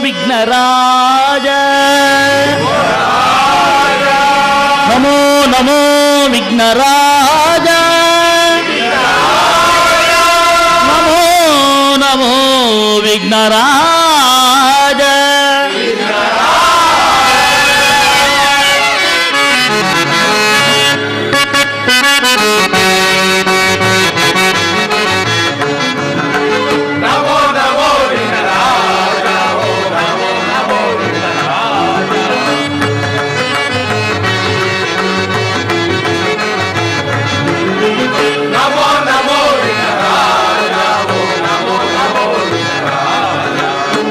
ವಿಘ್ನರಾಜ ನಮೋ ನಮೋ ವಿಘ್ನರಾಜ ನಮೋ ನಮೋ ವಿಘ್ನರಾಜ ನಮೋ ನಮೋ ವಿಘ್ನರಾಜ ಓ ನಮೋ ನಮೋ ವಿಘ್ನರಾಜ ನಮೋ ನಮೋ ವಿಘ್ನರಾಜ ಓ ನಮೋ ನಮೋ ವಿಘ್ನರಾಜ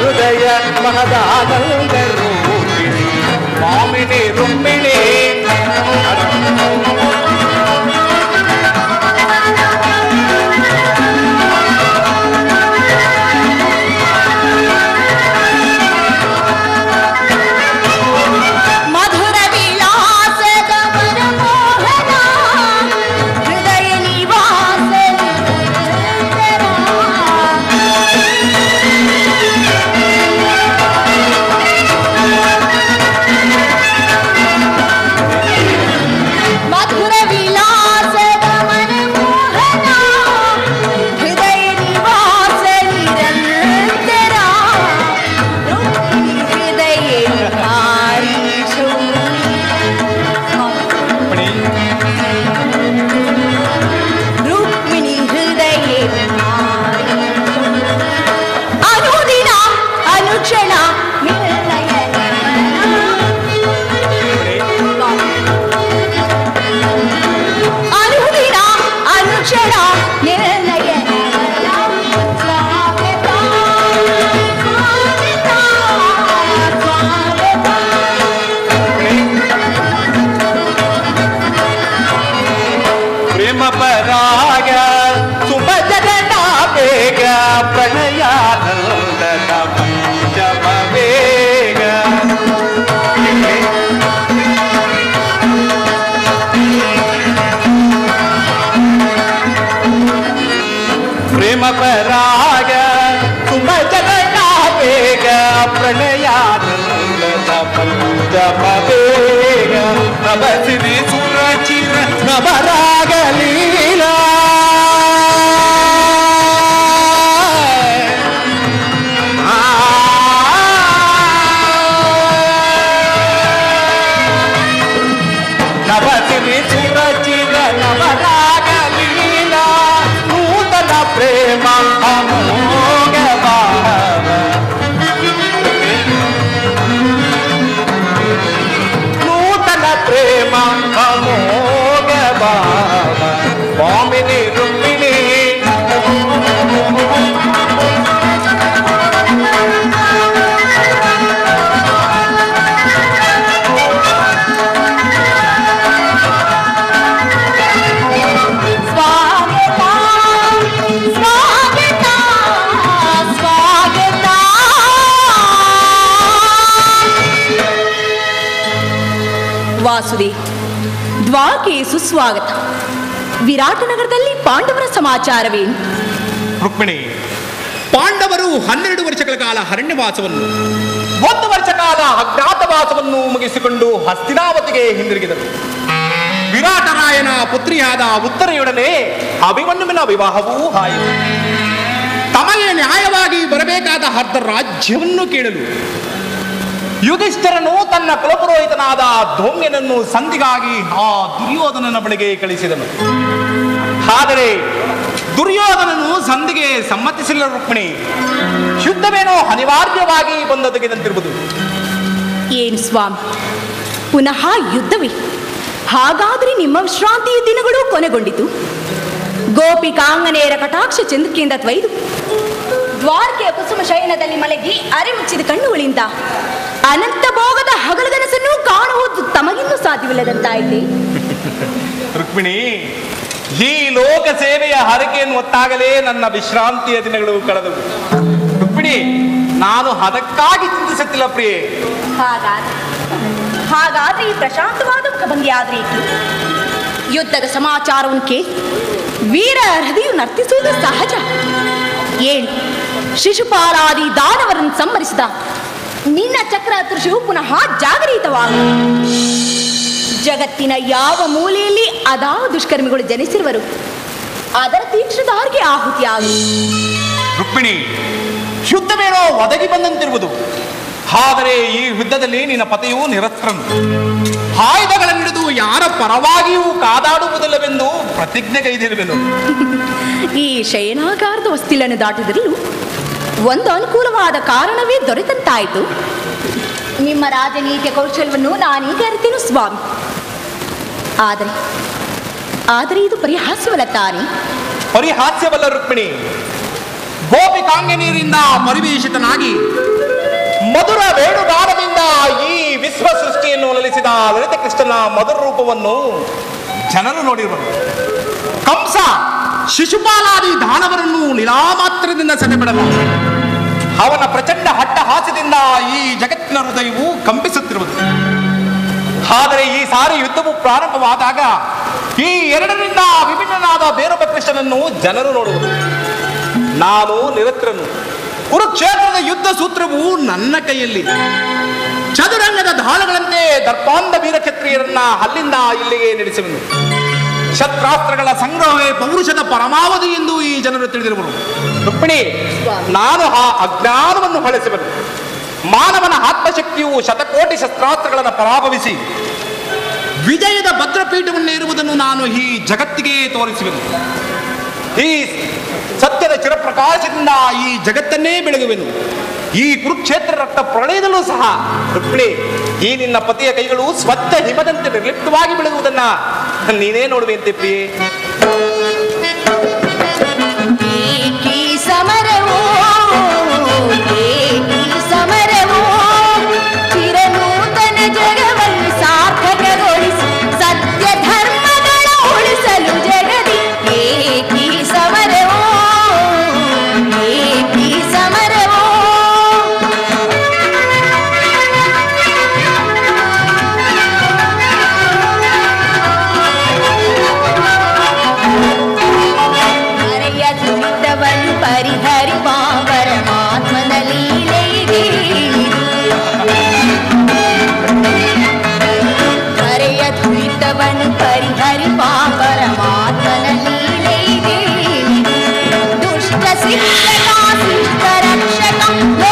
ಹೃದಯ ಮಹದಾನಂದ ರೂಪಿಣಿ ಮಾಮಿನಿ ರುಂಬಿಣಿ ಮಧುರ ವಿಲಾಸದ ಮನಮೋಹನ ಹೃದಯ ನಿವಾಸ ನಿರಂತರ. ಮಧುರ ವಿಲಾಸದ ಮನಮೋಹನ ಹೃದಯ ನಿವಾಸ ನಿರಂತರ ಹೃದಯ ಹಾರೀಶು ರುಕ್ಮಿಣಿ ಹೃದಯ ಅನುದಿನ ಅನುಕ್ಷಣ ನಿರ್ಣಯ ಅನುದಿನ ಅನುಕ್ಷಣ ನಿರ್ಣಯ ಸ್ವಾಗತ ಸ್ವಾಗತ ಸ್ವಾಗತ ಪ್ರೇಮ ಪರಾಗ ಸುಮ ಜಗನ ಬೇಗ ಪ್ರಣಯಾನಂದನ ಪಂಚಮ ಬೇಗ ಪ್ರೇಮ ಪರಾಗ ಸುಮ ಜಗನ ಬೇಗ ಪ್ರಣಯಾನಂದನ ಪಂಚಮ ಬೇಗ ನವ ಸಿರಿ ಸುರಚಿರ ನವರಾಗ ಲೀಲಾ ನವ ಸಿರಿ ಸುರಚಿರ ನವರಾಗ ಲೀಲಾ ನೂತನ ಪ್ರೇಮ ಅಮೋಘ ಭಾವ ನೂತನ ಪ್ರೇಮ ಅಮೋಘ ಭಾವ ಸ್ವಾಮಿನಿ ರುಕ್ಮಿಣಿ ಸ್ವಾಗತ ಸ್ವಾಗತ ಸ್ವಾಗತ ವಾಸುದೇವ್ ದ್ವಾರಕೆ ಸುಸ್ವಾಗತ ವಿರಾಟನಗರದಲ್ಲಿ ಪಾಂಡವರ ಸಮಾಚಾರವೇನು ರುಕ್ಮಿಣಿ ಪಾಂಡವರು ಹನ್ನೆರಡು ವರ್ಷಗಳ ಕಾಲ ಅರಣ್ಯವಾಸವನ್ನು ಒಂದು ವರ್ಷ ಕಾಲ ಅಜ್ಞಾತವಾಸವನ್ನು ಮುಗಿಸಿಕೊಂಡು ಹಸ್ತಿನಾವತಿಗೆ ಹಿಂದಿರುಗಿದರು ವಿರಾಟರಾಯನ ಪುತ್ರಿಯಾದ ಉತ್ತರೆಯೊಡನೆ ಅಭಿಮನ್ಯುವಿನ ವಿವಾಹವೂ ಆಯಿತು ತಮಗೆ ನ್ಯಾಯವಾಗಿ ಬರಬೇಕಾದ ಅರ್ಧ ರಾಜ್ಯವನ್ನು ಕೇಳಲು ಯುಧಿಷ್ಠರನು ತನ್ನ ಕುಲಪುರೋಹಿತನಾದ ಧೌಮ್ಯನನ್ನು ಸಂಧಿಗಾಗಿ ಆ ದುರ್ಯೋಧನನ ಬಳಿಗೆ ಕಳಿಸಿದನು ಆದರೆ ದುರ್ಯೋಧನನು ಸಂಧಿಗೆ ಸಮ್ಮತಿಸಿಲ್ಲ ರುಕ್ಮಿಣಿ ಯುದ್ಧವೇನೋ ಅನಿವಾರ್ಯವಾಗಿ ಬಂದೊದಗಿದಂತಿರುವುದು ಏನು ಸ್ವಾಮಿ ಪುನಃ ಯುದ್ಧವೇ ಹಾಗಾದರೆ ನಿಮ್ಮ ವಿಶ್ರಾಂತಿಯ ದಿನಗಳು ಕೊನೆಗೊಂಡಿತು ಗೋಪಿಕಾಂಗನೆಯರ ಕಟಾಕ್ಷ ಚಂದ್ರಿಕೆಯಿಂದ ತ್ವಯ್ದು ದ್ವಾರಕೆಯ ಕುಸುಮ ಶಯನದಲ್ಲಿ ಮಲಗಿ ಅರೆಮುಚ್ಚಿದ ಕಣ್ಣುಗಳಿಂದ ಅನಂತ ಭೋಗದ ಹಗಲುಗನಸನ್ನು ಕಾಣುವುದು ತಮಗಿನ್ನೂ ಸಾಧ್ಯವಿಲ್ಲದಂತಾಯಿತೆ ರುಕ್ಮಿಣಿ ಈ ಲೋಕ ಸೇವೆಯ ಹರಕೆಯನ್ನು ಹೊತ್ತಾಗಲೇ ನನ್ನ ವಿಶ್ರಾಂತಿಯ ದಿನಗಳು ಕಳೆದವು ರುಕ್ಮಿಣಿ ನಾನು ಅದಕ್ಕಾಗಿ ಚಿಂತಿಸುತ್ತಿಲ್ಲ ಪ್ರಿಯೆ ಹಾಗಾದ್ರೆ ಹಾಗಾದ್ರೆ ಈ ಪ್ರಶಾಂತವಾದ ಮುಖಭಂಗಿ ಆದ್ರೆ ಏಕೆ? ಯುದ್ಧದ ಸಮಾಚಾರವನ್ನು ಕೇಳಿ ವೀರ ಹೃದಯ ನರ್ತಿಸುವುದು ಸಹಜ ಏನು ಶಿಶುಪಾಲಾದಿ ದಾನವರನ್ನು ಸಂಹರಿಸಿದ ನಿನ್ನ ಚಕ್ರ ತ್ರಿಶು ಪುನಃ ಜಾಗರಿತವಾಗ ಜಗತ್ತಿನ ಯಾವ ಮೂಲೆಯಲ್ಲಿ ಅದಾ ದುಷ್ಕರ್ಮಿಗಳು ಜನಿಸಿರುವರು ಅದರ ತೀಕ್ಷ್ಣದಾರಿಗೆ ಆಹುತಿಯಾಗಲಿ ರುಕ್ಮಿಣಿ ಯುದ್ಧವೇನೋ ಒದಗಿ ಬಂದಂತಿರುವುದು ಆದರೆ ಈ ಯುದ್ಧದಲ್ಲಿ ನಿನ್ನ ಪತಿಯು ನಿರಸ್ತ್ರನು ಆಯುಧಗಳನ್ನಿಡಿದು ಯಾರ ಪರವಾಗಿಯೂ ಕಾದಾಡುವುದಿಲ್ಲವೆಂದು ಪ್ರತಿಜ್ಞೆಗೈದಿರುವೆನು ಈ ಶಯನಾಗಾರದ ವಸ್ತಿಲನ್ನು ದಾಟಿದರಲು ಒಂದು ಅನುಕೂಲವಾದ ಕಾರಣವೇ ದೊರೆತಂತಾಯಿತು ನಿಮ್ಮ ರಾಜನೀತಿಯ ಕೌಶಲ್ಯವನ್ನು ನಾನೀಗ ಅರಿತೇನು ಸ್ವಾಮಿ ಆದರೆ ಆದರೆ ಇದು ಪರಿಹಾಸ್ಯವಲ್ಲ ತಾನೇ ಪರಿಹಾಸ್ಯವಲ್ಲ ರುಕ್ಮಿಣಿ ಗೋಪಿಕಾಂಗನೀರಿಂದ ಪರಿವೇಷಿತನಾಗಿ ಮಧುರ ವೇಣುಗಾನದಿಂದ ಈ ವಿಶ್ವ ಸೃಷ್ಟಿಯನ್ನು ಲಲಿಸಿದ ಲಲಿತ ಕೃಷ್ಣನ ಮಧುರ ರೂಪವನ್ನು ಜನರು ನೋಡಿರುವರು ಕಂಸ ಶಿಶುಪಾಲಾದಿ ದಾನವರನ್ನು ಲೀಲಾಮಾತ್ರದಿಂದ ಸದೆಬಿಡಲು ಅವನ ಪ್ರಚಂಡ ಹಟ್ಟಹಾಸ್ಯದಿಂದ ಈ ಜಗತ್ತಿನ ಹೃದಯವು ಕಂಪಿಸುತ್ತಿರುವುದು ಆದರೆ ಈ ಸಾರಿ ಯುದ್ಧವು ಪ್ರಾರಂಭವಾದಾಗ ಈ ಎರಡರಿಂದ ವಿಭಿನ್ನನಾದ ಬೇರೊಬ್ಬ ಕೃಷ್ಣನನ್ನು ಜನರು ನೋಡುವುದು ನಾನು ನಿರತ್ರನು ಕುರುಕ್ಷೇತ್ರದ ಯುದ್ಧ ಸೂತ್ರವು ನನ್ನ ಕೈಯಲ್ಲಿ ಚದುರಂಗದ ದಾಳಗಳಂತೆ ದರ್ಪಾಂಧ ವೀರಕ್ಷತ್ರಿಯರನ್ನ ಅಲ್ಲಿಂದ ಇಲ್ಲಿಗೆ ನಡೆಸುವೆನು ಶಸ್ತ್ರಾಸ್ತ್ರಗಳ ಸಂಗ್ರಹವೇ ಪೌರುಷದ ಪರಮಾವಧಿ ಎಂದು ಈ ಜನರು ತಿಳಿದಿರುವರು ರುಕ್ಮಿಣಿ ನಾನು ಆ ಅಜ್ಞಾನವನ್ನು ಹೊಳೆಸುವೆನು ಮಾನವನ ಆತ್ಮಶಕ್ತಿಯು ಶತಕೋಟಿ ಶಸ್ತ್ರಾಸ್ತ್ರಗಳನ್ನು ಪರಾಭವಿಸಿ ವಿಜಯದ ಭದ್ರಪೀಠವನ್ನೇ ಇರುವುದನ್ನು ನಾನು ಈ ಜಗತ್ತಿಗೆ ತೋರಿಸುವೆನು ಈ ಸತ್ಯದ ಚಿರಪ್ರಕಾಶದಿಂದ ಈ ಜಗತ್ತನ್ನೇ ಬೆಳಗುವೆನು ಈ ಕುರುಕ್ಷೇತ್ರ ರಕ್ತ ಪ್ರಳಯದಲ್ಲೂ ಸಹ ರುಕ್ಮಿಣಿ ಈ ನಿನ್ನ ಪತಿಯ ಕೈಗಳು ಸ್ವಚ್ಛ ಹಿಮದಂತೆ ನಿರ್ಲಿಪ್ತವಾಗಿ ಬೆಳಗುವುದನ್ನ ನೀನೇ ನೋಡುವೆಂತೆ ಪ್ರಿಯೆ ಏಕಿ ಸಮರವೋ ಏಕಿ ಸಮರವೋ ಚಿರನೂತನ ಜಗವನ್ನು ಸಾರ್ಥಕಗೊಳಿಸಿ ಸತ್ಯ ಧರ್ಮಗಳ ಉಳಿಸಲು ಜಗದಿ ಏಕಿ ಸಮರವೋ ಏಕಿ ಸಮರವೋ ಹರೆಯ ದುರಿತವನ್ನು ಪರಿಹರಿಪ ಪರಮಾತ್ಮನ ಲೀಲೆಯಿದೆ ಹರೆಯ ದುರಿತವನ್ನು ಪರಿಹರಿಪ ಪರಮಾತ್ಮನ ಲೀಲೆಯಿದೆ ದುಷ್ಟ ಶಿಕ್ಷಕ ಶಿಷ್ಟ ರಕ್ಷಕ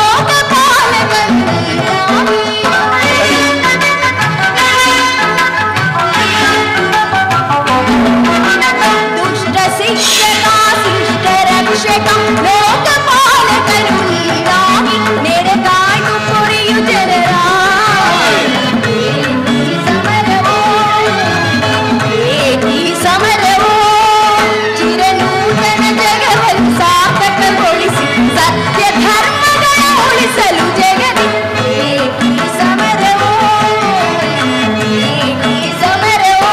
ದುಷ್ಟ ಶಿಕ್ಷಕ ಶಿಷ್ಟ ರಕ್ಷಕ ಲೋಕಪಾಲಕನು ನೀನಾಗಿ ನೆರೆದಾಯ್ತು ಪೊರೆಯು ಜನರ ಏಕಿ ಸಮರವೋ ಏಕಿ ಸಮರವೋ ಚಿರನೂತನ ಜಗವನ್ನು ಸಾರ್ಥಕಗೊಳಿಸಿ ಸತ್ಯ ಧರ್ಮಗಳ ಉಳಿಸಲು ಜಗದಿ ಏಕಿ ಸಮರವೋ ಏಕಿ ಸಮರವೋ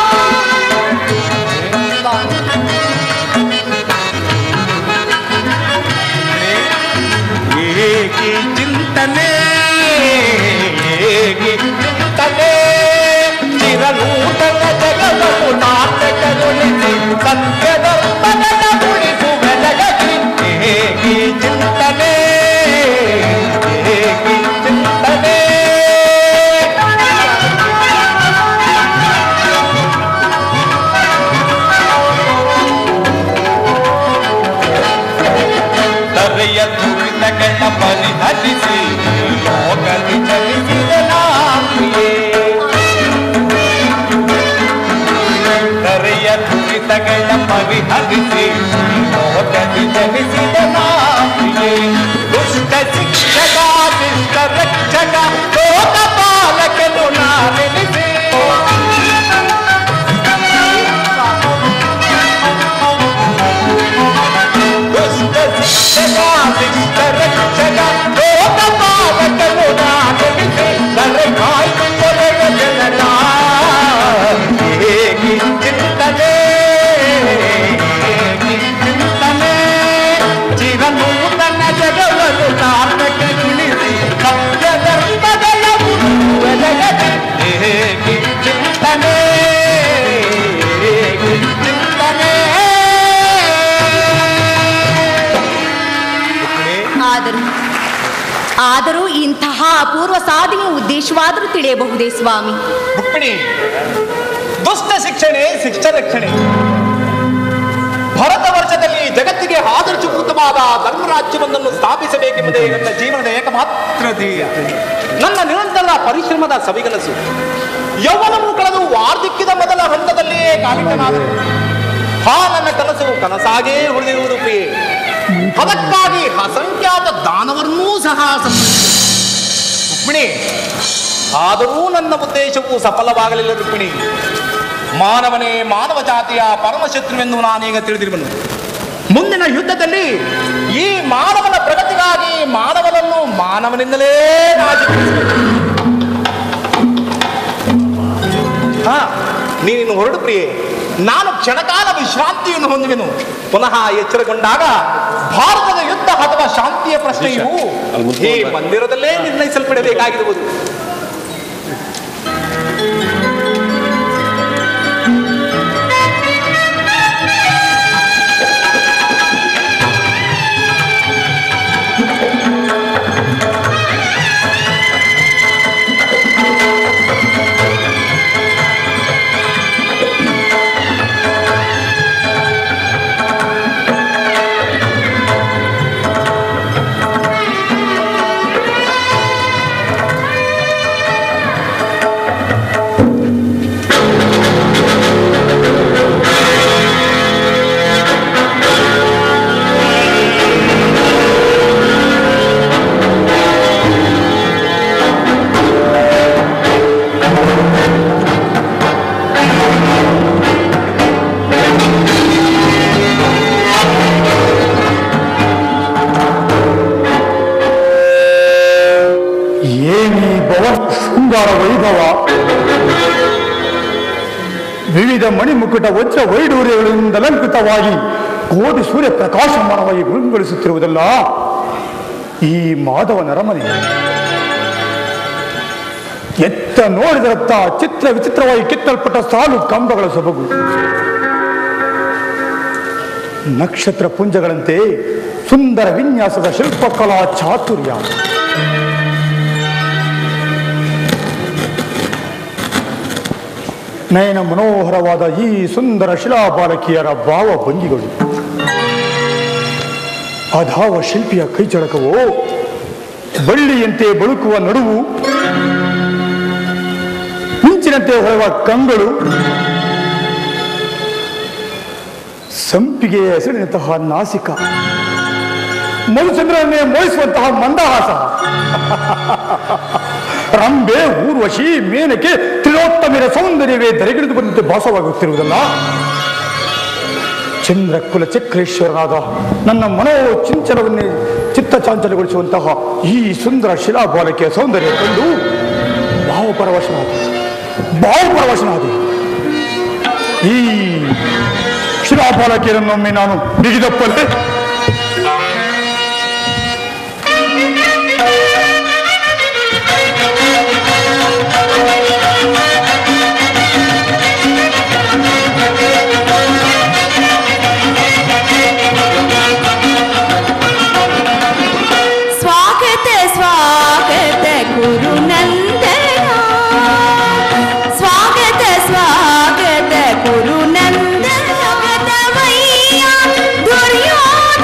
ಏಕಿ ಚಿಂತನೆ ಏಕಿ ಚಿಂತನೆ ಚಿರನೂತನ ಜಗವನ್ನು ನಾಟಕಗೊಳಿಸಿ ಸತ್ಯಧರ್ಮಗಳ ಉಳಿಸುವ ಜಗತಿ ಏಕಿ ಚಿಂತನೆ ಏಕಿ ಚಿಂತನೆ ತರೆಯ ದುರಿತಗಳ ಪರಿಹರಿಸಿ ಲೋಕದಿ ಚಲಿಸಿದ ನಾಮಿಯೇ ತರೆಯ ದುರಿತಗಳ ಪರಿಹರಿಸಿ ಲೋಕದಿ ಚಲಿಸಿದ ನಾಮಿಯೇ ದುಷ್ಟ ಶಿಕ್ಷಕ ಶಿಷ್ಟ ರಕ್ಷಕ ಲೋಕಪಾಲಕನು ನಾನೆನಿಸಿ ದುಷ್ಟ ಶಿಕ್ಷಕ ಶಿಷ್ಟ ರಕ್ಷಕ ಲೋಕಪಾಲಕನು ನಾನೆನಿಸಿ ನರೆ ಕಾಯ್ದು ಕೊಲೆಯ ಜನರ ಹೇಗೆ ಚಿಂತನೆ ಹೇಗೆ ಚಿಂತನೆ ಚಿರನೂತನ ಜಗವನ್ನು ನಾಟಕಗೊಳಿಸಿ ಸತ್ಯ ಧರ್ಮಗಳ ಉರುಳುವ ಜಗತಿ ಹೇಗೆ ಚಿಂತನೆ ಹೇಗೆ ಚಿಂತನೆ ಆದರೂ ಆದರೂ ಇಂತಹ ಅಪೂರ್ವ ಸಾಧನೆ ಉದ್ದೇಶವಾದರೂ ತಿಳಿಯಬಹುದೇ ಸ್ವಾಮಿ ರುಕ್ಮಿಣಿ ದುಷ್ಟ ಶಿಕ್ಷಣೆ ಶಿಕ್ಷ ರಕ್ಷಣೆ ಭರತ ವರ್ಷದಲ್ಲಿ ಜಗತ್ತಿಗೆ ಆದರ್ಶಭೂತವಾದ ಧರ್ಮರಾಜ್ಯವೊಂದನ್ನು ಸ್ಥಾಪಿಸಬೇಕೆಂಬುದೇ ನನ್ನ ಜೀವನದ ಏಕಮಾತ್ರ ಧ್ಯೇಯ ನನ್ನ ನಿರಂತರ ಪರಿಶ್ರಮದ ಸವಿಗನಸು ಯೌವನವು ಕಳೆದು ವಾರ್ಧಕ್ಯದ ಮೊದಲ ಹಂತದಲ್ಲಿಯೇ ಕಾಲಿಕನಾದರು ಹಾ ನನ್ನ ಕನಸು ಕನಸಾಗೇ ಉಳಿದಿರುವುದು ಪ್ರಿಯೆ ಅದಕ್ಕಾಗಿ ಅಸಂಖ್ಯಾತ ದಾನವರನ್ನೂ ಸಹ ಸಂಹರಿಸಿದರು. ರುಕ್ಮಿಣಿ ಆದರೂ ನನ್ನ ಉದ್ದೇಶವು ಸಫಲವಾಗಲಿಲ್ಲ ರುಕ್ಮಿಣಿ ಮಾನವನೇ ಮಾನವ ಜಾತಿಯ ಪರಮಶತ್ರುವೆಂದು ನಾನೀಗ ತಿಳಿದಿರುವನು ಮುಂದಿನ ಯುದ್ಧದಲ್ಲಿ ಈ ಮಾನವನ ಪ್ರಗತಿಗಾಗಿ ಮಾನವನನ್ನು ಮಾನವನಿಂದಲೇ ನಾಚಿಕೊಳ್ಳಿಸಬೇಕು ಹಾ ನೀನು ಹೊರಡು ಪ್ರಿಯೆ ನಾನು ಕ್ಷಣಕಾಲ ವಿಶ್ರಾಂತಿಯನ್ನು ಹೊಂದುವೆನು ಪುನಃ ಎಚ್ಚರಗೊಂಡಾಗ ಭಾರತದ ಯುದ್ಧ ಅಥವಾ ಶಾಂತಿಯ ಪ್ರಶ್ನೆಯು ಈ ಮಂದಿರದಲ್ಲೇ ನಿರ್ಣಯಿಸಲ್ಪಡಬೇಕಾಗಿರುವುದು ಏನಿ ಭವನ ಶೃಂಗಾರ ವೈಭವ ವಿವಿಧ ಮಣಿಮುಕುಟ ವಜ್ರ ವೈಡೂರ್ಯಗಳಿಂದ ಅಲಂಕೃತವಾಗಿ ಕೋಟಿ ಸೂರ್ಯ ಪ್ರಕಾಶಮಾನವಾಗಿ ವಿಂಗೊಳಿಸುತ್ತಿರುವುದಲ್ಲ ಈ ಮಾಧವನ ಅರಮನೆ ಎತ್ತ ನೋಡಿದರತ್ತ ಚಿತ್ರ ವಿಚಿತ್ರವಾಗಿ ಕಿತ್ತಲ್ಪಟ್ಟ ಸಾಲು ಕಂಬಗಳ ಸೊಬಗು ನಕ್ಷತ್ರ ಪುಂಜಗಳಂತೆ ಸುಂದರ ವಿನ್ಯಾಸದ ಶಿಲ್ಪಕಲಾ ಚಾತುರ್ಯ ನಯನ ಮನೋಹರವಾದ ಈ ಸುಂದರ ಶಿಲಾಬಾಲಕಿಯರ ಭಾವ ಭಂಗಿಗಳು ಅಧಾವ ಶಿಲ್ಪಿಯ ಕೈಚಳಕವೋ ಬಳ್ಳಿಯಂತೆ ಬಳುಕುವ ನಡುವು ಮಿಂಚಿನಂತೆ ಹೊಳೆವ ಕಂಗಳು ಸಂಪಿಗೆಯ ಹೆಸರಿನಂತಹ ನಾಸಿಕ ಮಧುಚಂದ್ರನ್ನೇ ಮೋಹಿಸುವಂತಹ ಮಂದಹಾಸ ರಂಬೆ ಊರ್ವಶಿ ಮೇನಕೆ ತ್ರಿಲೋತ್ತಮಿರ ಸೌಂದರ್ಯವೇ ಧರೆಗಿಳಿದು ಬಂದಂತೆ ಭಾಸವಾಗುತ್ತಿರುವುದಲ್ಲ ಚಂದ್ರ ಕುಲ ಚಕ್ರೇಶ್ವರನಾದ ನನ್ನ ಮನೋ ಚಿಂಚನವನ್ನೇ ಚಿತ್ತ ಚಾಂಚಲ್ಯಗೊಳಿಸುವಂತಹ ಈ ಸುಂದರ ಶಿಲಾಬಾಲಕಿಯ ಸೌಂದರ್ಯ ಕಂಡು ಭಾವಪರವಶನಾದ ಭಾವಪರವಶನಾದ ಈ ಶಿಲಾಬಾಲಕಿಯರನ್ನೊಮ್ಮೆ ನಾನು ಬಿಗಿದಪ್ಪಲೆ ಸ್ವಾಗತ ಸ್ವಾಗತ ಗುರುನಂದನ ಸ್ವಾಗತ ಸ್ವಾಗತ ಗುರುನಂದನ ದುರ್ಯೋಧನ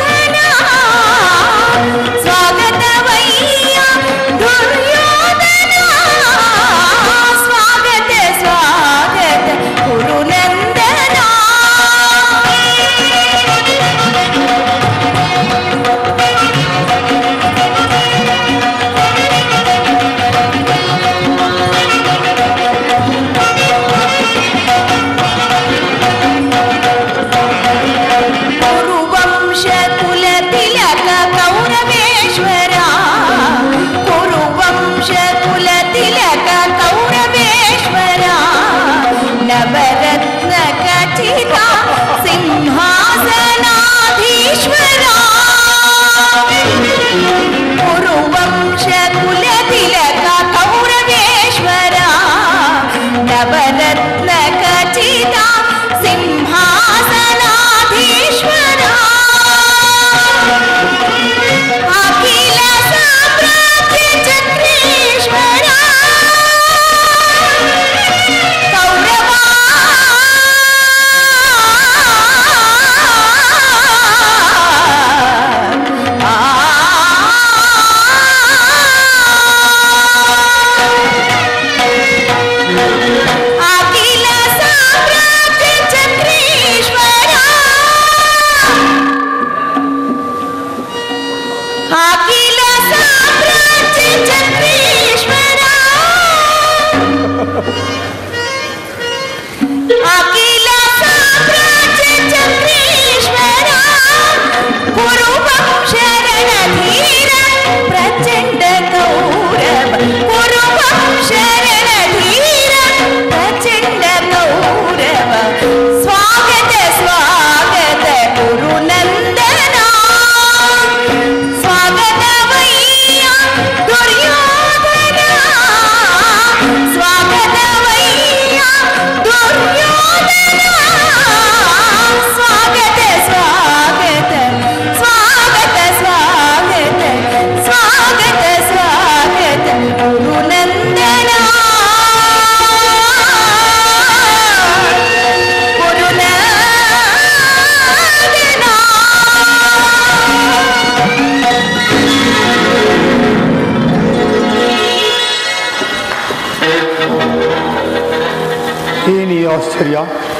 ಆಶ್ಚರ್ಯ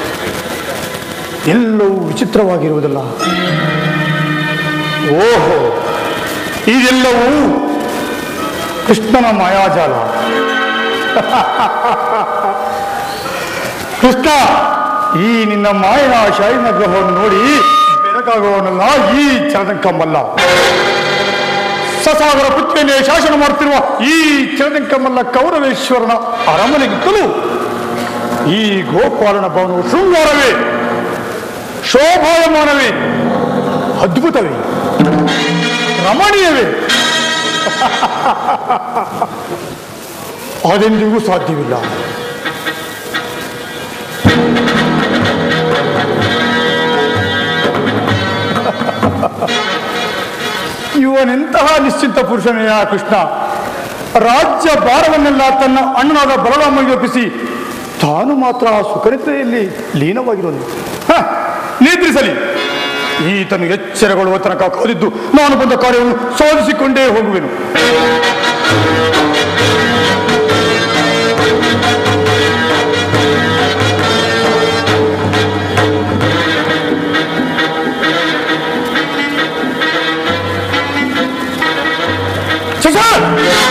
ಎಲ್ಲವೂ ವಿಚಿತ್ರವಾಗಿರುವುದಲ್ಲ ಓಹೋ ಇದೆಲ್ಲವೂ ಕೃಷ್ಣನ ಮಾಯಾಜಾಲ ಕೃಷ್ಣ ಈ ನಿನ್ನ ಮಾಯನ ಶಾಯಿನ ಗ್ರಹವನ್ನು ನೋಡಿ ಬೆರಗಾಗುವವನಲ್ಲ ಈ ಚರದಂಕಮ್ಮಲ್ಲ ಸಸಾಗರ ಪುತ್ರಿಯನ್ನೇ ಶಾಸನ ಮಾಡುತ್ತಿರುವ ಈ ಚರದಂಕಮ್ಮಲ್ಲ ಕೌರವೇಶ್ವರನ ಅರಮನೆಗಿತ್ತಲೂ ಈ ಗೋಪಾಲನ ಭವನವು ಶೃಂಗಾರವೇ ಶೋಭಾಯಮಾನವೇ ಅದ್ಭುತವೇ ರಮಣೀಯವೇ ಅದೆಂದಿಗೂ ಸಾಧ್ಯವಿಲ್ಲ ಇವನೆಂತಹ ನಿಶ್ಚಿಂತ ಪುರುಷನೆಯ ಕೃಷ್ಣ ರಾಜ್ಯ ಭಾರವನ್ನೆಲ್ಲ ತನ್ನ ಅಣ್ಣನಾದ ಬಲರಾಮಗೆ ಒಪ್ಪಿಸಿ ತಾನು ಮಾತ್ರ ಸುಖನಿದ್ರೆಯಲ್ಲಿ ಲೀನವಾಗಿರುವನು ಹ, ನಿದ್ರಿಸಲಿ ಈತನು ಎಚ್ಚರಗೊಳ್ಳುವ ತನಕ ಕಾದಿದ್ದು ನಾನು ಬಂದ ಕಾರ್ಯವನ್ನು ಸಾಧಿಸಿಕೊಂಡೇ ಹೋಗುವೆನು ಶಶಾಂಕ್!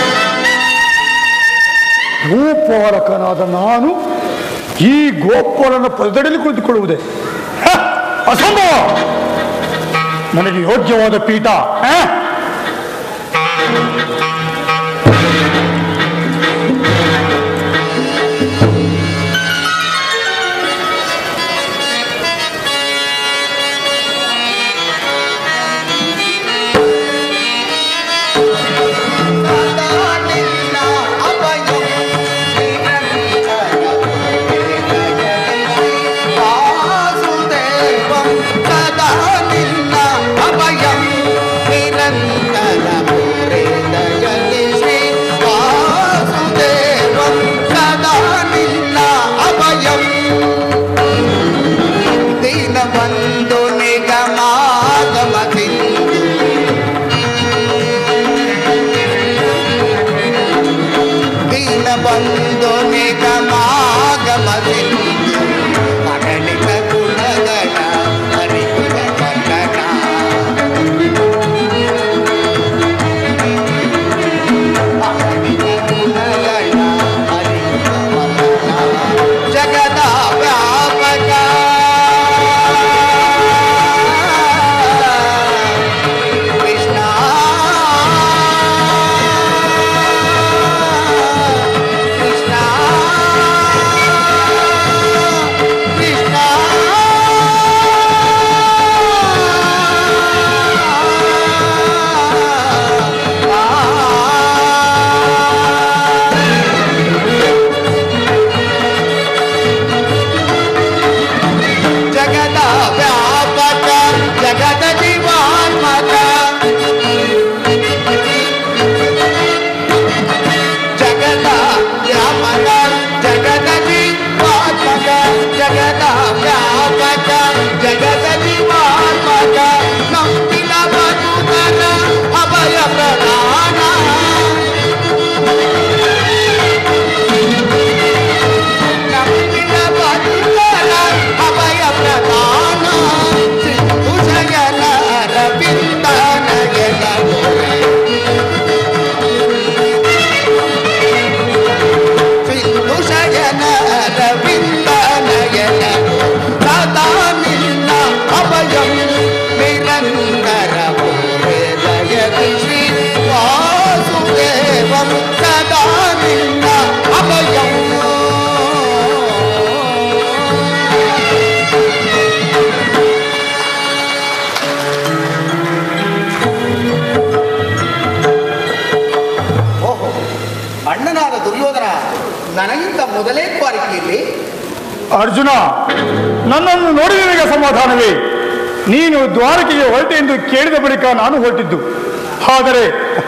ಗೋಪಾಲಕನಾದ ನಾನು ಈ ಗೋಪಾಲನ ಪದದಡಿಯಲ್ಲಿ ಕುಳಿತುಕೊಳ್ಳುವುದೇ ಹ! ಅಸಂಭವ ನನಗೆ ಯೋಗ್ಯವಾದ ಪೀಠ ಹ? ಬಂದು ನಿಗಮಾಗಮದಿಂದು ದೀನ ಬಂದು ನಿಗಮಾಗಮದಿಂದು ಅಗಣಿತ ಗುಣಗಳ ಹರಿಯುವ ಕನ್ನಡ ಅಗಣಿತ ಗುಣಗಳ ಹರಿಯುವ ಕನ್ನಡ ಜಗದ ವ್ಯಾಪಕ ಕೃಷ್ಣ ಕೃಷ್ಣ ಕೃಷ್ಣ ಜಗದ ವ್ಯಾಪಕ ಜಗದ ಜೀವಾತ್ಮಕ ಜಗದ ವ್ಯಾಪಕ ಜಗದ ಜೀವಾತ್ಮಕ ಜಗದ ವ್ಯಾಪಕ ಜಗದ ಜೀವಾತ್ಮಕ ನಂಬಿನ ಬದುಕನ ಅಭಯ ಪ್ರಧಾನ ನಂಬಿನ ಬದುಕನ ಅಭಯ ಪ್ರಧಾನ ಸಿಂಧು ಜಯನ ರವಿಂದ ನಯನ ಸಿಂಧು ಶಯನ ರವಿಂದ ನಯನ ಸದಾ ನಿನ್ನ ಅಭಯಂ ನಿರಂತರ ಹೃದಯದಿ ಶ್ರೀ ವಾಸುದೇವಂ ಸದಾ ನಿನ್ನ ಅಭಯಂ ಓಹೋ ಅಣ್ಣನಾದ ದುರ್ಯೋಧನ ನನಗಿಂತ ಮೊದಲೇ ಕ್ವಾರಿಕೆಯಲ್ಲಿ ಅರ್ಜುನ ನನ್ನನ್ನು ನೋಡಿದ ನಿನಗೆ ಸಮಾಧಾನವೇ ನೀನು ದ್ವಾರಕೆಗೆ ಹೊರಟೆ ಎಂದು ಕೇಳಿದ ಬಳಿಕ ನಾನು ಹೊರಟಿದ್ದು ಆದರೆ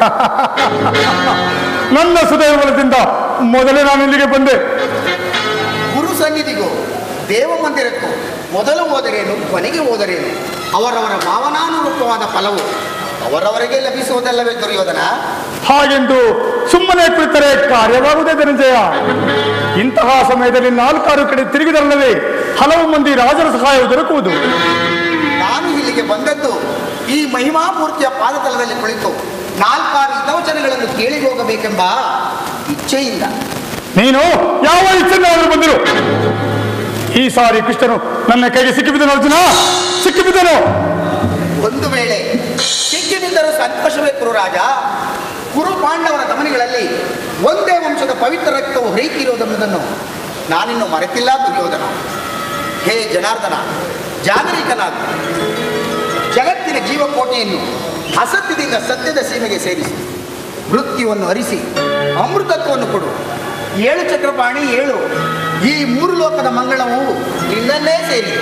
ನನ್ನ ಸುದೈವಲದಿಂದ ಮೊದಲೇ ನಾನು ಇಲ್ಲಿಗೆ ಬಂದೆ ಗುರು ಸನ್ನಿಧಿಗೂ ದೇವ ಮಂದಿರಕ್ಕೂ ಮೊದಲು ಹೋದರೇನು ಕೊನೆಗೆ ಹೋದರೇನು ಅವರವರ ಭಾವನಾನುರೂಪವಾದ ಫಲವು ಅವರವರಿಗೆ ಲಭಿಸುವುದಲ್ಲವೇ ದುರ್ಯೋಧನ ಹಾಗೆಂದು ಸುಮ್ಮನೆ ಕುಳಿತರೆ ಕಾರ್ಯವಾಗುವುದೇ ಧನಂಜಯ ಇಂತಹ ಸಮಯದಲ್ಲಿ ನಾಲ್ಕಾರು ಕಡೆ ತಿರುಗಿದರಲ್ಲವೇ ಹಲವು ಮಂದಿ ರಾಜರ ಸಹಾಯವು ದೊರಕುವುದು ನಾನು ಇಲ್ಲಿಗೆ ಬಂದದ್ದು ಈ ಮಹಿಮಾಮೂರ್ತಿಯ ಪಾದತಲದಲ್ಲಿ ಕುಳಿತು ನಾಲ್ಕಾರು ಹಿತವಚನಗಳನ್ನು ಕೇಳಿ ಹೋಗಬೇಕೆಂಬ ಇಚ್ಛೆಯಿಂದ ನೀನು ಯಾವ ಇಚ್ಛೆಯಿಂದಾದರೂ ಬಂದಿರು ಈ ಸಾರಿ ಕೃಷ್ಣನು ನನ್ನ ಕೈಗೆ ಸಿಕ್ಕಿಬಿದ್ದನು ಅರ್ಜುನ ಸಿಕ್ಕಿಬಿದ್ದನು ಒಂದು ವೇಳೆ ಸಿಕ್ಕಿಬಿದ್ದರೂ ಸಂತೋಷವೇ ಕುರುರಾಜ ಕುರು ಪಾಂಡವರ ದಮನಿಗಳಲ್ಲಿ ಒಂದೇ ವಂಶದ ಪವಿತ್ರ ರಕ್ತವು ಹರಿಯುತ್ತಿರುವುದೆಂಬುದನ್ನು ನಾನಿನ್ನು ಮರೆತಿಲ್ಲ ದುರ್ಯೋಧನ ಹೇ ಜನಾರ್ದನ ಜಾಗರಿಕನಾದ ಜಗತ್ತಿನ ಜೀವಕೋಟೆಯನ್ನು ಅಸತ್ಯದಿಂದ ಸತ್ಯದ ಸೀಮೆಗೆ ಸೇರಿಸಿ ಮೃತ್ಯುವನ್ನು ಹರಿಸಿ ಅಮೃತತ್ವವನ್ನು ಕೊಡು ಏಳು ಚಕ್ರಪಾಣಿ ಏಳು ಈ ಮೂರು ಲೋಕದ ಮಂಗಳವು ನಿನ್ನನ್ನೇ ಸೇರಿ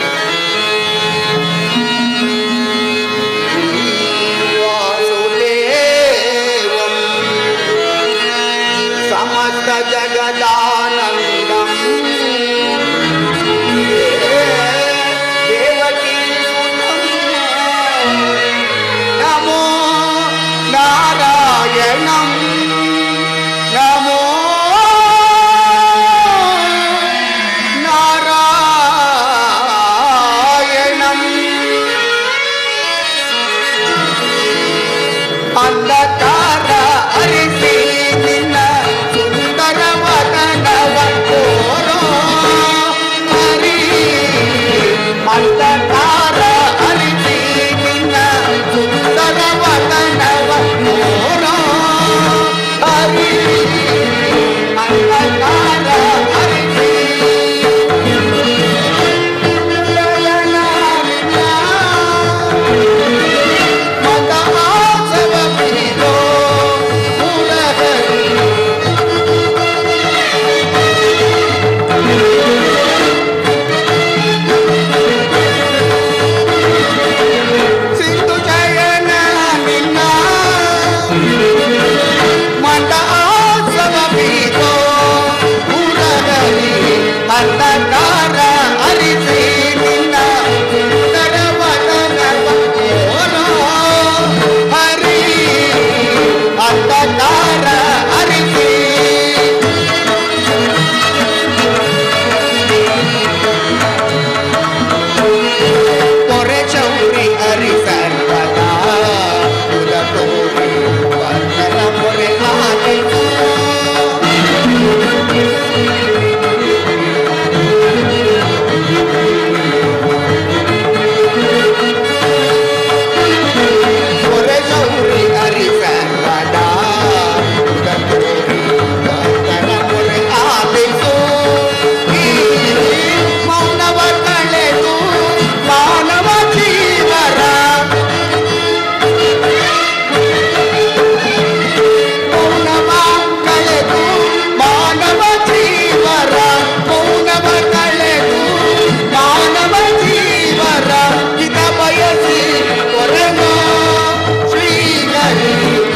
ವಾಸುದೇವಂ ಸಮಸ್ತ ಜಗದಾನಂದಂ ದೇವಕೀ ಸುತಂ ನಮೋ ನಾರಾಯಣಂ ನಮೋ ನಾರಾಯಣಂ ಅಂಧಕಾರ ಅರಿಸಿ ನಿನ್ನ ಸುಂದರ ವದನವ ತೋರೋ ಹರಿ ಅಂಧಕಾರ ಅರಿಸಿ ನಿನ್ನ ಸುಂದರ ವದನವ ತೋರೋ ಹರಿ ಅಂಧಕಾರ ಅರಿಸಿ ಮದಮಾಸವ ಬಿಡೋ ಪುರಹರಿ ಸಿಂಧು ಜಯನ ನಿನ್ನ ಮಂದಾಸವ ಬಿಡೋ ಪುರಹರಿ ಅಂಧಕಾರ ಅರಿಸಿ ನಿನ್ನ ಸುಂದರ ವದನವ ತೋರೋ ಹರಿ ಅಂಧಕಾರ ಅರಿಸಿ ತೊರೆ ಚೌರಿ ಹರಿ ಸರ್ವದಾ ಉದ ತೋರಿ ವಂದನ ಮೊರೆ ಆಲಿಸು ಮೊರೆ ಚೌರಿ ಹರಿ ಸರ್ವದಾ ಉದ ತೋರಿ ವಂದನ ಮೊರೆ ಆಲಿಸು ಈ ಮೌನವ ಕಳೆದು ಮಾನವ ಜೀವರ ಮೌನವ ಕಳೆದು ಮಾನವ ಜೀವರ ಮೌನವ ಕಳೆದು ಮಾನವ ಜೀವರ ಇದ ಬಯಸಿ ಕೊರಗೋ ಶ್ರೀಗರಿ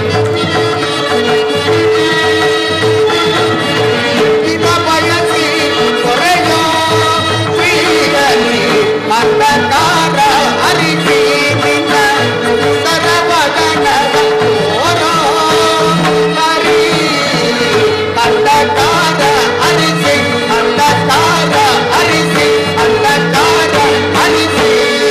ಇದ ಬಯಸಿ ಕೊರಗೋ ಶ್ರೀಗರಿ ಅಂಧಕಾರ ಅರಿಸಿ ನಿನ್ನ ಸುಂದರ ವದನದ ತೋರೋ ಹರಿ ಅಂಧಕಾರ ಅರಿಸಿ ಅಂಧಕಾರ ಅರಿಸಿ ಅಂಧಕಾರ ಅರಿಸಿ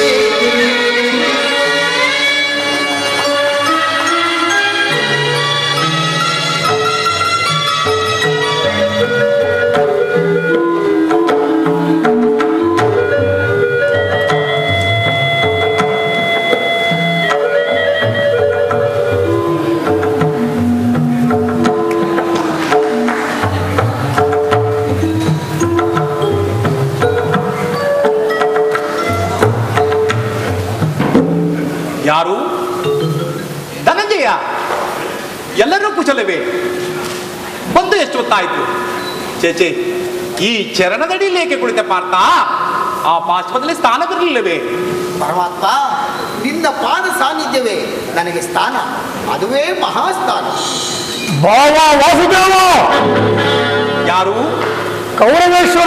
ಯಾರು ಧನಂಜಯ ಎಲ್ಲರೂ ಕುಶಲವೇ ಬಂದು ಎಷ್ಟು ಹೊತ್ತಾಯ್ತು ಚೇಚೆ ಈ ಚರಣದಡಿಯಲ್ಲಿ ಏಕೆ ಕುಳಿತ ಪಾರ್ಥ ಆ ಪಾರ್ಶ್ವದಲ್ಲಿ ಸ್ಥಾನವಿರಲಿಲ್ಲವೇ ಪರಮಾತ್ಮ ನಿನ್ನ ಪಾದ ಸಾನ್ನಿಧ್ಯವೇ ನನಗೆ ಸ್ಥಾನ ಅದುವೇ ಮಹಾಸ್ಥಾನ ಭಾವ ವಾಸುದೇವ ಯಾರು ಕೌರವೇಶ್ವರ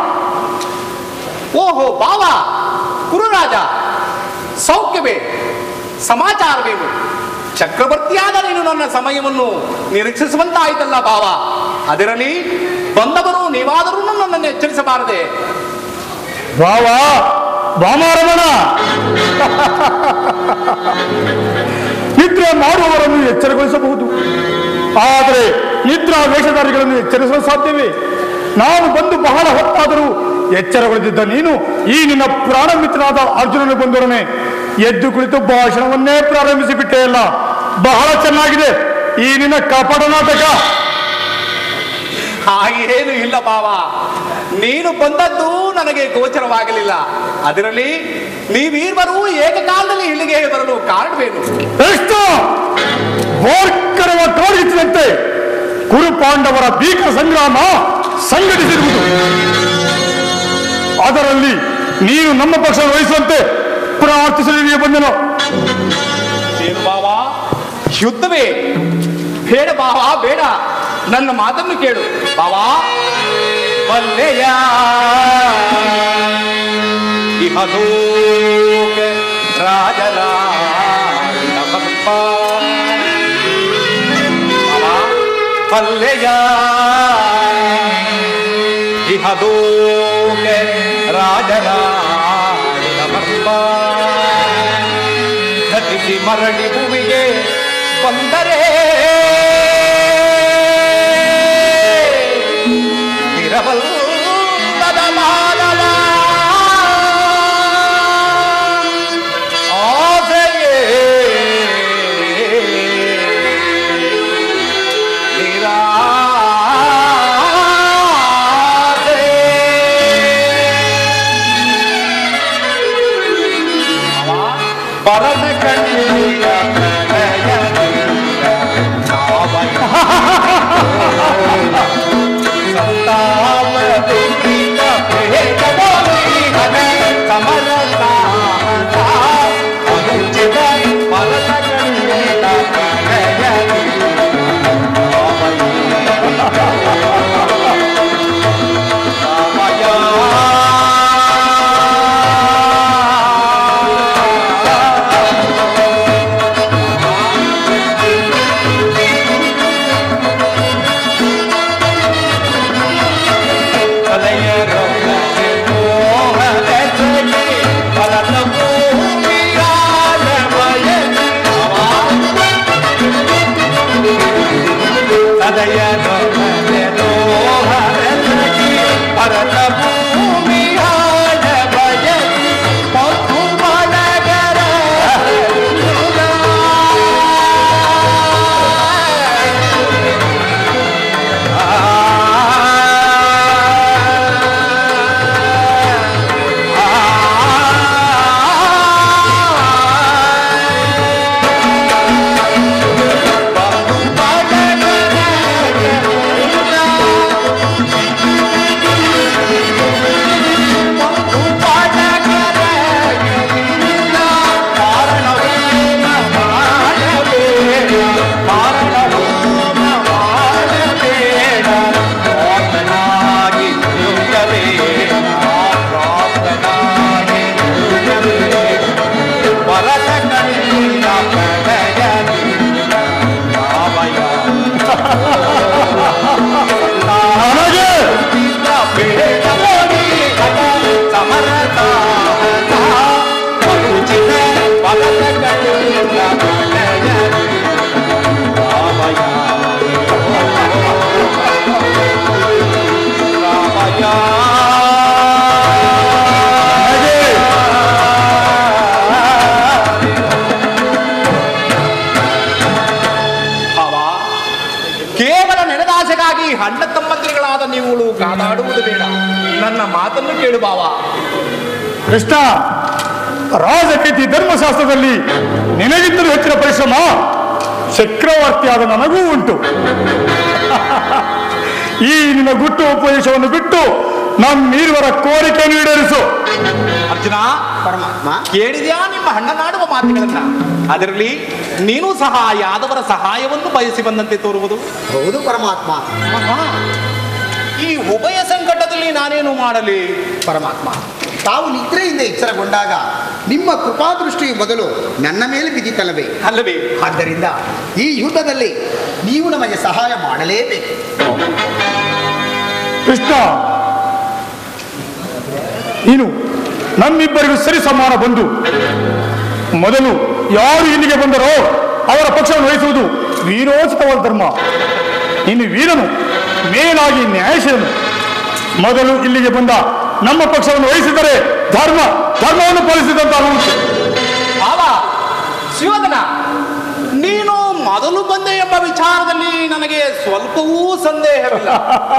ಓಹೋ ಬಾವ ಕುರುರಾಜ ಸೌಖ್ಯವೇ ಸಮಾಚಾರವೇನು ಚಕ್ರವರ್ತಿಯಾದ ನೀನು ನನ್ನ ಸಮಯವನ್ನು ನಿರೀಕ್ಷಿಸುವಂತಾಯ್ತಲ್ಲ ಬಾವ ಅದರಲ್ಲಿ ಬಂದವರು ನೀವಾದರೂ ನನ್ನನ್ನು ಎಚ್ಚರಿಸಬಾರದೆ ಭಾವ ಭಾಮಾರಮಣ ನಿದ್ರೆ ಮಾಡುವವರನ್ನು ಎಚ್ಚರಗೊಳಿಸಬಹುದು ಆದರೆ ನಿದ್ರಾ ವೇಷಧಾರಿಗಳನ್ನು ಎಚ್ಚರಿಸಲು ಸಾಧ್ಯವೇ ನಾನು ಬಂದು ಬಹಳ ಹೊತ್ತಾದರೂ ಎಚ್ಚರಗೊಳಿಸಿದ್ದ ನೀನು ಈ ನಿನ್ನ ಪ್ರಾಣ ಮಿತ್ರನಾದ ಅರ್ಜುನನು ಬಂದೊಡನೆ ಎದ್ದು ಕುಳಿತು ಭಾಷಣವನ್ನೇ ಪ್ರಾರಂಭಿಸಿ ಬಿಟ್ಟೆಯಲ್ಲ ಬಹಳ ಚೆನ್ನಾಗಿದೆ ಈ ನಿನ್ನ ಕಪಟ ನಾಟಕ ಹಾಗೇನು ಇಲ್ಲ ಬಾವ ನೀನು ಬಂದದ್ದು ನನಗೆ ಗೋಚರವಾಗಲಿಲ್ಲ ಅದರಲ್ಲಿ ನೀವೀರ್ವರು ಏಕಕಾಲದಲ್ಲಿ ಇಲ್ಲಿಗೆ ಬರಲು ಕಾರಣವೇನು ಎಷ್ಟು ಬೋರ್ಕರವ ತೋರಿಸಿದಂತೆ ಕುರು ಪಾಂಡವರ ಭೀಕರ ಸಂಗ್ರಾಮ ಸಂಘಟಿಸಿರುವುದು ಅದರಲ್ಲಿ ನೀನು ನಮ್ಮ ಪಕ್ಷ ವಹಿಸುವಂತೆ ಪ್ರಾರ್ಥಿಸಲಿಗೆ ಬಂದೆನು ಏನು ಬಾವ ಯುದ್ಧವೇ ಬೇಡ ಬಾವ ಬೇಡ ನನ್ನ ಮಾತನ್ನು ಕೇಳು ಬಾವ ಬಲ್ಲೆಯ ಇಹದೋಗ ರಾಜರ ನಮಪ್ಪ. ಬಾವ, ಬಲ್ಲೆಯ ಇಹದೋಗ ರಾಜರ ನಮಪ್ಪ. ಗತಿಸಿ ಮರಳಿ ಭೂಮಿಗೆ ಬಂದರೆ ಇರಬಲ್ಲದ ಮಾನವ ಆಸೆಯೇ ನಿರಾಸೆ ಪರನ ಕಣ್ಣಿನ ಪ್ರಣಯದಿಂದ ನಾವಯ ಸಂತಾಪದಿಂದ ಪ್ರೇತಮೋಹಿಹನ ಸಮರಸಾಹಸ ಅನುಚಿತ ಪರನ ಕಣ್ಣಿನ ಪ್ರಣಯದಿಂದ ಭರತ ಭೂಮಿಯ ಬಯಸಿ ಮಧು ಮನಗರ ಭರತ ಕಣ್ಣಿನ ಪ್ರಣಯದಿಂದ ಭಾವಯ ನನಗೆ ಕೇವಲ ನೆನೆದಾಸೆಗಾಗಿ ಅಣ್ಣ ತಮ್ಮಂದಿರಿಗಳಾದ ನೀವುಗಳು ಕಾದಾಡುವುದು ಬೇಡ ನನ್ನ ಮಾತನ್ನು ಕೇಳು ಬಾವ ಕೃಷ್ಣ ರಾಜಕೀತಿ ಧರ್ಮಶಾಸ್ತ್ರದಲ್ಲಿ ನಿನಗಿಂತಲೂ ಹೆಚ್ಚಿನ ಪರಿಶ್ರಮ ಚಕ್ರವರ್ತಿಯಾದ ನನಗೂ ಉಂಟು ಈ ನಿನ್ನ ಗುಟ್ಟು ಉಪದೇಶವನ್ನು ಬಿಟ್ಟು ನಮ್ಮಿರುವರ ಕೋರಿಕೆಯನ್ನು ಈಡೇರಿಸು ಅರ್ಜುನ ಪರಮಾತ್ಮ ಕೇಳಿದ್ಯಾ ನಿಮ್ಮ ಅಣ್ಣನಾಡುವ ಮಾತುಗಳನ್ನ ಅದರಲ್ಲಿ ನೀನು ಸಹ ಯಾದವರ ಸಹಾಯವನ್ನು ಬಯಸಿ ಬಂದಂತೆ ತೋರುವುದು ಹೌದು ಪರಮಾತ್ಮ ಆಹಾ. ಈ ಉಭಯ ಸಂಕಟದಲ್ಲಿ ನಾನೇನು ಮಾಡಲಿ ಪರಮಾತ್ಮ ತಾವು ನಿದ್ರೆಯಿಂದ ಎಚ್ಚರಗೊಂಡಾಗ ನಿಮ್ಮ ಕೃಪಾದೃಷ್ಟಿಯು ಮೊದಲು ನನ್ನ ಮೇಲೆ ಬಿದ್ದಿತಲ್ಲವೇ ಅಲ್ಲವೇ ಆದ್ದರಿಂದ ಈ ಯುದ್ಧದಲ್ಲಿ ನೀವು ನಮಗೆ ಸಹಾಯ ಮಾಡಲೇಬೇಕು ಕೃಷ್ಣ ನೀನು ನಮ್ಮಿಬ್ಬರಿಗೂ ಸರಿ ಸಮಾನ ಬಂದು ಮೊದಲು ಯಾರು ಇಲ್ಲಿಗೆ ಬಂದರೋ ಅವರ ಪಕ್ಷವನ್ನು ವಹಿಸುವುದು ವೀರೋಚಿತವಾದ ಧರ್ಮ ಇನ್ನು ವೀರನು ಮೇಲಾಗಿ ನ್ಯಾಯಶೀಲನು ಮೊದಲು ಇಲ್ಲಿಗೆ ಬಂದ ನಮ್ಮ ಪಕ್ಷವನ್ನು ವಹಿಸಿದರೆ ಧರ್ಮ ಧರ್ಮವನ್ನು ಪಾಲಿಸಿದಂತಾಗುವುದು ಭಾವ ಶಿವದನ ನೀನು ಮೊದಲು ಬಂದೆ ಎಂಬ ವಿಚಾರದಲ್ಲಿ ನನಗೆ ಸ್ವಲ್ಪವೂ ಸಂದೇಹವಿಲ್ಲ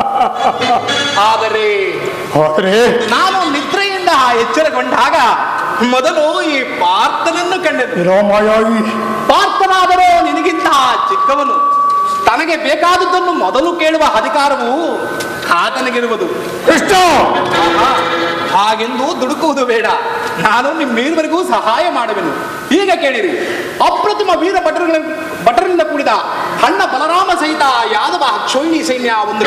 ಆದರೆ ಆದರೆ ನಾನು ನಿದ್ರೆಯಿಂದ ಎಚ್ಚರಗೊಂಡಾಗ ಮೊದಲು ಈ ಪಾರ್ಥನನ್ನು ಕಂಡೆನು ರಾಮಾಯಾಗಿ ಪಾರ್ಥನಾದರೂ ನಿನಗಿಂತ ಚಿಕ್ಕವನು ತನಗೆ ಬೇಕಾದದ್ದನ್ನು ಮೊದಲು ಕೇಳುವ ಅಧಿಕಾರವು ಆತನಿಗಿರುವುದು ಕೃಷ್ಣ ಆಹಾ, ಹಾಗೆಂದು ದುಡುಕುವುದು ಬೇಡ ನಾನು ನಿಮ್ಮೇಲ್ವರೆಗೂ ಸಹಾಯ ಮಾಡುವೆನು ಈಗ ಕೇಳಿರಿ ಅಪ್ರತಿಮ ವೀರ ಭಟರುಗಳ ಭಟರಿಂದ ಕೂಡಿದ ಅಣ್ಣ ಬಲರಾಮ ಸಹಿತ ಯಾದವ ಕ್ಷೋಹಿಣಿ ಸೈನ್ಯ ಒಂದು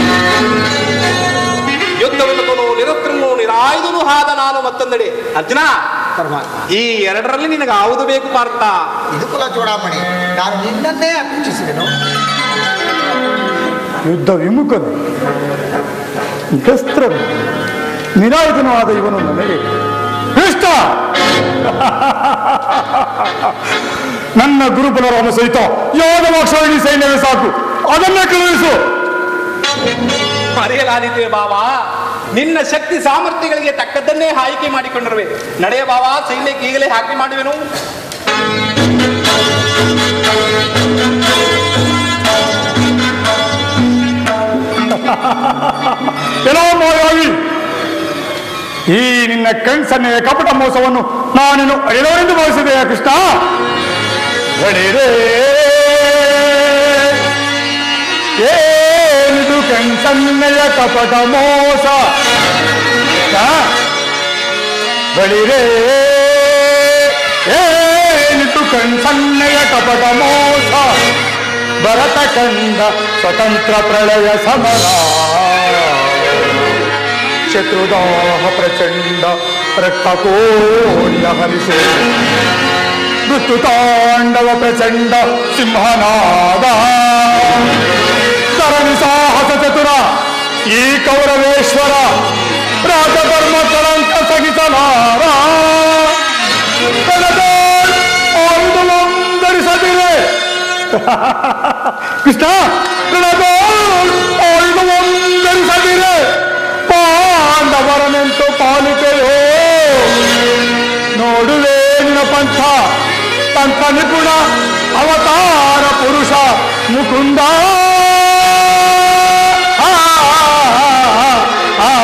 ಯುದ್ಧವನ್ನು ನಿರತ್ರನು ನಿರಾಯುಧನು ಆದ ನಾನು ಮತ್ತೊಂದೆಡೆ ಅರ್ಜುನ ಪರಮಾತ್ಮ ಈ ಎರಡರಲ್ಲಿ ನಿನಗೆ ಯಾವುದು ಬೇಕು ಪಾರ್ಥ ಇದು ಕುಲ ಚೂಡಾಮಣಿ ನಾನು ನಿನ್ನನ್ನೇ ಅಪೇಕ್ಷಿಸಿದೆನು ಯುದ್ಧ ವಿಮುಖನು ಗಸ್ತ್ರನು ನಿರಾಯುಧನೂ ಆದ ಇವನು ನನಗೆ ಕೃಷ್ಣ ನನ್ನ ಗುರುಬಲರಾಮ ಸಹಿತ ಯಾದವ ಕ್ಷೋಹಿಣಿ ಸೈನ್ಯವೇ ಸಾಕು ಅದನ್ನೇ ಕಳುಹಿಸು ಮರೆಯಲಾದೀತೆ ಬಾವ ನಿನ್ನ ಶಕ್ತಿ ಸಾಮರ್ಥ್ಯಗಳಿಗೆ ತಕ್ಕದ್ದನ್ನೇ ಆಯ್ಕೆ ಮಾಡಿಕೊಂಡಿರುವೆ ನಡೆಯ ಬಾವ ಸೈನ್ಯಕ್ಕೆ ಈಗಲೇ ಆಯ್ಕೆ ಮಾಡುವೆನು ಎಲ್ಲೋ ಮಾಯಾವಿ ಈ ನಿನ್ನ ಕಣ್ಸನ್ನೆಯ ಕಪಟ ಮೋಸವನ್ನು ನಾನಿನ್ನು ಅಳಿದವರೆಂದು ಭಾವಿಸಿದೆಯಾ ಕೃಷ್ಣ ಅಳಿರೇ ಏನಿದು ಕಣ್ಸನ್ನೆಯ ಕಪಟ ಮೋಸ ಆ? ಬಳಿರೇ ಏನಿದು ಕಣ್ಸನ್ನೆಯ ಕಪಟ ಮೋಸ ಭರತ ಕಂಡ ಸ್ವತಂತ್ರ ಪ್ರಳಯ ಸಮರ ಶತ್ರುದಾಹ ಪ್ರಚಂಡ ರಕ್ತಕೋಣ್ಯ ಹರಿಸು ಮೃತ್ಯು ತಾಂಡವ ಪ್ರಚಂಡ ಸಿಂಹನಾದ ತರಣಿ ಸಾಹಸ ಚತುರ ಈ ಕೌರವೇಶ್ವರ ರಾಜಧರ್ಮ ಕಳಂಕ ಸಹಿಸಲಾರ ಕಣದಾಳ್ ಆಯುಧ ಒಂದರಿಸದಿರೆ ಕೃಷ್ಣ ಕಣದಾಳ್ ಆಯುಧ ಒಂದರಿಸದಿರೆ ಪಾಂಡವರನೆಂತು ಪಾಲಿಕೆಯೋ ನೋಡುವೆ ನಿನ್ನ ಪಂಥ ಪಂಥ ನಿಪುಣ ಅವತಾರ ಪುರುಷ ಮುಕುಂದ ಆ, ಆ, ಆ.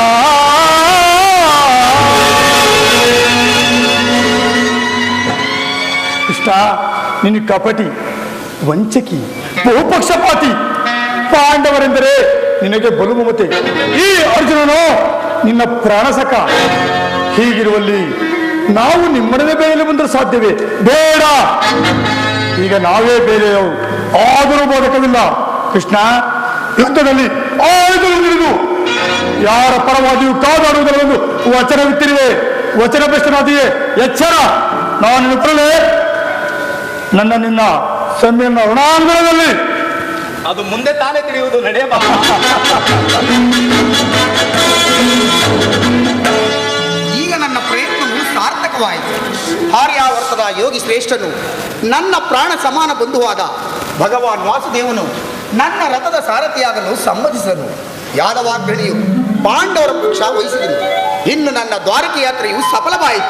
ಕೃಷ್ಣ ನಿನ್ನ ಕಪಟಿ ವಂಚಕಿ ಬಹುಪಕ್ಷಪಾತಿ ಪಾಂಡವರೆಂದರೆ ನಿನಗೆ ಬಲು ಮಮತೆ ಈ ಅರ್ಜುನನು ನಿನ್ನ ಪ್ರಾಣಸಕ ಹೀಗಿರುವಲ್ಲಿ ನಾವು ನಿಮ್ಮನೆ ಬೇರೆಯಲ್ಲಿ ಬಂದರೆ ಸಾಧ್ಯವೇ ಬೇಡ ಈಗ ನಾವೇ ಬೇರೆಯವು ಆದರೂ ಬೋಧಕವಿಲ್ಲ ಕೃಷ್ಣ ಯುದ್ಧದಲ್ಲಿ ಆಯುಧಗಳು ಹಿಡಿದು ಯಾರ ಪರವಾಗಿಯೂ ಕಾದಾಡುವುದರೊಂದು ವಚನವಿತ್ತಿರುವೆ ವಚನ ಭ್ರಷ್ಟನಾದಿಯೇ ಎಚ್ಚರ ನಾನು ಬರಲೇ ನನ್ನ ನಿನ್ನ ಸಮ್ಮೇಳನ ರಣಾಂಗಣದಲ್ಲಿ ಅದು ಮುಂದೆ ತಾನೇ ತಿಳಿಯುವುದು ನಡೆಯ ಬಾವ ಈಗ ನನ್ನ ಪ್ರಯತ್ನವು ಸಾರ್ಥಕವಾಯಿತು ಆರ್ಯಾವರ್ತದ ಯೋಗಿ ಶ್ರೇಷ್ಠನು ನನ್ನ ಪ್ರಾಣ ಸಮಾನ ಬಂಧುವಾದ ಭಗವಾನ್ ವಾಸುದೇವನು ನನ್ನ ರಥದ ಸಾರಥಿಯಾಗಲು ಸಮ್ಮತಿಸನು ಯಾದವಾಗ್ರಣಿಯು ಪಾಂಡವರ ಪಕ್ಷ ವಹಿಸಿದನು ಇನ್ನು ನನ್ನ ದ್ವಾರಕೆ ಯಾತ್ರೆಯು ಸಫಲವಾಯಿತು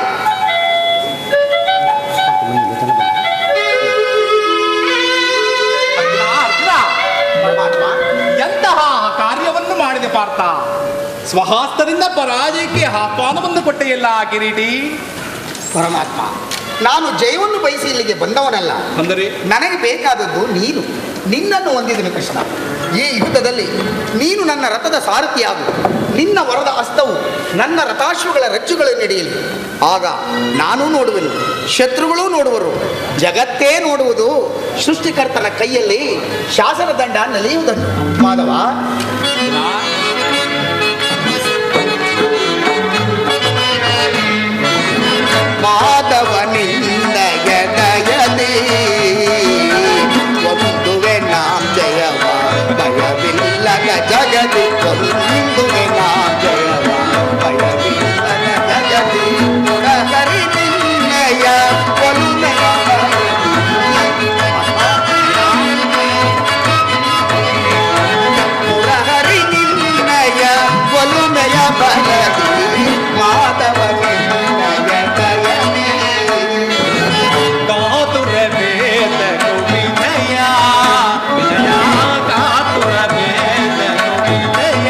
ಅರ್ಜುನ, ಅರ್ಜುನ, ಪರಮಾತ್ಮ ಎಂತಹ ಕಾರ್ಯವನ್ನು ಮಾಡಿದೆ ಪಾರ್ಥ ಸ್ವಹಸ್ತದಿಂದ ಪರಾಜಯಕ್ಕೆ ಆಹ್ವಾನವನ್ನು ಕೊಟ್ಟೆಯಲ್ಲ ಕಿರೀಟಿ ಪರಮಾತ್ಮ ನಾನು ಜಯವನ್ನು ಬಯಸಿ ಇಲ್ಲಿಗೆ ಬಂದವನಲ್ಲ ಅಂದರೆ ನನಗೆ ಬೇಕಾದದ್ದು ನೀನು ನಿನ್ನನ್ನು ಹೊಂದಿದನು ಕೃಷ್ಣ ಈ ಯುದ್ಧದಲ್ಲಿ ನೀನು ನನ್ನ ರಥದ ಸಾರಥಿಯಾಗು ನಿನ್ನ ವರದ ಹಸ್ತವು ನನ್ನ ರಥಾಶ್ವಗಳ ರಜ್ಜುಗಳನ್ನು ಹಿಡಿಯಲಿ ಆಗ ನಾನು ನೋಡುವೆನು ಶತ್ರುಗಳೂ ನೋಡುವರು ಜಗತ್ತೇ ನೋಡುವುದು ಸೃಷ್ಟಿಕರ್ತನ ಕೈಯಲ್ಲಿ ಶಾಸನ ದಂಡ ನಲಿಯುವುದನ್ನು ಮಾಧವ ಮಾಧವನಿಂದ ಎದಯದಿ ಒಂದುವೆ ನಾಂ ಜಯವ ಭಯವಿಲ್ಲದ ಜಗದಿ ಒಂದುವೆ ನಾಂ ಜಯವ ಭಯವಿಲ್ಲದ ಜಗದಿ ಮುರಹರಿ ನಿನ್ನಯ ಒಲುಮೆಯ ಮುರಹರಿ ನಿನ್ನಯ ಒಲುಮೆಯ ಬಲದಿ ಮಾಧವ ನಿನ್ನಯ ದಯದಿ ಕಾತುರ ವೇದ ವಿಜಯ ವಿಜಯ ಕಾತುರ ವೇದ ವಿಜಯ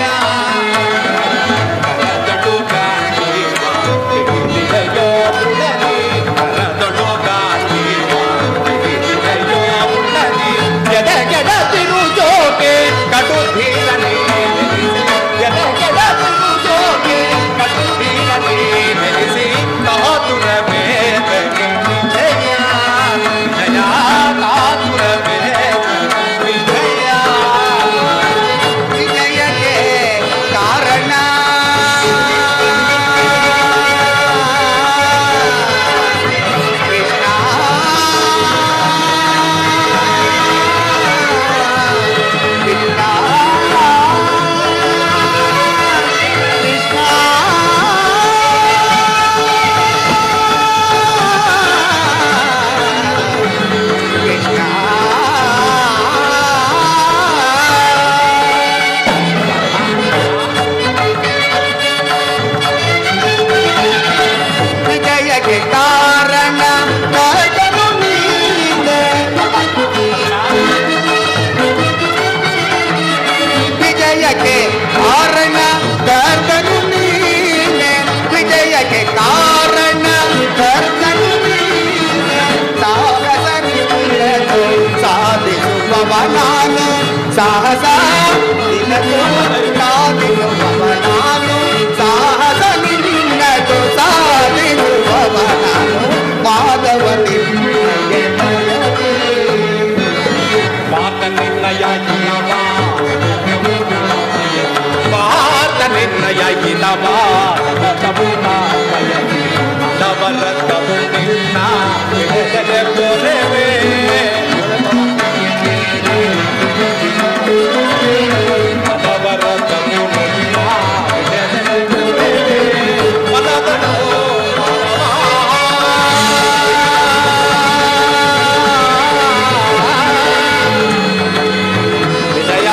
ಕರದಡು ಗಾಂಧೀವ ವಿಜಯೋ ಪುಡನಿ ಕರದಡು ಗಾಂಧೀವ ವಿಜಯೋ ಪುಡನಿ ಎಡ ಕೆಡ ತಿರು ಜೋಕೆ ಕಟು ಧೀರನೆ ಎಡ ಕೆಡ ತಿರು ಜೋಕೆ ಕಟು ಧೀರನೆ ನೆಲೆಸಿ ಕಾತುರ ವೇದ ವಿಜಯ ವಿಜಯ ಕಾತುರ ವೇದ ವಿಜಯ ವಿಜಯಕ್ಕೆ ಕಾರಣ ಕೃಷ್ಣ ಕೃಷ್ಣ ಕೃಷ್ಣ ವಿಜಯಕ್ಕೆ ಕಾರಣ ಕರ್ತನು ನೀನೆ. ವಿಜಯಕ್ಕೆ ಕಾರಣ ಕರ್ತನು ನೀನೆ ವಿಜಯಕ್ಕೆ ಕಾರಣ ಕರ್ತನು ನೀನೆ ಸಾಹಸ ನಿನ್ನದು ಸಾಧಿಸುವವ ನಾನು ಸಾಹಸ ನಿನ್ನದು ಸಾಧಿಸುವವ ನಾನು ಸಾಹಸ ನಿನ್ನದು ಸಾಧಿಸುವವ ನಾನು ಮಾಧವ ನಿನ್ನಗೆ ದಯದಿ. ಮಾತ ನಿನ್ನಯ ಹಿತವ ಮಾತ ನಿನ್ನಯ ಹಿತವ ನವರತ್ನವು ನಿನ್ನ ವಿಡದಲೆ ಪೊರೆವೆ ನವರತ್ನವು ನಿನ್ನ ವಿಡದಲೆ ಪೊರೆವೆ ಮನದನು ವಿಜಯ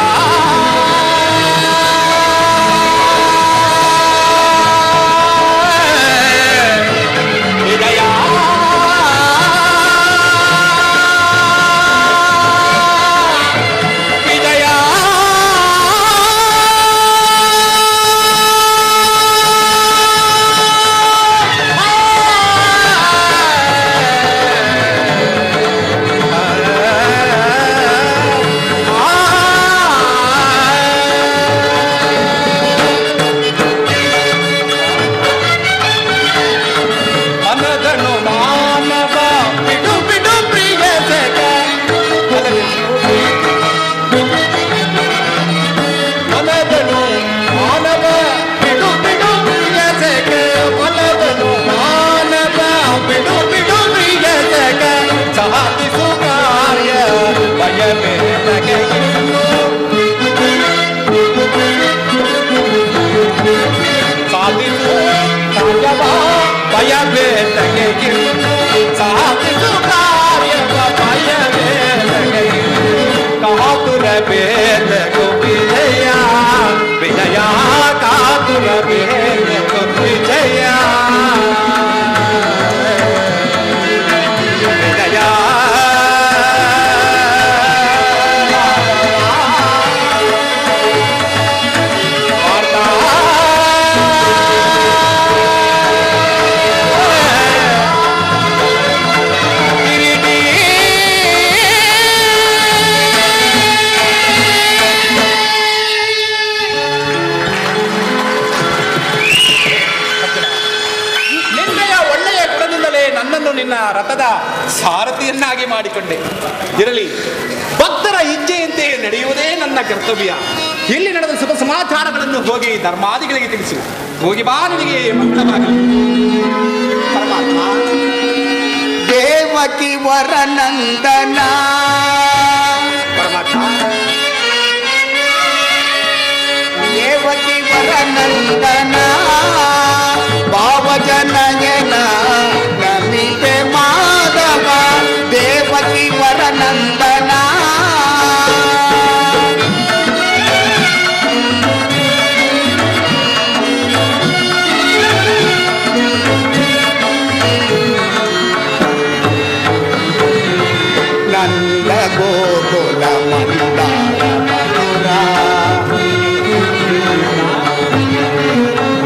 ವಿಜಯ ವಿಜಯ ಮನದನು ಮಾನವ ಬಿಡು ಬಿಡು ಪ್ರಿಯ ಜಗ ಮನದನು ಮಾನವ ಬಿಡು ಬಿಡು ಪ್ರಿಯ ಜಗ ಮನದನು ಮಾನವ ಬಿಡು ಬಿಡು ಪ್ರಿಯ ಜಗ ಸಾಧಿಸು ಕಾರ್ಯ ಭಯವೇ ಸಾಧಿಸು ಕಾರ್ಯವ ಭಯವೇ ಸಾಧಿಸು ಕಾರ್ಯವ ಭಯವೇ ಕಾತುರ ಬೇದ ವಿಜಯ ವಿಜಯ ಕಾತುರ ಬೇದ ವಿಜಯ ವಿಜಯ ನಿನ್ನೆಯ ಒಳ್ಳೆಯ ಗುಣದಿಂದಲೇ ನನ್ನನ್ನು ನಿನ್ನ ರಥದ ಸಾರಥಿಯನ್ನಾಗಿ ಮಾಡಿಕೊಂಡೆ ಇರಲಿ ಭಕ್ತರ ಇಚ್ಛೆಯಂತೆ ನಡೆಯುವುದೇ ನನ್ನ ಕರ್ತವ್ಯ ಇಲ್ಲಿ ನಡೆದ ಶುಭ ಸಮಾಚಾರಗಳನ್ನು ಹೋಗಿ ಧರ್ಮಾದಿಗಳಿಗೆ ತಿಳಿಸು ಹೋಗಿ ಬಾ ನಿನಗೆ ಮಂಗಳವಾಗಲಿ ಪರಮಾತ್ಮ ದೇವಕಿ ವರನಂದನ ಪರಮಾತ್ಮ ದೇವಕಿ ವರನಂದನ ಭಾವಜನಯನ ನಮಿತೆ ಮಾಧವ ದೇವಕಿ ವರನಂದನ ನಂದ ಗೋಕುಲ ಮಂದಾರ ಮಧುರ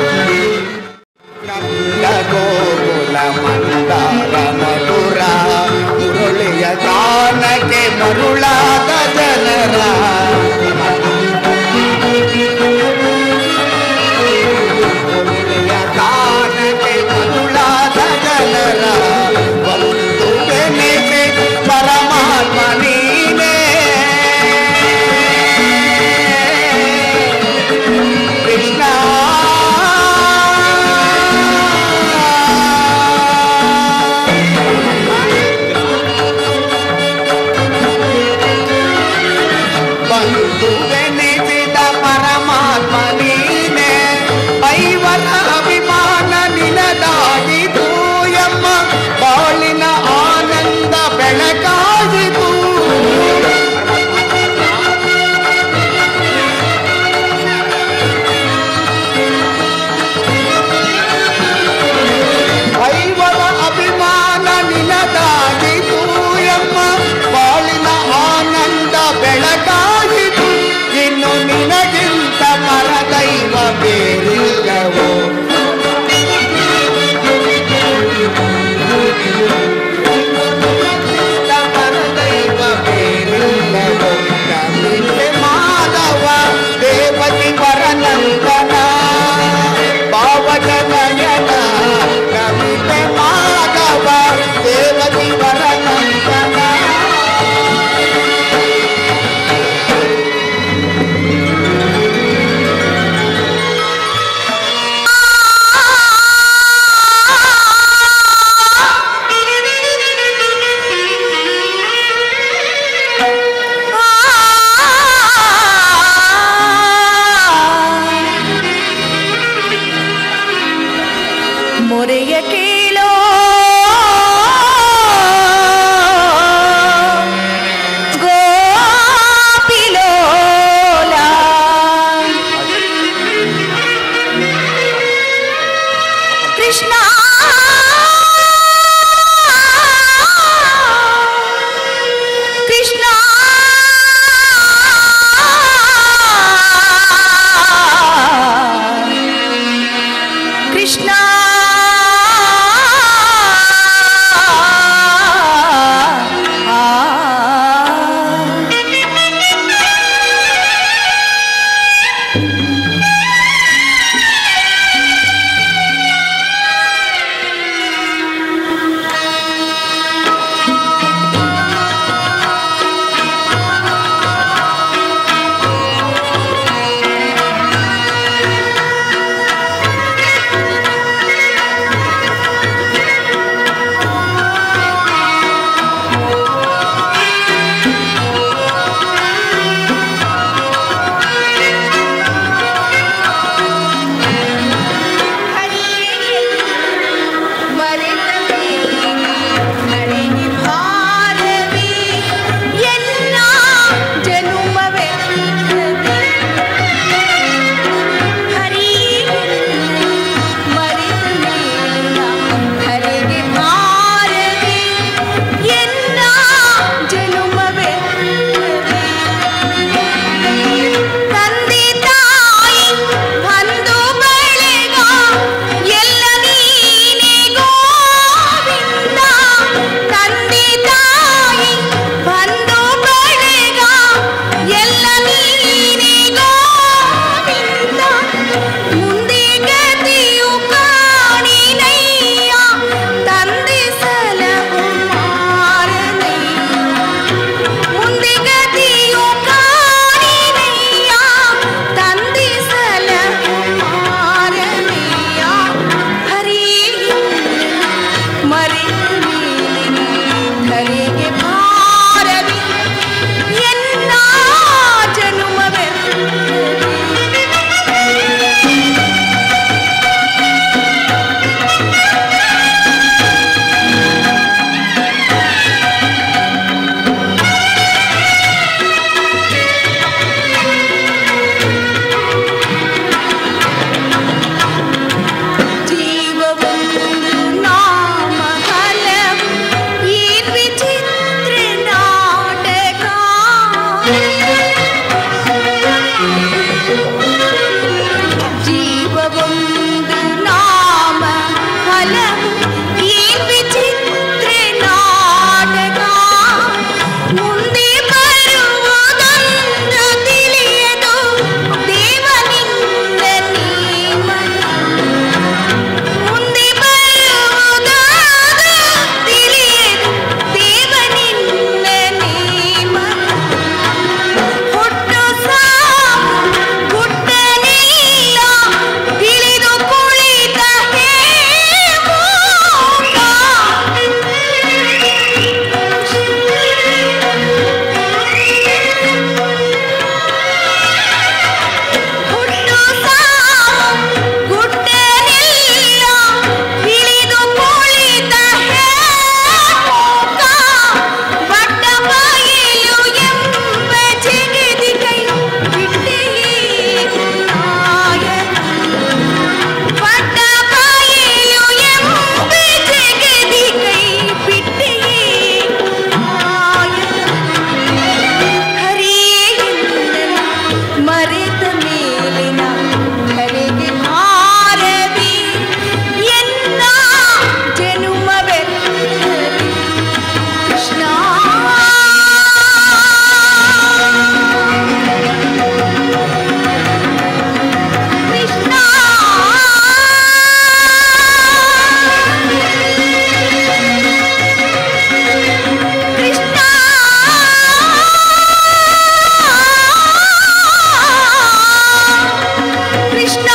ಮರೆತ ಮೇಲಿನ ಕಲೆಗೆ ಭಾರವಿ ಎನ್ನ ಜನುಮವೆತ್ತಲಿ ಕೃಷ್ಣ ಕೃಷ್ಣ ಕೃಷ್ಣ ಕೃಷ್ಣ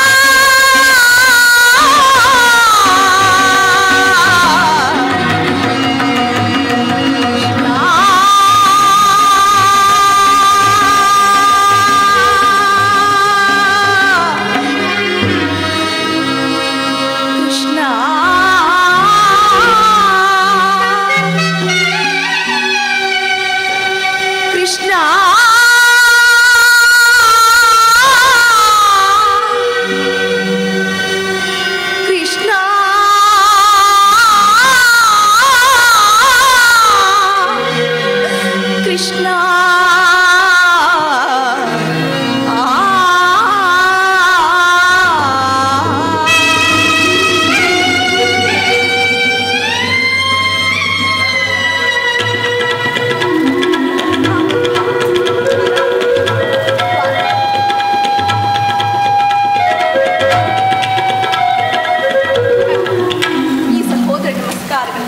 ಕೃಷ್ಣ ಕೃಷ್ಣ ಕೃಷ್ಣ ಕೃಷ್ಣ ಈ ಸಹೋದರ ನಮಸ್ಕಾರಗಳು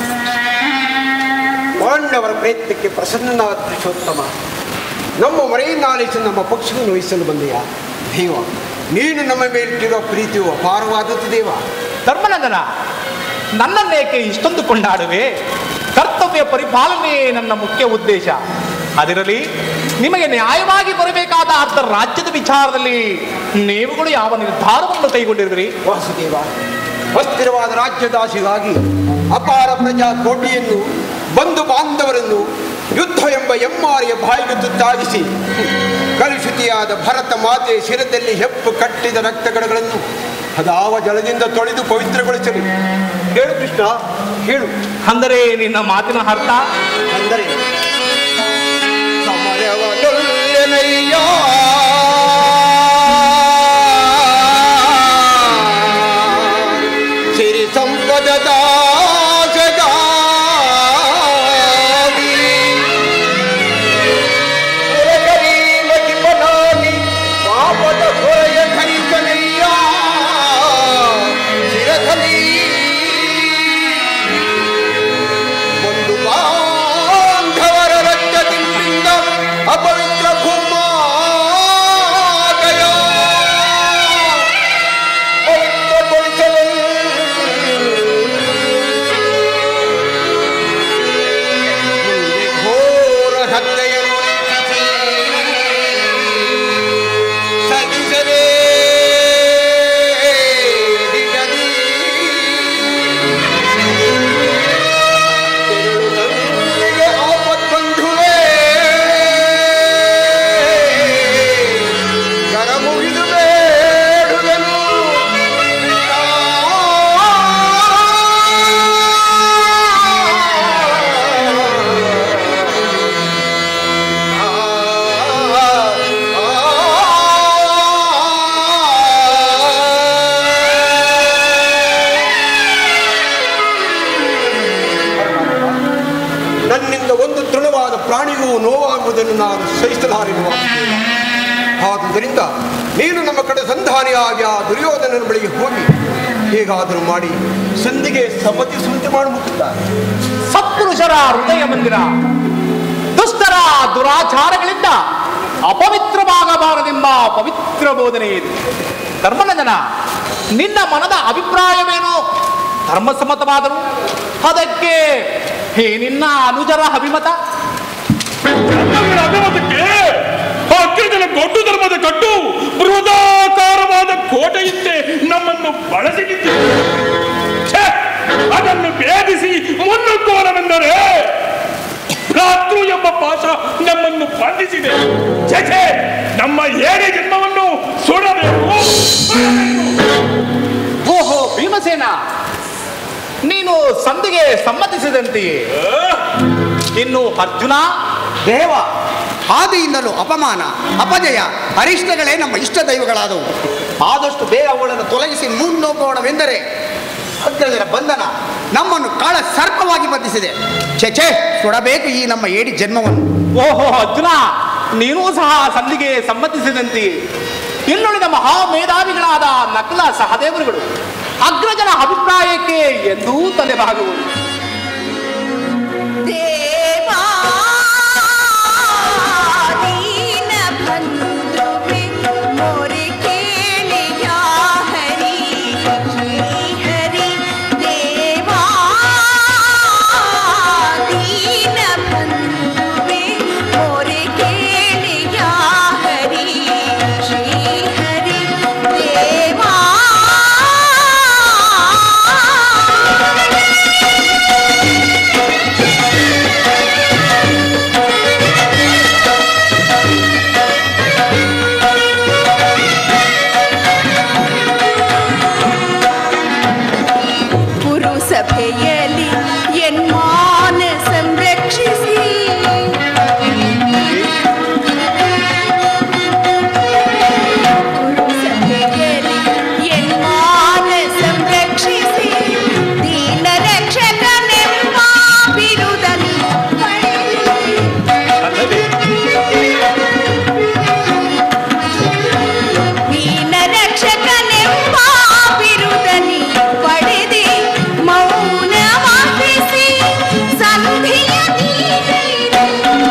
ಪಾಂಡವರ ಪ್ರಯತ್ನಕ್ಕೆ ಪ್ರಸನ್ನನಾದ ಪುರುಷೋತ್ತಮ ನಮ್ಮ ಮರೆಯನ್ನಾಲಿಸಿ ನಮ್ಮ ಪಕ್ಷವನ್ನು ವಹಿಸಲು ಬಂದೆಯ ದೇವ ನೀನು ನಮ್ಮ ಮೇಲಿಟ್ಟಿರುವ ಪ್ರೀತಿಯು ಅಪಾರವಾದದ್ದು ದೇವ ಧರ್ಮನಂದನ ನನ್ನನ್ನೇಕೆ ಇಷ್ಟೊಂದು ಕೊಂಡಾಡುವೆ ಕರ್ತವ್ಯ ಪರಿಪಾಲನೆ ನನ್ನ ಮುಖ್ಯ ಉದ್ದೇಶ ಅದಿರಲಿ ನಿಮಗೆ ನ್ಯಾಯವಾಗಿ ಬರಬೇಕಾದ ಅರ್ಧ ರಾಜ್ಯದ ವಿಚಾರದಲ್ಲಿ ನೀವುಗಳು ಯಾವ ನಿರ್ಧಾರವನ್ನು ಕೈಗೊಂಡಿರುವಿರಿ ವಾಸುದೇವ ಅಸ್ಥಿರವಾದ ರಾಜ್ಯದಾಸಿಗಾಗಿ ಅಪಾರ ಪ್ರಜಾ ಕೋಟಿಯನ್ನು ಬಂಧು ಬಾಂಧವರನ್ನು ಯುದ್ಧ ಎಂಬ ಎಮ್ಮಾರಿಯ ಬಾಯಿಗೆ ತುತ್ತಾಗಿಸಿ ಕಲುಷಿತಿಯಾದ ಭರತ ಮಾತೆ ಶಿರದಲ್ಲಿ ಹೆಪ್ಪು ಕಟ್ಟಿದ ರಕ್ತಗಡಗಳನ್ನು ಅದಾವ ಜಲದಿಂದ ತೊಳೆದು ಪವಿತ್ರಗೊಳಿಸಲು ಹೇಳು ಕೃಷ್ಣ ಹೇಳು ಅಂದರೆ ನಿನ್ನ ಮಾತಿನ ಅರ್ಥ ಅಂದರೆ ಸಮರವನೊಲ್ಲೆನಯ್ಯ ಸಿರಿ ಸಂಪದದ ಆಸೆಗಾಗಿ ಪುರಗರೀಮಗಿಪನಾಗಿ ಪಾಪದ ಹೊರೆಯ ಧರಿಸನಯ್ಯ ಶಿರದಲ್ಲಿ ಒಂದು ಬಾಂಧವರ ರಕ್ತದಿಂದ ಅಪವಿತ್ರ ಭೂಮಾದಯ ಪವಿತ್ರಗೊಳಿಸಲು ಮುಂದೆ ಘೋರ ಹತ್ಯೆಯನ್ನು ಇಚ್ಛಿಸಿ ಸಹಿಸದೆ ಹಿಡಿಯದಿ ತೆರಳು ತಂದೆಗೆ ಆಪತ್ಬಂಧುವೇ ಕರ ಮುಗಿದು ಬೇಡುವೆನು ನನ್ನಿಂದ ಒಂದು ತೃಣವಾದ ಪ್ರಾಣಿಗೂ ನೋವಾಗುವುದನ್ನು ನಾನು ಸಹಿಸಲಾರಿರುವ ಆದುದರಿಂದ ನೀನು ನಮ್ಮ ಕಡೆ ಸಂಧಾನಿಯಾಗಿ ಆ ದುರ್ಯೋಧನನ ಬಳಿಗೆ ಹೋಗಿ ಹೇಗಾದರೂ ಮಾಡಿ ಸಂಧಿಗೆ ಸಮ್ಮತಿಸುವಂತೆ ಮಾಡಿಬಿಟ್ಟಿದ್ದಾರೆ ಸತ್ಪುರುಷರ ಹೃದಯ ಮಂದಿರ ದುಷ್ಟರ ದುರಾಚಾರಗಳಿಂದ ಅಪವಿತ್ರವಾಗಬಾರದೆಂಬ ಪವಿತ್ರ ಬೋಧನೆ ಇದು ಧರ್ಮನಂದನ ನಿನ್ನ ಮನದ ಅಭಿಪ್ರಾಯವೇನು ಧರ್ಮಸಮ್ಮತವಾದರೂ ಅದಕ್ಕೆ ಹೇ ನಿನ್ನ ಅನುಜರ ಅಭಿಮತ ಧರ್ಮಗಳ ಅಭಿಮತಕ್ಕೆ ಆ ಕಿರಿದನ ದೊಡ್ಡ ಧರ್ಮದ ಕಟ್ಟು ಬೃಹದಾಕಾರವಾದ ಕೋಟೆಯಂತೆ ನಮ್ಮನ್ನು ಬಳಸಿಗಿದ್ದು ಛೆ! ಅದನ್ನು ಭೇದಿಸಿ ಮುನ್ನುಗ್ಗುವನವೆಂದರೆ ರಾತ್ರು ಎಂಬ ಪಾಶ ನಮ್ಮನ್ನು ಬಂಧಿಸಿದೆ ಛೆ, ಛೆ! ನಮ್ಮ ಏನೇ ಜನ್ಮವನ್ನು ಸುಡಬೇಕು ಸುಡಬೇಕು. ಓಹೋ ಭೀಮಸೇನ ನೀನು ಸಂಧಿಗೆ ಸಮ್ಮತಿಸಿದಂತೆಯೇ ಇನ್ನು ಅರ್ಜುನ ದೇವ ಆದಿಯಿಂದಲೂ ಅಪಮಾನ ಅಪಜಯ ಅರಿಷ್ಟಗಳೇ ನಮ್ಮ ಇಷ್ಟ ದೈವಗಳಾದವು ಆದಷ್ಟು ಬೇಗ ಅವುಗಳನ್ನು ತೊಲಗಿಸಿ ಮುನ್ನೋಗೋಣವೆಂದರೆ ಅಗ್ರಜರ ಬಂಧನ ನಮ್ಮನ್ನು ಕಾಳ ಸರ್ಪವಾಗಿ ಬಂಧಿಸಿದೆ ಛೆ ಸುಡಬೇಕು ಈ ನಮ್ಮ ಏಡಿ ಜನ್ಮವನ್ನು ಓಹೋ ಅರ್ಜುನ ನೀನೂ ಸಹ ಸಂಧಿಗೆ ಸಮ್ಮತಿಸಿದಂತೆ ಇನ್ನುಳಿದ ಮಹಾ ಮೇಧಾವಿಗಳಾದ ನಕಲ ಸಹದೇವರುಗಳು ಅಗ್ರಜನ ಅಭಿಪ್ರಾಯಕ್ಕೆ ಎಂದೂ ತಲೆಬಾಗುವುದು ದೇವಾ ದೀನ ಬಂಧುವೆ ಮೊರೆ ಕೇಳಿಯ ಹರಿ ಶ್ರೀ ಹರಿ ದೇವಾ ದೀನ ಬಂಧುವೆ ಮೊರೆ ಕೇಳಿಯ ಹರಿ ಶ್ರೀ ಹರಿ ದೇವಾ ಪುರುಸಭೆಯಲ್ಲಿ ಎನ್ಮಾನ ಸಂರಕ್ಷಿಸಿ ಪುರುಸಭೆಯಲ್ಲಿ ಎನ್ಮಾನ ಸಂರಕ್ಷಿಸಿ ದೀನ ರಕ್ಷಕನೆಂಬ ಬಿರುದನ್ನು ಪಡೆಯಿರಿ. ದೀನ ರಕ್ಷಕನೆಂಬ ಬಿರುದನಿ ಪಡೆದೆ ಮೌನ ವಾಪಿಸಿ ಸಂಧಿಯ ನೀಡಿದೆ.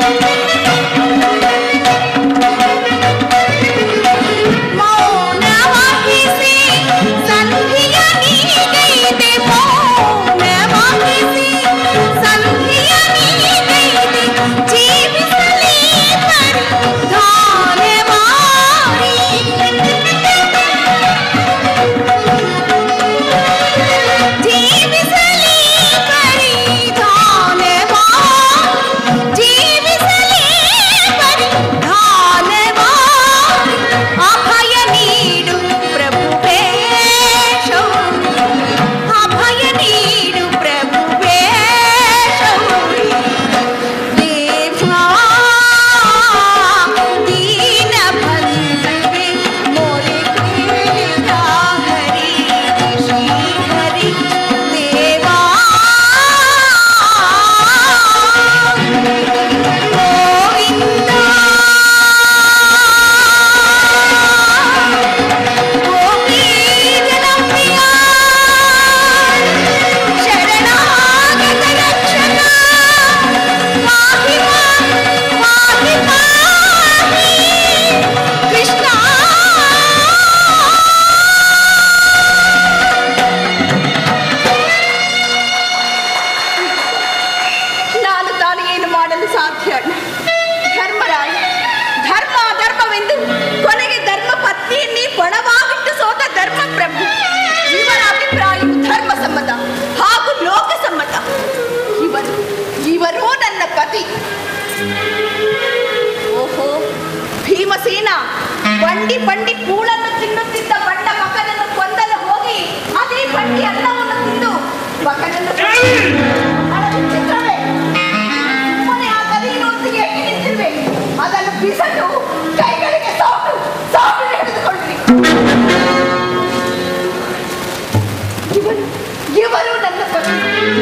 ಮೌನ ವಾಪಿಸಿ ಸಂಧಿಯ ನೀಡಿದೆ ಮೌನ ವಾಪಿಸಿ ಸಂಧಿಯ ನೀಡಿದೆ ಜೀವಿಸಲಿ ಪರಿಧಾನ ಮಾಡಿ ಜೀವಿಸಲಿ ಪರಿಧಾನ ಮಾಡಿ ಜೀವಿಸಲಿ ಪರಿಧಾನ ಮಾಡಿ ಅಭಯ ನೀಡು ಪ್ರಭುವೇ ಶೌರ್ಯ ಅಭಯ ನೀಡು ಪ್ರಭುವೇ ಶೌರ್ಯ ದೇವಾ ದೀನ ಬಂಧುವೆ ಮೊರೆ ಕೇಳಿದ ಹರಿ ಶ್ರೀ ಹರಿ ದೇವಾ ಗೋವಿಂದ ಗೋಪಿ ಜನಪ್ರಿಯ ಶರಣಾಗತ ರಕ್ಷಕ ಪಾಹಿ ಪಾಹಿ ಪಾಹಿ ಕೃಷ್ಣ ನಾನು ತಾನು ಏನು ಮಾಡಲು ಸಾಧ್ಯ ಅಣ್ಣ ಧರ್ಮರಾಯ ಧರ್ಮ ಧರ್ಮವೆಂದು ಕೊನೆಗೆ ಧರ್ಮ ಪತ್ನಿಯನ್ನೇ ಪಣವಾಗಿಟ್ಟು ಸೋತ ಧರ್ಮ ಪ್ರಭು ಇವರ ಅಭಿಪ್ರಾಯವು ಧರ್ಮ ಸಮ್ಮತ ಹಾಗೂ ಲೋಕ ಸಮ್ಮತ ಇವರು ಇವರು ನನ್ನ ಪತಿ ಓಹೋ ಭೀಮಸೇನ ಬಂಡಿ ಬಂಡಿ ಕೂಳನ್ನು ತಿನ್ನುತ್ತಿದ್ದ ಬಂಡ ಮಗನನ್ನು ಕೊಂದಲು ಹೋಗಿ ಅದೇ ಬಂಡಿ ಅನ್ನವನ್ನು ತಿಂದು ಮಗನನ್ನು ಬಹಳ ವಿಚಿತ್ರವೇ. ಸುಮ್ಮನೆ ಆ ಗದಿಯನ್ನೊಂದಿಗೆ ಏಕೆ ನಿಂತಿರುವೆ? ಅದನ್ನು ಬಿಸಲು ಕೈಗಳಿಗೆ ಸಾಕು ಸಾಕು ಹಿಡಿದುಕೊಳ್ಳಿ ಇವರು ಇವರು ನನ್ನ ಪತಿ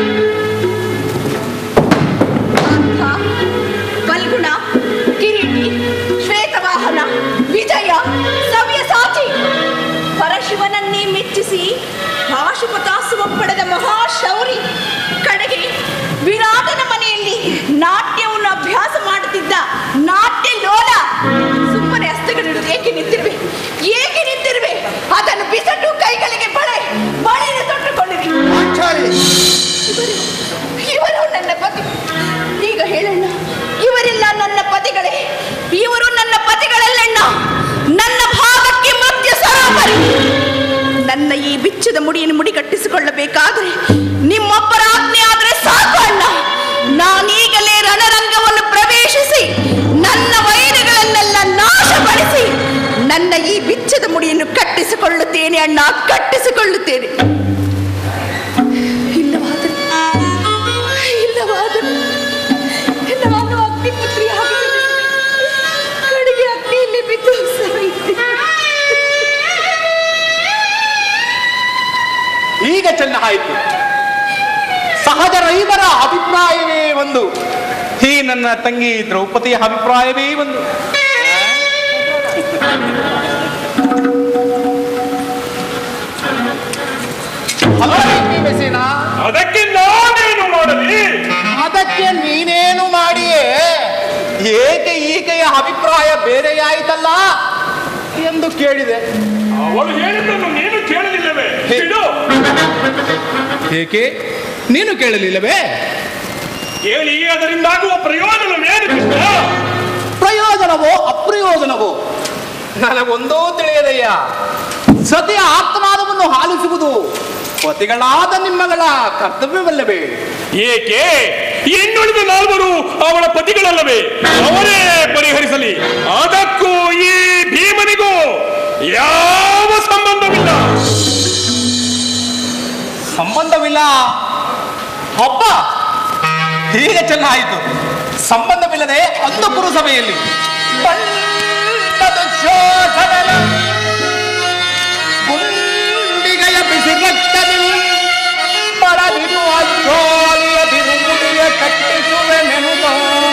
ಅಂಥ ಫಲ್ಗುಣ ಕಿರೀಟಿ ಶ್ವೇತವಾಹನ ವಿಜಯ ಸವ್ಯಸಾಚಿ ಪರಶಿವನನ್ನೇ ಮೆಚ್ಚಿಸಿ ಪಾಶುಪತಾಸುವ ಪಡೆದ ಮಹಾಶೌರಿ ಕಡೆಗೆ ವಿರಾಟನ ಮನೆಯಲ್ಲಿ ನಾಟ್ಯವನ್ನು ಅಭ್ಯಾಸ ಮಾಡುತ್ತಿದ್ದ ನಾಟ್ಯ ಲೋಲ ಸುಮ್ಮನೆ ಹಸ್ತಗಳಿಡುವುದು ಏಕೆ ನಿಂತಿರುವೆ ಏಕೆ ನಿಂತಿರುವೆ ಅದನ್ನು ಬಿಸಟ್ಟು ಕೈಗಳಿಗೆ ಬಳೆ ಬಳೆಯನ್ನು ತೊಟ್ಟುಕೊಂಡಿರಿ ಇವರು ಇವರು ನನ್ನ ಪತಿ ಈಗ ಹೇಳಣ್ಣ ಇವರೆಲ್ಲ ನನ್ನ ಪತಿಗಳೇ ಇವರು ನನ್ನ ಪತಿಗಳಲ್ಲಣ್ಣ ನನ್ನ ಭಾಗಕ್ಕೆ ಮೃತ್ಯು ಸರೋವರಿ ನನ್ನ ಈ ಬಿಚ್ಚದ ಮುಡಿಯನ್ನು ಮುಡಿ ಕಟ್ಟಿಸಿಕೊಳ್ಳಬೇಕಾದ್ರೆ ನಿಮ್ಮೊಬ್ಬರ ಆಜ್ಞೆ ಆದ್ರೆ ಸಾಕು ಅಣ್ಣ ನಾನೀಗಲೇ ರಣರಂಗವನ್ನು ಪ್ರವೇಶಿಸಿ ನನ್ನ ವೈರಿಗಳನ್ನೆಲ್ಲ ನಾಶಪಡಿಸಿ ನನ್ನ ಈ ಬಿಚ್ಚದ ಮುಡಿಯನ್ನು ಕಟ್ಟಿಸಿಕೊಳ್ಳುತ್ತೇನೆ ಅಣ್ಣ ಕಟ್ಟಿಸಿಕೊಳ್ಳುತ್ತೇನೆ ಇಲ್ಲವಾದರೆ ಇಲ್ಲವಾದರೆ ನಾನು ಅಗ್ನಿಪುತ್ರಿಯಾಗಿ ಸಾಯ್ತೆ. ಈಗ ಚೆನ್ನ ಆಯಿತು ಸಹಜ ರೈತರ ಅಭಿಪ್ರಾಯವೇ ಒಂದು ಈ ನನ್ನ ತಂಗಿ ದ್ರೌಪದಿಯ ಅಭಿಪ್ರಾಯವೇ ಒಂದು ಅಲ್ಲ ಭೀಮಸೇನ, ಅದಕ್ಕೆ ನಾನೇನು ಮಾಡಲಿ ಅದಕ್ಕೆ ನೀನೇನು ಮಾಡಿಯೇ ಏಕೆ ಈಕೆಯ ಅಭಿಪ್ರಾಯ ಬೇರೆಯಾಯಿತಲ್ಲ ಎಂದು ಕೇಳಿದೆ ಅವಳು ಹೇಳಿದ್ದನ್ನು ನೀನು ಕೇಳಲಿಲ್ಲವೇ ಬಿಡು ಏಕೆ ನೀನು ಕೇಳಲಿಲ್ಲವೇ ಕೇಳಿ ಅದರಿಂದಾಗುವ ಪ್ರಯೋಜನವೇನು ಕೃಷ್ಣ ಪ್ರಯೋಜನವೋ ಅಪ್ರಯೋಜನವೋ ನನಗೊಂದೋ ತಿಳಿಯದಯ್ಯ ಸತಿಯ ಆತ್ಮಾನವನ್ನು ಆಲಿಸುವುದು ಪತಿಗಳಾದ ನಿಮ್ಮಗಳ ಕರ್ತವ್ಯವಲ್ಲವೇ ಏಕೆ ಇನ್ನುಳಿದ ನಾಲ್ವರು ಅವಳ ಪತಿಗಳಲ್ಲವೇ ಅವರೇ ಪರಿಹರಿಸಲಿ ಅದಕ್ಕೂ ಈ ಭೀಮನಿಗೂ ಯಾವ ಸಂಬಂಧವಿಲ್ಲ ಸಂಬಂಧವಿಲ್ಲ ಒಬ್ಬ ಹೀಗೆ ಚೆನ್ನಾಯಿತು ಸಂಬಂಧವಿಲ್ಲದೆ ಅಂತಪುರ ಸಭೆಯಲ್ಲಿ ಬಣ್ಣದ ಶೋಷಣೆಯ ಗುಂಡಿಗೆಯ ಬಿಸಿ ರಕ್ತದಲ್ಲಿ ಬರದಿರುವ ಜೋಲಿಯ ಬಿರುಗುಡಿಯ ಕಟ್ಟಿಸುವೆ ನೆನುದೋ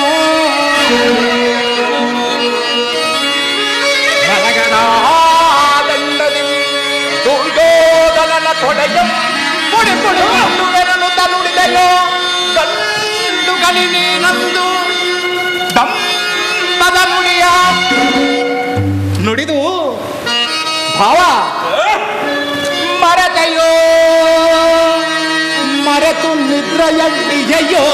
ದಂಡದಿ ದುರ್ಯೋಧನನ ತೊಡೆಯ ಪುಡಿ ಪುಡಿ ಮಂಡುವೆನನು ತನುಡಿದೆಯೋ ಗಂಡು ಗಲಿ ನೀನಂದು ದಂಬದ ನುಡಿಯ ನುಡಿದು ಭಾವ ಮರತೆಯೋ ಮರೆತು ನಿದ್ರೆಯಲ್ಲಿಯೋ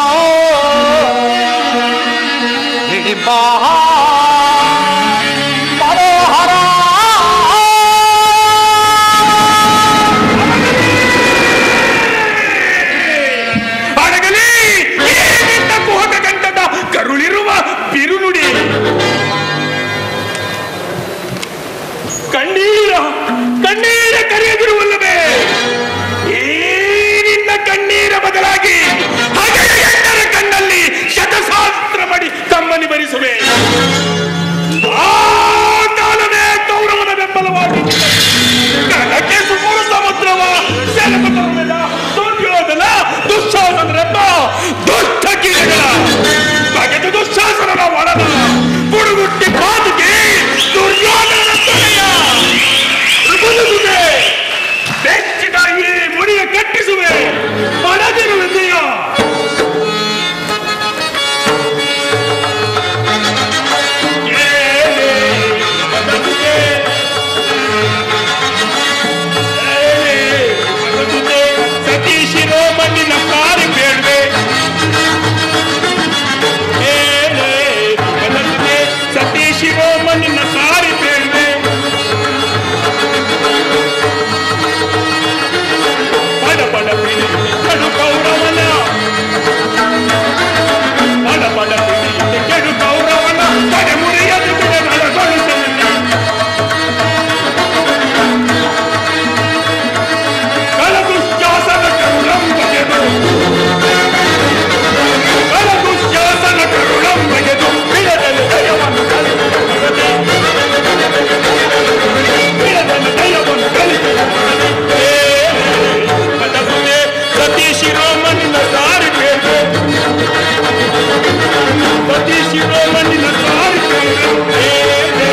ಹಿಡಿಬಾ ಮನೋಹರ ಅಡಗಲಿ ಏನಿದ್ದ ಕುಹಕ ಕಂಠದ ಕರುಳಿರುವ ಬಿರುನುಡಿ ಕಣ್ಣೀರ ಕಣ್ಣೀರ ಕರೆಯದಿರುವಲ್ಲವೇ ಏನಿನ್ನ ಕಣ್ಣೀರ ಬದಲಾಗಿ ಹಗೆಯ ಹೆಣ್ಣರ ಕಣ್ಣಲ್ಲಿ ಶತಸಹಸ್ರ ಮಡಿ ತಮ್ಮನಿ ಭರಿಸುವೆ ಆ ಕಾಲವೇ ಗೌರವದ ಬೆಂಬಲವಾಗಿ ಕಣಕ್ಕೆ ಸುಮಾರು ಸಮುದ್ರವ ಸೆಲಪತರುವೆಲ್ಲ ದುರ್ಯೋಧನ ದುಶ್ಶಾಸನರೆಂಬ ದುಷ್ಟ ಕೀಟಗಳ ಬಗೆದು ದುಶ್ಶಾಸನನ ಒಳನ ಬುಡುಗುಟ್ಟಿ ಪಾದುಗೆ ದುರ್ಯೋಧನ ತಲೆಯ ಬದುಕುವೆ ಬೆಚ್ಚಿದ ಈ ಮುಡಿಯ ಕಟ್ಟಿಸುವೆ ಪಡೆದಿರುವೆದೆಯ ಸತೀಶಿರೋಮಣ್ಣಿನ ಸಾರಿ ಬೇಡ್ವೆ ಸತೀಶಿರೋಮಣ್ಣಿನ ಸಾರಿ ಬೇಡ್ವೆ ಪಡ ಪಡ ಪಿಡಿ ಕಡು ಕೌರವನ ಪಡ ಪಡ ಪಿಡಿ ಕೆಡು ಕೌರವನ ಪಡೆ ಮುರಿಯದು ಬಿಡ ನಳಗೊಳಿಸಲಿಲ್ಲ ಕಲದುಶ್ಯಾಸನ ಕರುಳಂ ಬಗೆದು ಕಲದುಶ್ಯಾಸನ ಕರುಳಂ ಬಗೆದು ಬಿಡದಲ್ಲಿ ದಯವನ್ನು ಕಲಿತು ಬಿಡದಲ್ಲಿ ದಯವನ್ನು ಕಲಿತು ಪದಪುದೆ ಸತೀಶಿರೋಮನಿನ ಸಾರಿ ಬೇಡು ಸತೀಶಿರೋಮನಿನ ಸಾರಿ ಬೇಡು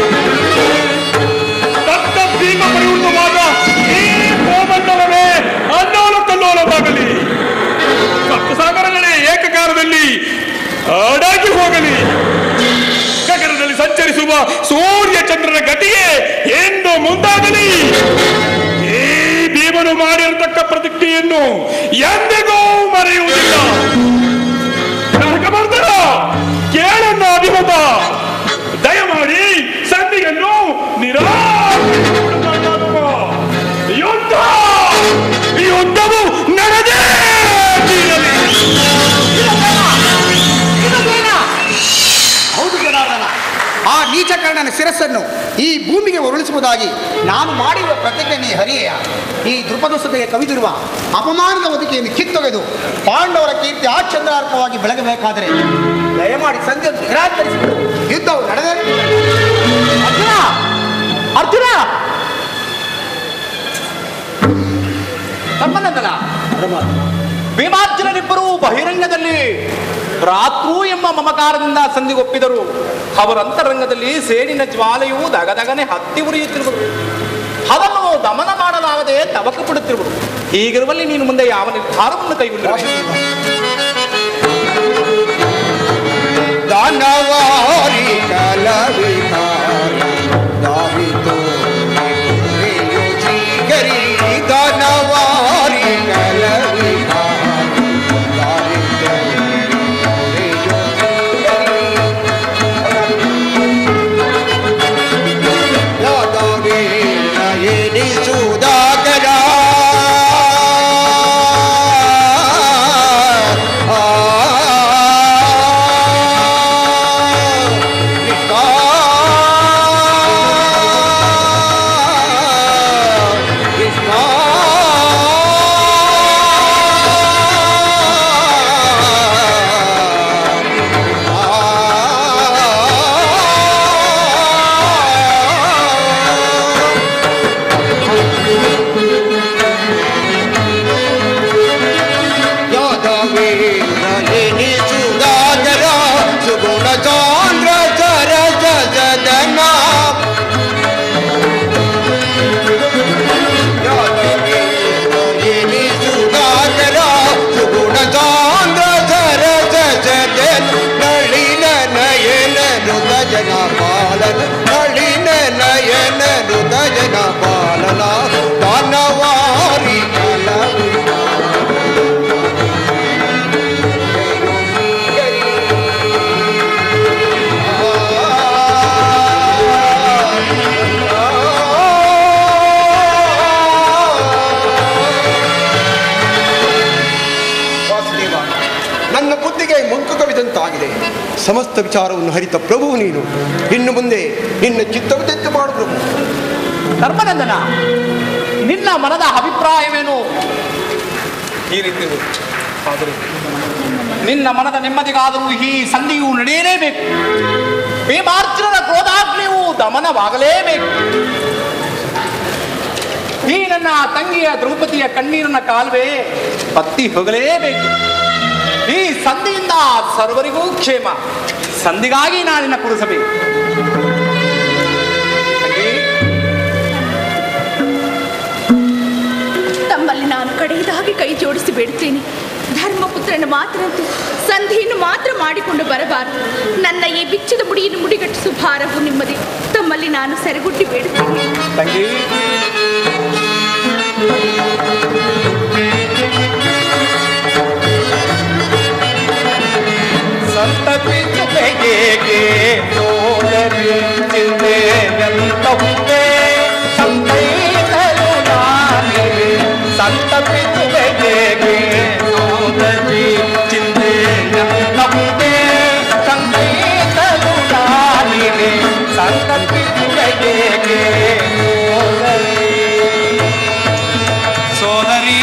ದತ್ತ ಭೀಮ ಪರಿವೃತವಾದ ಈ ಕೋಮಂಡಲವೇ ಅಲ್ಲೋಲ ಕಲ್ಲೋಲವಾಗಲಿ ಸಪ್ತಸಾಗರಗಳೇ ಏಕಕಾಲದಲ್ಲಿ ಅಡಗಿ ಹೋಗಲಿ ಗಗನದಲ್ಲಿ ಸಂಚರಿಸುವ ಸೂರ್ಯ ಚಂದ್ರನ ಗತಿಯೇ ಎಂದು ಮುಂದಾಗಲಿ ಈ ಭೀಮನು ಮಾಡಿರತಕ್ಕ ಪ್ರತಿಕ್ರಿಯೆಯನ್ನು ಎಂದಿಗೂ ಮರೆಯುವುದಿಲ್ಲ ನರಕಮರ್ದನ ಕೇಳನ್ನ ಅಭಿಮತ ದಯಮಾಡಿ ಸಂಧಿಯನ್ನು ನಿರಾಕರಿಸಿಬಿಡುವ ಯುದ್ಧ ಯುದ್ಧವು ನಡೆದೇ ತೀರಲಿ ಹೌದು ಜನಾರ್ದನ ಆ ನೀಚಕರ್ಣನ ಶಿರಸ್ಸನ್ನು ಈ ಭೂಮಿಗೆ ಉರುಳಿಸುವುದಾಗಿ ನಾನು ಮಾಡಿರುವ ಪ್ರತಿಜ್ಞೆ ನೀ ಹರಿಯೆಯ ಈ ದೃಪದಸತೆಗೆ ಕವಿದಿರುವ ಅಪಮಾನದ ಒದಕೆಯನ್ನು ಕಿತ್ತೊಗೆದು ಪಾಂಡವರ ಕೀರ್ತಿ ಆಚಂದ್ರಾರ್ಕವಾಗಿ ಬೆಳಗಬೇಕಾದರೆ ದಯಮಾಡಿ ಸಂಜೆ ನಿರಾಕರಿಸಿಬಿಡು ಯುದ್ಧವು ನಡೆದೇ ಭ್ರಾತೃ ಎಂಬ ಮಮಕಾರದಿಂದ ಸಂಧಿಗೊಪ್ಪಿದರು ಅವರ ಅಂತರಂಗದಲ್ಲಿ ಸೇಡಿನ ಜ್ವಾಲೆಯು ದಗದಗನೆ ಹತ್ತಿ ಉರಿಯುತ್ತಿರುವುದು ಅದನ್ನು ದಮನ ಮಾಡಲಾಗದೆ ತವಕ ಪಡುತ್ತಿರುವುದು ಹೀಗಿರುವಲ್ಲಿ ನೀನು ಮುಂದೆ ಯಾವ ನಿರ್ಧಾರವನ್ನು ಕೈಗೊಂಡಿರಬೇಕು ದಾನವಾರಿ ಕಲವಿಕಾರ ದಾರಿತೋ ಶ್ರೀಗರಿ ದಾನವಾರಿ ಕಲವಿಕಾರ ದಾರಿತೋ ಯಾದವೇ ನಯನಿ ಸುಧಾಕರ ಯಾದವೇಂದ್ರನಿ ಸುಧಾಕರ ಸುಗುಣ ಚಾಂದ್ರ ಚರ ಜಗದನ ಯಾದವೇಂದ್ರನಿ ಸುಧಾಕರ ಸುಗುಣ ಚಾಂದ್ರ ಚರ ಜಗದನ ನಳಿನ ನಯನ ನುತ ಜನ ಪಾಲನ ನಳಿನ ನಯನ ನುತ ಜನ ಪಾಲನ ದಾನವಾರಿ ಕಲವಿ ವಾಸುದೇವ ನನ್ನ ಬುದ್ಧಿಗೆ ಮಂಕು ಕವಿದಂತಾಗಿದೆ ಸಮಸ್ತ ವಿಚಾರವನ್ನು ಹರಿತ ಪ್ರಭು ನೀನು ಇನ್ನು ಮುಂದೆ ನಿನ್ನ ಚಿತ್ತವಿದ್ದಂತೆ ಮಾಡು ಪ್ರಭು ಧರ್ಮನಂದನ ನಿನ್ನ ಮನದ ಅಭಿಪ್ರಾಯವೇನು ಈ ರೀತಿ ಇರುವುದು. ಆದರೆ ನಿನ್ನ ಮನದ ನೆಮ್ಮದಿಗಾದರೂ ಈ ಸಂಧಿಯು ನಡೆಯಲೇಬೇಕು ಭೀಮಾರ್ಜುನನ ಕ್ರೋಧಾಗ್ನಿಯು ದಮನವಾಗಲೇಬೇಕು ಈ ನನ್ನ ತಂಗಿಯ ದ್ರೌಪದಿಯ ಕಣ್ಣೀರನ್ನ ಕಾಲುವೆ ಬತ್ತಿ ಹೋಗಲೇಬೇಕು ಈ ಸಂಧಿಯಿಂದ ಸರ್ವರಿಗೂ ಕ್ಷೇಮ ಸಂಧಿಗಾಗಿ ನಾನಿನ ಕುರಿಸಬೇಕು ತಂಗಿ, ತಮ್ಮಲ್ಲಿ ನಾನು ಕಡೆಯದಾಗಿ ಕೈ ಜೋಡಿಸಿ ಬೇಡುತ್ತೇನೆ ಧರ್ಮಪುತ್ರನ ಮಾತರಂತೆ ಸಂಧಿಯನ್ನು ಮಾತ್ರ ಮಾಡಿಕೊಂಡು ಬರಬಾರದು ನನ್ನ ಈ ಬಿಚ್ಚದ ಮುಡಿಯನ್ನು ಮುಡಿಗಟ್ಟಿಸುವ ಭಾರವು ನಿಮ್ಮದೇ ತಮ್ಮಲ್ಲಿ ನಾನು ಸೆರೆಗುಟ್ಟಿ ಬೇಡುತ್ತೇನೆ ತಂಗಿ ಸಂತಪಿಸುವೆಗೆ ತೋರಿಸಿದೆ ಎಂತಹುದೇ ಸಂತೈಸಲು ನಾನಿದೆ ಸಂತಪಿಸುವೆಗೆ ಸೋದರಿ ಚಿಂತೆ ಎಂತಹುದೇ ಸಂತೈಸಲು ನಾನಿದೆ ಸಂತಪಿಸುವೆಗೆ ಸೋದರಿ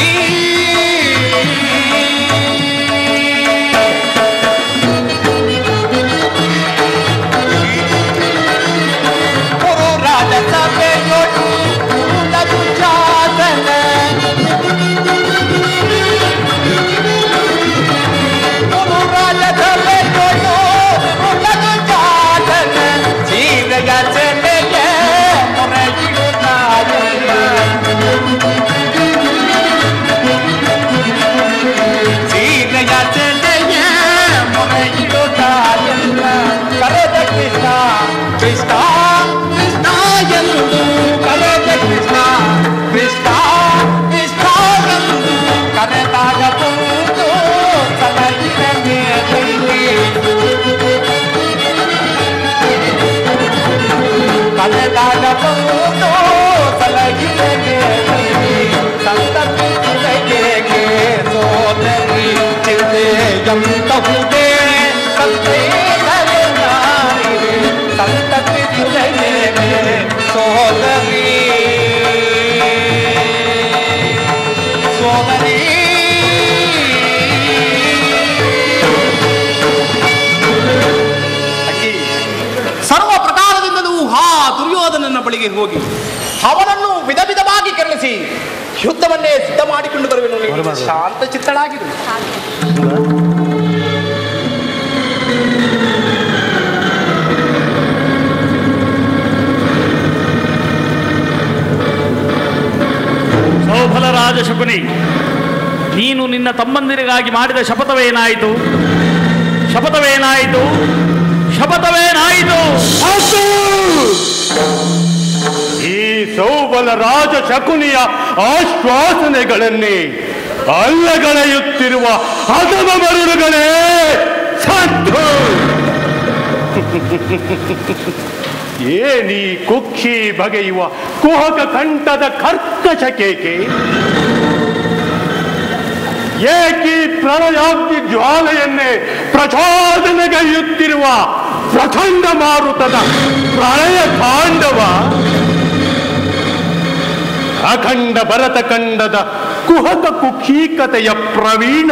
ಗುರು ರಾಜ ಸಭೆಯೊಳು ಉನ್ನತು ಶಾಸನ ಗುರು ರಾಜ ಸಭೆಯೊಳು ಉನ್ನತು ಶಾಸನ ಸೀರೆಯ ಸೆಲೆಗೆ ಮೊರೆಯಿಡು ನಾಯಕ ಸೀರೆಯ ಸೆಲೆಗೆ ಮೊರೆಯಿಡು ನಾಯಕ ಕರೆದ ಕೃಷ್ಣ ಕೃಷ್ಣ ಕೃಷ್ಣ ಎಂದು ಕರೆದ ಕೃಷ್ಣ ಕೃಷ್ಣ ಕೃಷ್ಣ ಎಂದು ಕರೆದಾಗ ಬಂದು ಸಲಹಿನ ಮೇಲೆ ಕರೆದಾಗ ಬಂದು ಸಲಹಿನ ಮೇಲೆ ಸಂತಪಿಸುವೆಗೆ ಸೋದರಿ ಚಿಂತೆ ಎಂತಹುದೇ ಸಂತೆ ಸಂತಪಿಸುವೆಗೆ ಸೋದರಿ ಸೋದರಿ ಅಕ್ಕಿ, ಸರ್ವ ಪ್ರಕಾರದಿಂದಲೂ ಹಾ ದುರ್ಯೋಧನನ ಬಳಿಗೆ ಹೋಗಿ ಅವನನ್ನು ವಿಧ ವಿಧವಾಗಿ ಕೆರಳಿಸಿ ಯುದ್ಧವನ್ನೇ ಸಿದ್ಧ ಮಾಡಿಕೊಂಡು ಬರುವೆನು ನೀನು ಶಾಂತ ಚಿತ್ತಳಾಗಿರು ರಾಜ ಶಕುನಿ ನೀನು ನಿನ್ನ ತಮ್ಮಂದಿರಿಗಾಗಿ ಮಾಡಿದ ಶಪಥವೇನಾಯಿತು ಶಪಥವೇನಾಯಿತು ಶಪಥವೇನಾಯಿತು ಈ ಸೌಬಲ ರಾಜ ಶಕುನಿಯ ಆಶ್ವಾಸನೆಗಳನ್ನೇ ಅಲ್ಲಗಳೆಯುತ್ತಿರುವ ಹದಮ ಮರುಳುಗಳೇ ಸತ್ತು ಏನೀ ಕುಕ್ಷಿ ಬಗೆಯುವ ಕುಹಕ ಕಂಠದ ಕರ್ಕಶ ಕೇಕೆ ಏಕಿ ಪ್ರಳಯಾಗ್ನಿ ಜ್ವಾಲೆಯನ್ನೇ ಪ್ರಚೋದನೆಗೈಯುತ್ತಿರುವ ಪ್ರಚಂಡ ಮಾರುತದ ಪ್ರಳಯ ತಾಂಡವ ಅಖಂಡ ಭರತ ಕಂಡದ ಕುಹಕ ಕುಕ್ಷೀಕತೆಯ ಪ್ರವೀಣ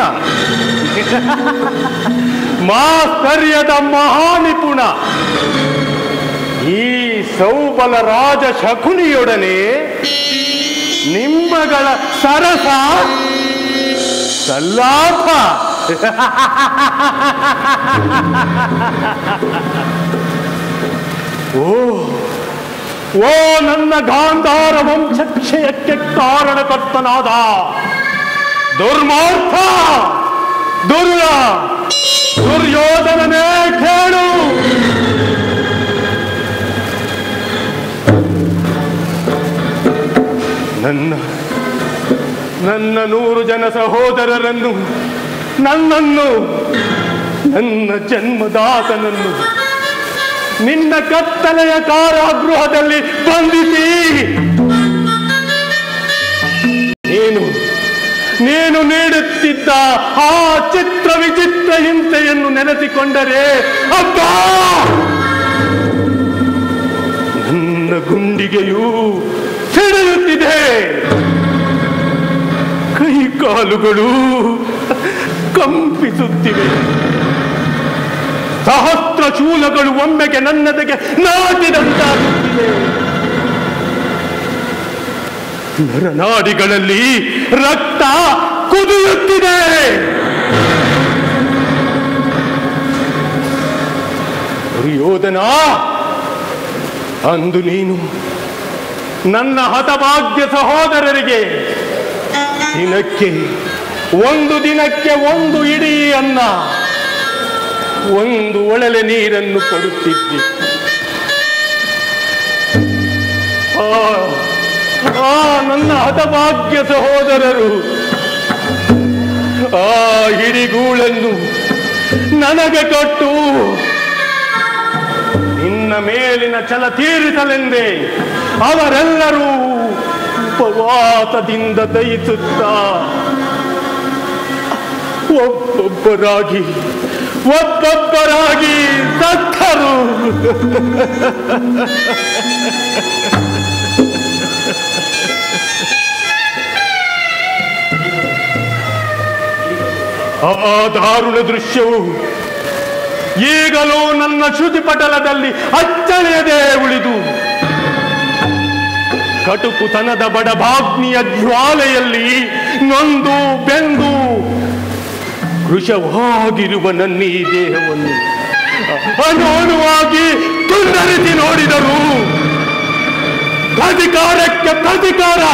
ಮಾಸ್ತರ್ಯದ ಮಹಾನಿಪುಣ ಈ ಸೌಬಲ ರಾಜ ಶಕುನಿಯೊಡನೆ ನಿಮ್ಮಗಳ ಸರಸ ಸಲ್ಲಾಪ ಓ ಓ ನನ್ನ ಗಾಂಧಾರ ವಂಶಕ್ಷಯಕ್ಕೆ ಕಾರಣಕರ್ತನಾದ ದುರ್ಮಾರ್ಥ ದುರ್ಯ ದುರ್ಯೋಧನನೇ ಕೇಳು ನನ್ನ ನನ್ನ ನೂರು ಜನ ಸಹೋದರರನ್ನು ನನ್ನನ್ನು ನನ್ನ ಜನ್ಮದಾತನನ್ನು ನಿನ್ನ ಕತ್ತಲೆಯ ಕಾರಾಗೃಹದಲ್ಲಿ ಬಂಧಿಸಿ ನೀನು ನೀನು ನೀಡುತ್ತಿದ್ದ ಆ ಚಿತ್ರ ವಿಚಿತ್ರ ಹಿಂಸೆಯನ್ನು ನೆನೆಸಿಕೊಂಡರೆ ಅಬ್ಬ ನನ್ನ ಗುಂಡಿಗೆಯೂ ಸಿಡಿಯುತ್ತಿದೆ ಕೈ ಕಾಲುಗಳು ಕಂಪಿಸುತ್ತಿವೆ ಸಹಸ್ರ ಶೂಲಗಳು ಒಮ್ಮೆಗೆ ನನ್ನದಕ್ಕೆ ನಾಟಿದಂತಾಗುತ್ತಿದೆ ನರನಾಡಿಗಳಲ್ಲಿ ರಕ್ತ ಕುದಿಯುತ್ತಿದೆ ದುರ್ಯೋಧನ ಅಂದು ನೀನು ನನ್ನ ಹತಭಾಗ್ಯ ಸಹೋದರರಿಗೆ ದಿನಕ್ಕೆ ಒಂದು ದಿನಕ್ಕೆ ಒಂದು ಇಡೀ ಅನ್ನ ಒಂದು ಒಳಲೆ ನೀರನ್ನು ಕೊಡುತ್ತಿದ್ದೆ ಆ ಆ ನನ್ನ ಹತಭಾಗ್ಯ ಸಹೋದರರು ಆ ಹಿಡಿಗೂಳನ್ನು ನನಗೆ ಕೊಟ್ಟು ನಿನ್ನ ಮೇಲಿನ ಛಲ ತೀರಿಸಲೆಂದೇ ಅವರೆಲ್ಲರೂ ಉಪವಾಸದಿಂದ ದಯಿಸುತ್ತಾ ಒಬ್ಬೊಬ್ಬರಾಗಿ ಒಬ್ಬೊಬ್ಬರಾಗಿ ಸತ್ತರು ಆ ದಾರುಣ ದೃಶ್ಯವು ಈಗಲೂ ನನ್ನ ಶ್ರುತಿ ಪಟಲದಲ್ಲಿ ಅಚ್ಚಳಿಯದೆ ಉಳಿದು ಕಟುಕುತನದ ಬಡಭಾಗ್ನಿಯ ಜ್ವಾಲೆಯಲ್ಲಿ ನೊಂದು ಬೆಂದು ಕೃಶವಾಗಿರುವ ನನ್ನ ಈ ದೇಹವನ್ನು ಅನುವಾಗಿ ತುಂಡರಿಸಿ ನೋಡಿದರು ಅಧಿಕಾರಕ್ಕೆ ಪ್ರತಿಕಾರ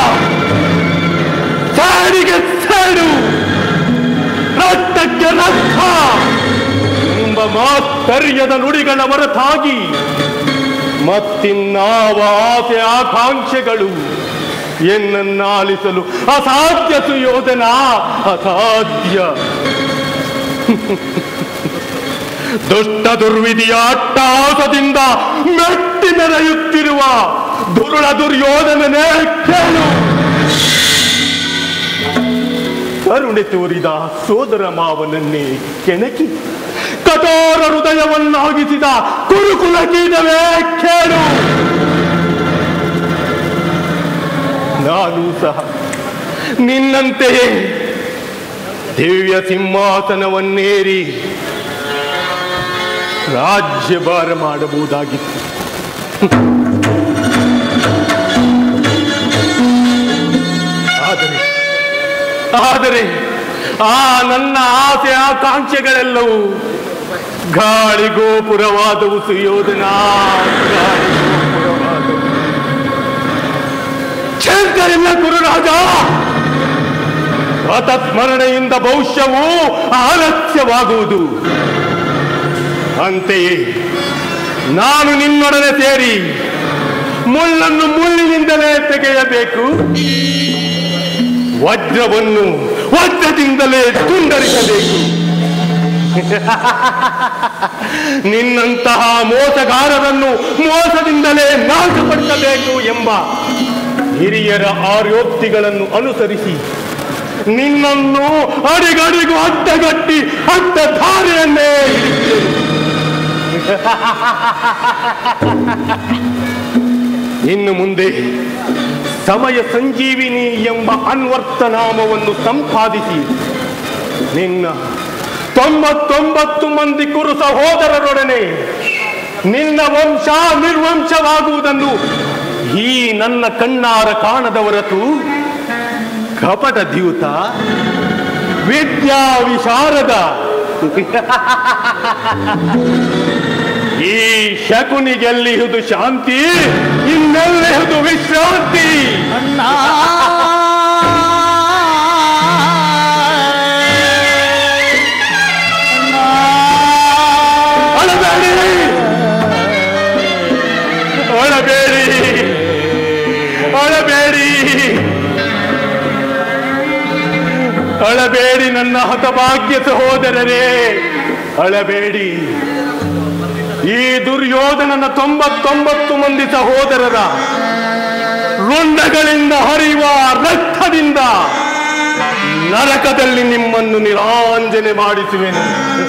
ಸಾಡಿಗೆ ಸಾಡು ರಕ್ತಕ್ಕೆ ರಕ್ತ ಎಂಬ ಮಾಸ್ತರ್ಯದ ನುಡಿಗಳ ಹೊರತಾಗಿ ಮತ್ತಿನ್ನಾವ ಆಸೆ ಆಕಾಂಕ್ಷೆಗಳು ಎನ್ನನ್ನಾಲಿಸಲು ಅಸಾಧ್ಯ ಸುಯೋಧನ ಅಸಾಧ್ಯ ದುಷ್ಟ ದುರ್ವಿಧಿಯ ಅಟ್ಟಾಸದಿಂದ ಮೆಟ್ಟಿ ಮೆರೆಯುತ್ತಿರುವ ದುರುಳ ದುರ್ಯೋಧನನೇ ಕೇಳು ಕರುಣೆ ತೋರಿದ ಸೋದರ ಮಾವನನ್ನೇ ಕೆಣಕಿ ಕಠೋರ ಹೃದಯವನ್ನಾಗಿಸಿದ ಕುರುಕುಲ ಗೀತವೇ ಕೇಳು ನಾನು ಸಹ ನಿನ್ನಂತೆಯೇ ದಿವ್ಯ ಸಿಂಹಾಸನವನ್ನೇರಿ ರಾಜ್ಯಭಾರ ಮಾಡಬಹುದಾಗಿತ್ತು ಆದರೆ ಆದರೆ ಆ ನನ್ನ ಆಸೆ ಆಕಾಂಕ್ಷೆಗಳೆಲ್ಲವೂ ಗಾಳಿ ಗೋಪುರವಾದವು ಸುಯೋಧನ ಗಾಳಿ ಗೋಪುರವಾದವು ಚಿಂತೆಯಿಲ್ಲ ಗುರುರಾಜ ಗತಸ್ಮರಣೆಯಿಂದ ಭವಿಷ್ಯವು ಆಲಸ್ಯವಾಗುವುದು ಅಂತೆಯೇ ನಾನು ನಿನ್ನೊಡನೆ ಸೇರಿ ಮುಳ್ಳನ್ನು ಮುಳ್ಳಿನಿಂದಲೇ ತೆಗೆಯಬೇಕು ವಜ್ರವನ್ನು ವಜ್ರದಿಂದಲೇ ತುಂಡರಿಸಬೇಕು ನಿನ್ನಂತಹ ಮೋಸಗಾರರನ್ನು ಮೋಸದಿಂದಲೇ ನಾಶಪಡಿಸಬೇಕು ಎಂಬ ಹಿರಿಯರ ಆರ್ಯೋಕ್ತಿಗಳನ್ನು ಅನುಸರಿಸಿ ನಿನ್ನನ್ನು ಅಡಿಗಡಿಗೂ ಅಡ್ಡಗಟ್ಟಿ ಅಡ್ಡ ದಾರಿಯನ್ನೇ ಹಿಡಿಯುತ್ತೇನೆ. ಇನ್ನು ಮುಂದೆ ಸಮಯ ಸಂಜೀವಿನಿ ಎಂಬ ಅನ್ವರ್ಥ ನಾಮವನ್ನು ಸಂಪಾದಿಸಿ ನಿನ್ನ ತೊಂಬತ್ತೊಂಬತ್ತು ಮಂದಿ ಕುರು ಸಹೋದರರೊಡನೆ ನಿನ್ನ ವಂಶ ನಿರ್ವಂಶವಾಗುವುದನ್ನು ಈ ನನ್ನ ಕಣ್ಣಾರ ಕಾಣದ ಹೊರತು ಕಪಟ ದ್ಯೂತ ವಿದ್ಯಾ ವಿಶಾರದ ಈ ಶಕುನಿಗೆಲ್ಲಿಹುದು ಶಾಂತಿ ಇನ್ನೆಲ್ಲಿಹುದು ವಿಶ್ರಾಂತಿ ಅಳಬೇಡಿ ಅಳಬೇಡಿ ಅಳಬೇಡಿ ಅಳಬೇಡಿ ನನ್ನ ಹತಭಾಗ್ಯ ಸಹೋದರರೇ ಅಳಬೇಡಿ ಈ ದುರ್ಯೋಧನನ ತೊಂಬತ್ತೊಂಬತ್ತು ಮಂದಿ ಸಹೋದರರ ರುಂಡಗಳಿಂದ ಹರಿಯುವ ರಕ್ತದಿಂದ ನರಕದಲ್ಲಿ ನಿಮ್ಮನ್ನು ನಿರಾಂಜನೆ ಮಾಡಿಸುವೆನು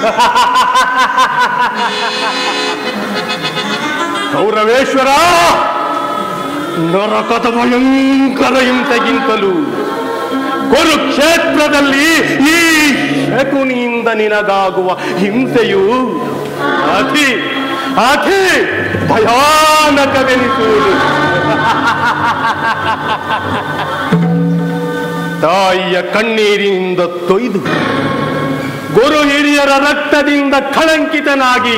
ಗೌರವೇಶ್ವರ ನರಕದ ಭಯಂಕರ ಹಿಂಸೆಗಿಂತಲೂ ಕುರುಕ್ಷೇತ್ರದಲ್ಲಿ ಈ ಶಕುನಿಯಿಂದ ನಿನಗಾಗುವ ಹಿಂಸೆಯು ಅತಿ ಅತಿ ಭಯಾನಕವೆನಿಸುವುದು ತಾಯಿಯ ಕಣ್ಣೀರಿನಿಂದ ತೊಯ್ದು ಗುರು ಹಿರಿಯರ ರಕ್ತದಿಂದ ಕಳಂಕಿತನಾಗಿ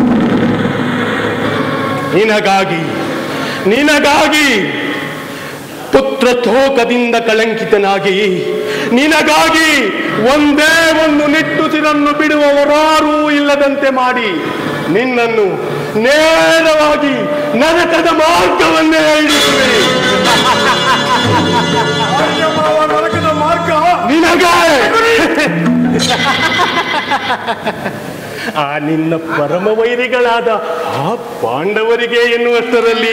ನಿನಗಾಗಿ ನಿನಗಾಗಿ ಪುತ್ರ ತೋಕದಿಂದ ಕಳಂಕಿತನಾಗಿ ನಿನಗಾಗಿ ಒಂದೇ ಒಂದು ನಿಟ್ಟುಸಿರನ್ನು ಬಿಡುವವರಾರೂ ಇಲ್ಲದಂತೆ ಮಾಡಿ ನಿನ್ನನ್ನು ನೇರವಾಗಿ ನರಕದ ಮಾರ್ಗವನ್ನೇ ಹಿಡಿಯುವೆ ನರಕದ ಮಾರ್ಗ ನಿನಗೆ ಆ ನಿನ್ನ ಪರಮ ವೈರಿಗಳಾದ ಆ ಪಾಂಡವರಿಗೆ ಎನ್ನುವಷ್ಟರಲ್ಲಿ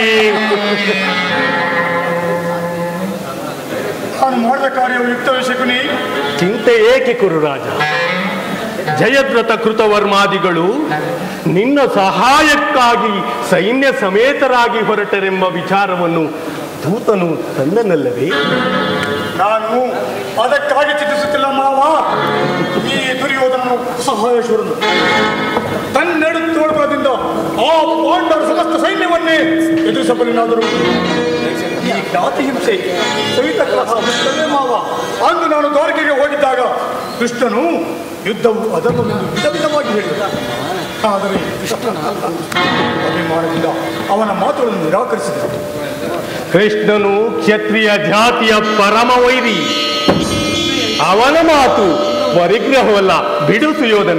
ನಾನು ಮಾಡಿದ ಕಾರ್ಯವು ಯುಕ್ತವೇ ಶಕುನಿ ಚಿಂತೆ ಏಕೆ ಕುರುರಾಜ ಜಯದ್ರಥ ಕೃತವರ್ಮಾದಿಗಳು ನಿನ್ನ ಸಹಾಯಕ್ಕಾಗಿ ಸೈನ್ಯ ಸಮೇತರಾಗಿ ಹೊರಟರೆಂಬ ವಿಚಾರವನ್ನು ದೂತನು ತಂದನಲ್ಲವೇ ನಾನು ಅದಕ್ಕಾಗಿ ಚಿಂತಿಸುತ್ತಿಲ್ಲ ಮಾವ ಈ ದುರ್ಯೋಧನನು ಸಹಾಯಶೂರನು ತನ್ನೆಡು ತೋಳ್ಬಲದಿಂದ ಆ ಪಾಂಡವರ ಸಮಸ್ತ ಸೈನ್ಯವನ್ನೇ ಎದುರಿಸಬಲ್ಲನಾದರು ಈ ಜ್ಞಾತಿ ಹಿಂಸೆ ಸಹಿತ ಕಲಹ ಮುಗಿದಲೇ ಮಾವ ಅಂದು ನಾನು ದ್ವಾರಕೆಗೆ ಹೋಗಿದ್ದಾಗ ಕೃಷ್ಣನು ಯುದ್ಧವು ಅಧರ್ಮವೆಂದು ವಿಧ ವಿಧವಾಗಿ ಹೇಳಿದ ಆದರೆ ಕೃಷ್ಣನ ಅಭಿಮಾನದಿಂದ ಅವನ ಮಾತುಗಳನ್ನು ನಿರಾಕರಿಸಿದ ಕೃಷ್ಣನು ಕ್ಷತ್ರಿಯ ಜಾತಿಯ ಪರಮ ವೈರಿ ಅವನ ಮಾತು ಪರಿಗ್ರಹವಲ್ಲ ಬಿಡು ಸುಯೋಧನ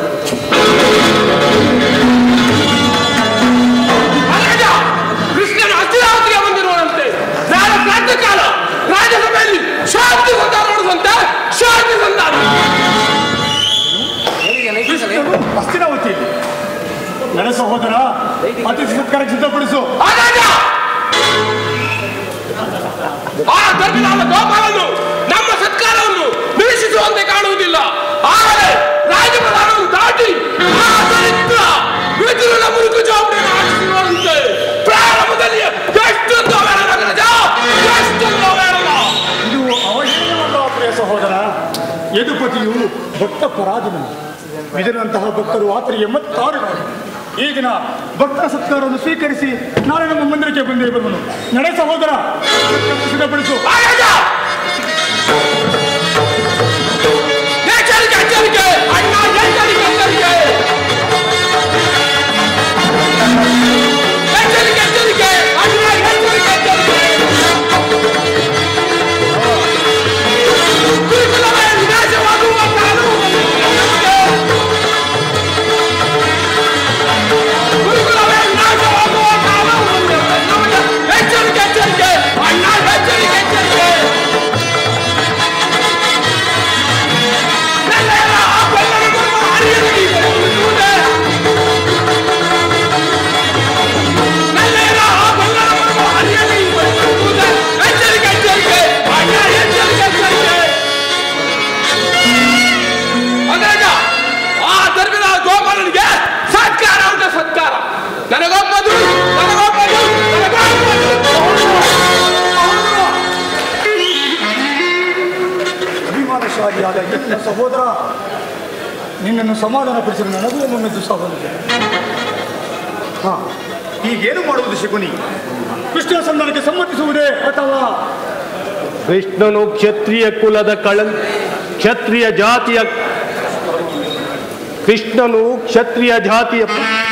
ಮಹಾರಾಜ ಕೃಷ್ಣನ ಅತಿರಾತ್ರಿಯ ಬಂದಿರುವಂತೆ ನಾಳೆ ಪ್ರಾತಃಕಾಲ ರಾಜಸಭೆಯಲ್ಲಿ ಶಾಂತಿ ಸಂಧಾನ ನಡೆಸುವಂತೆ ಶಾಂತಿ ಸಂಧಾನ ಕೃಷ್ಣನು ಹಸ್ತಿನಾವತಿಯಲ್ಲಿ ನನ್ನ ಸಹೋದರ ಅತಿಥಿ ಸತ್ಕಾರ ಸಿದ್ಧಪಡಿಸು ಮಹಾರಾಜ ಆ ಧರ್ಮನಾದ ಗೋಪಾಲನು ನಮ್ಮ ಸತ್ಕಾರವನ್ನು ನಿರೀಕ್ಷಿಸುವಂತೆ ಕಾಣುವುದಿಲ್ಲ ಆದರೆ ರಾಜಪ್ರಧಾನವನ್ನು ದಾಟಿ ಆ ದರಿದ್ರ ಮಿಥುನನ ಮುರುಕು ಜವಾಬ್ದಾರಿ ಆಡಿಸಿರುವಂತೆ ಪ್ರಾರಂಭದಲ್ಲಿ ಎಷ್ಟೊಂದು ಅವೇಳನ ರಾಜ ಎಷ್ಟೊಂದು ಅವೇಳನ ಇದು ಅವಶ್ಯವಲ್ಲ ಪ್ರಿಯ ಸಹೋದರ ಯದುಪತಿಯು ಭಕ್ತ ಪರಾಧೀನ ಇದರಂತಹ ಭಕ್ತರು ಆತನಿಗೆ ಮತ್ತಾರು ಈ ದಿನ ಭಕ್ತರ ಸತ್ಕಾರವನ್ನು ಸ್ವೀಕರಿಸಿ ನಾಳೆ ನಮ್ಮ ಮಂದಿರಕ್ಕೆ ಬಂದೇ ಬರುವನು ನಡೆ ಸಹೋದರ ಸಿದ್ಧಪಡಿಸು ಮಹಾರಾಜ ಎಚ್ಚರಿಕೆ ಎಚ್ಚರಿಕೆ ಅಣ್ಣ ಎಚ್ಚರಿಕೆ ಎಚ್ಚರಿಕೆ ಎಚ್ಚರಿಕೆ ಎಚ್ಚರಿಕೆ ಅಣ್ಣ ಎಚ್ಚರಿಕೆ ಎಚ್ಚರಿಕೆ ಗುರುಕುಲದ ನನ್ನ ಸಹೋದರ ನಿನ್ನನ್ನು ಸಮಾಧಾನಪಡಿಸಲು ನನಗೂ ಒಮ್ಮೆ ಸಹೋದರ ಹಾ ಈಗೇನು ಮಾಡುವುದು ಶಕುನಿ ಕೃಷ್ಣ ಸಂಧಾನಕ್ಕೆ ಸಮ್ಮತಿಸುವುದೇ ಅಥವಾ ಕೃಷ್ಣನು ಕ್ಷತ್ರಿಯ ಕುಲದ ಕಳ ಕ್ಷತ್ರಿಯ ಜಾತಿಯ ಕೃಷ್ಣನು ಕ್ಷತ್ರಿಯ ಜಾತಿಯ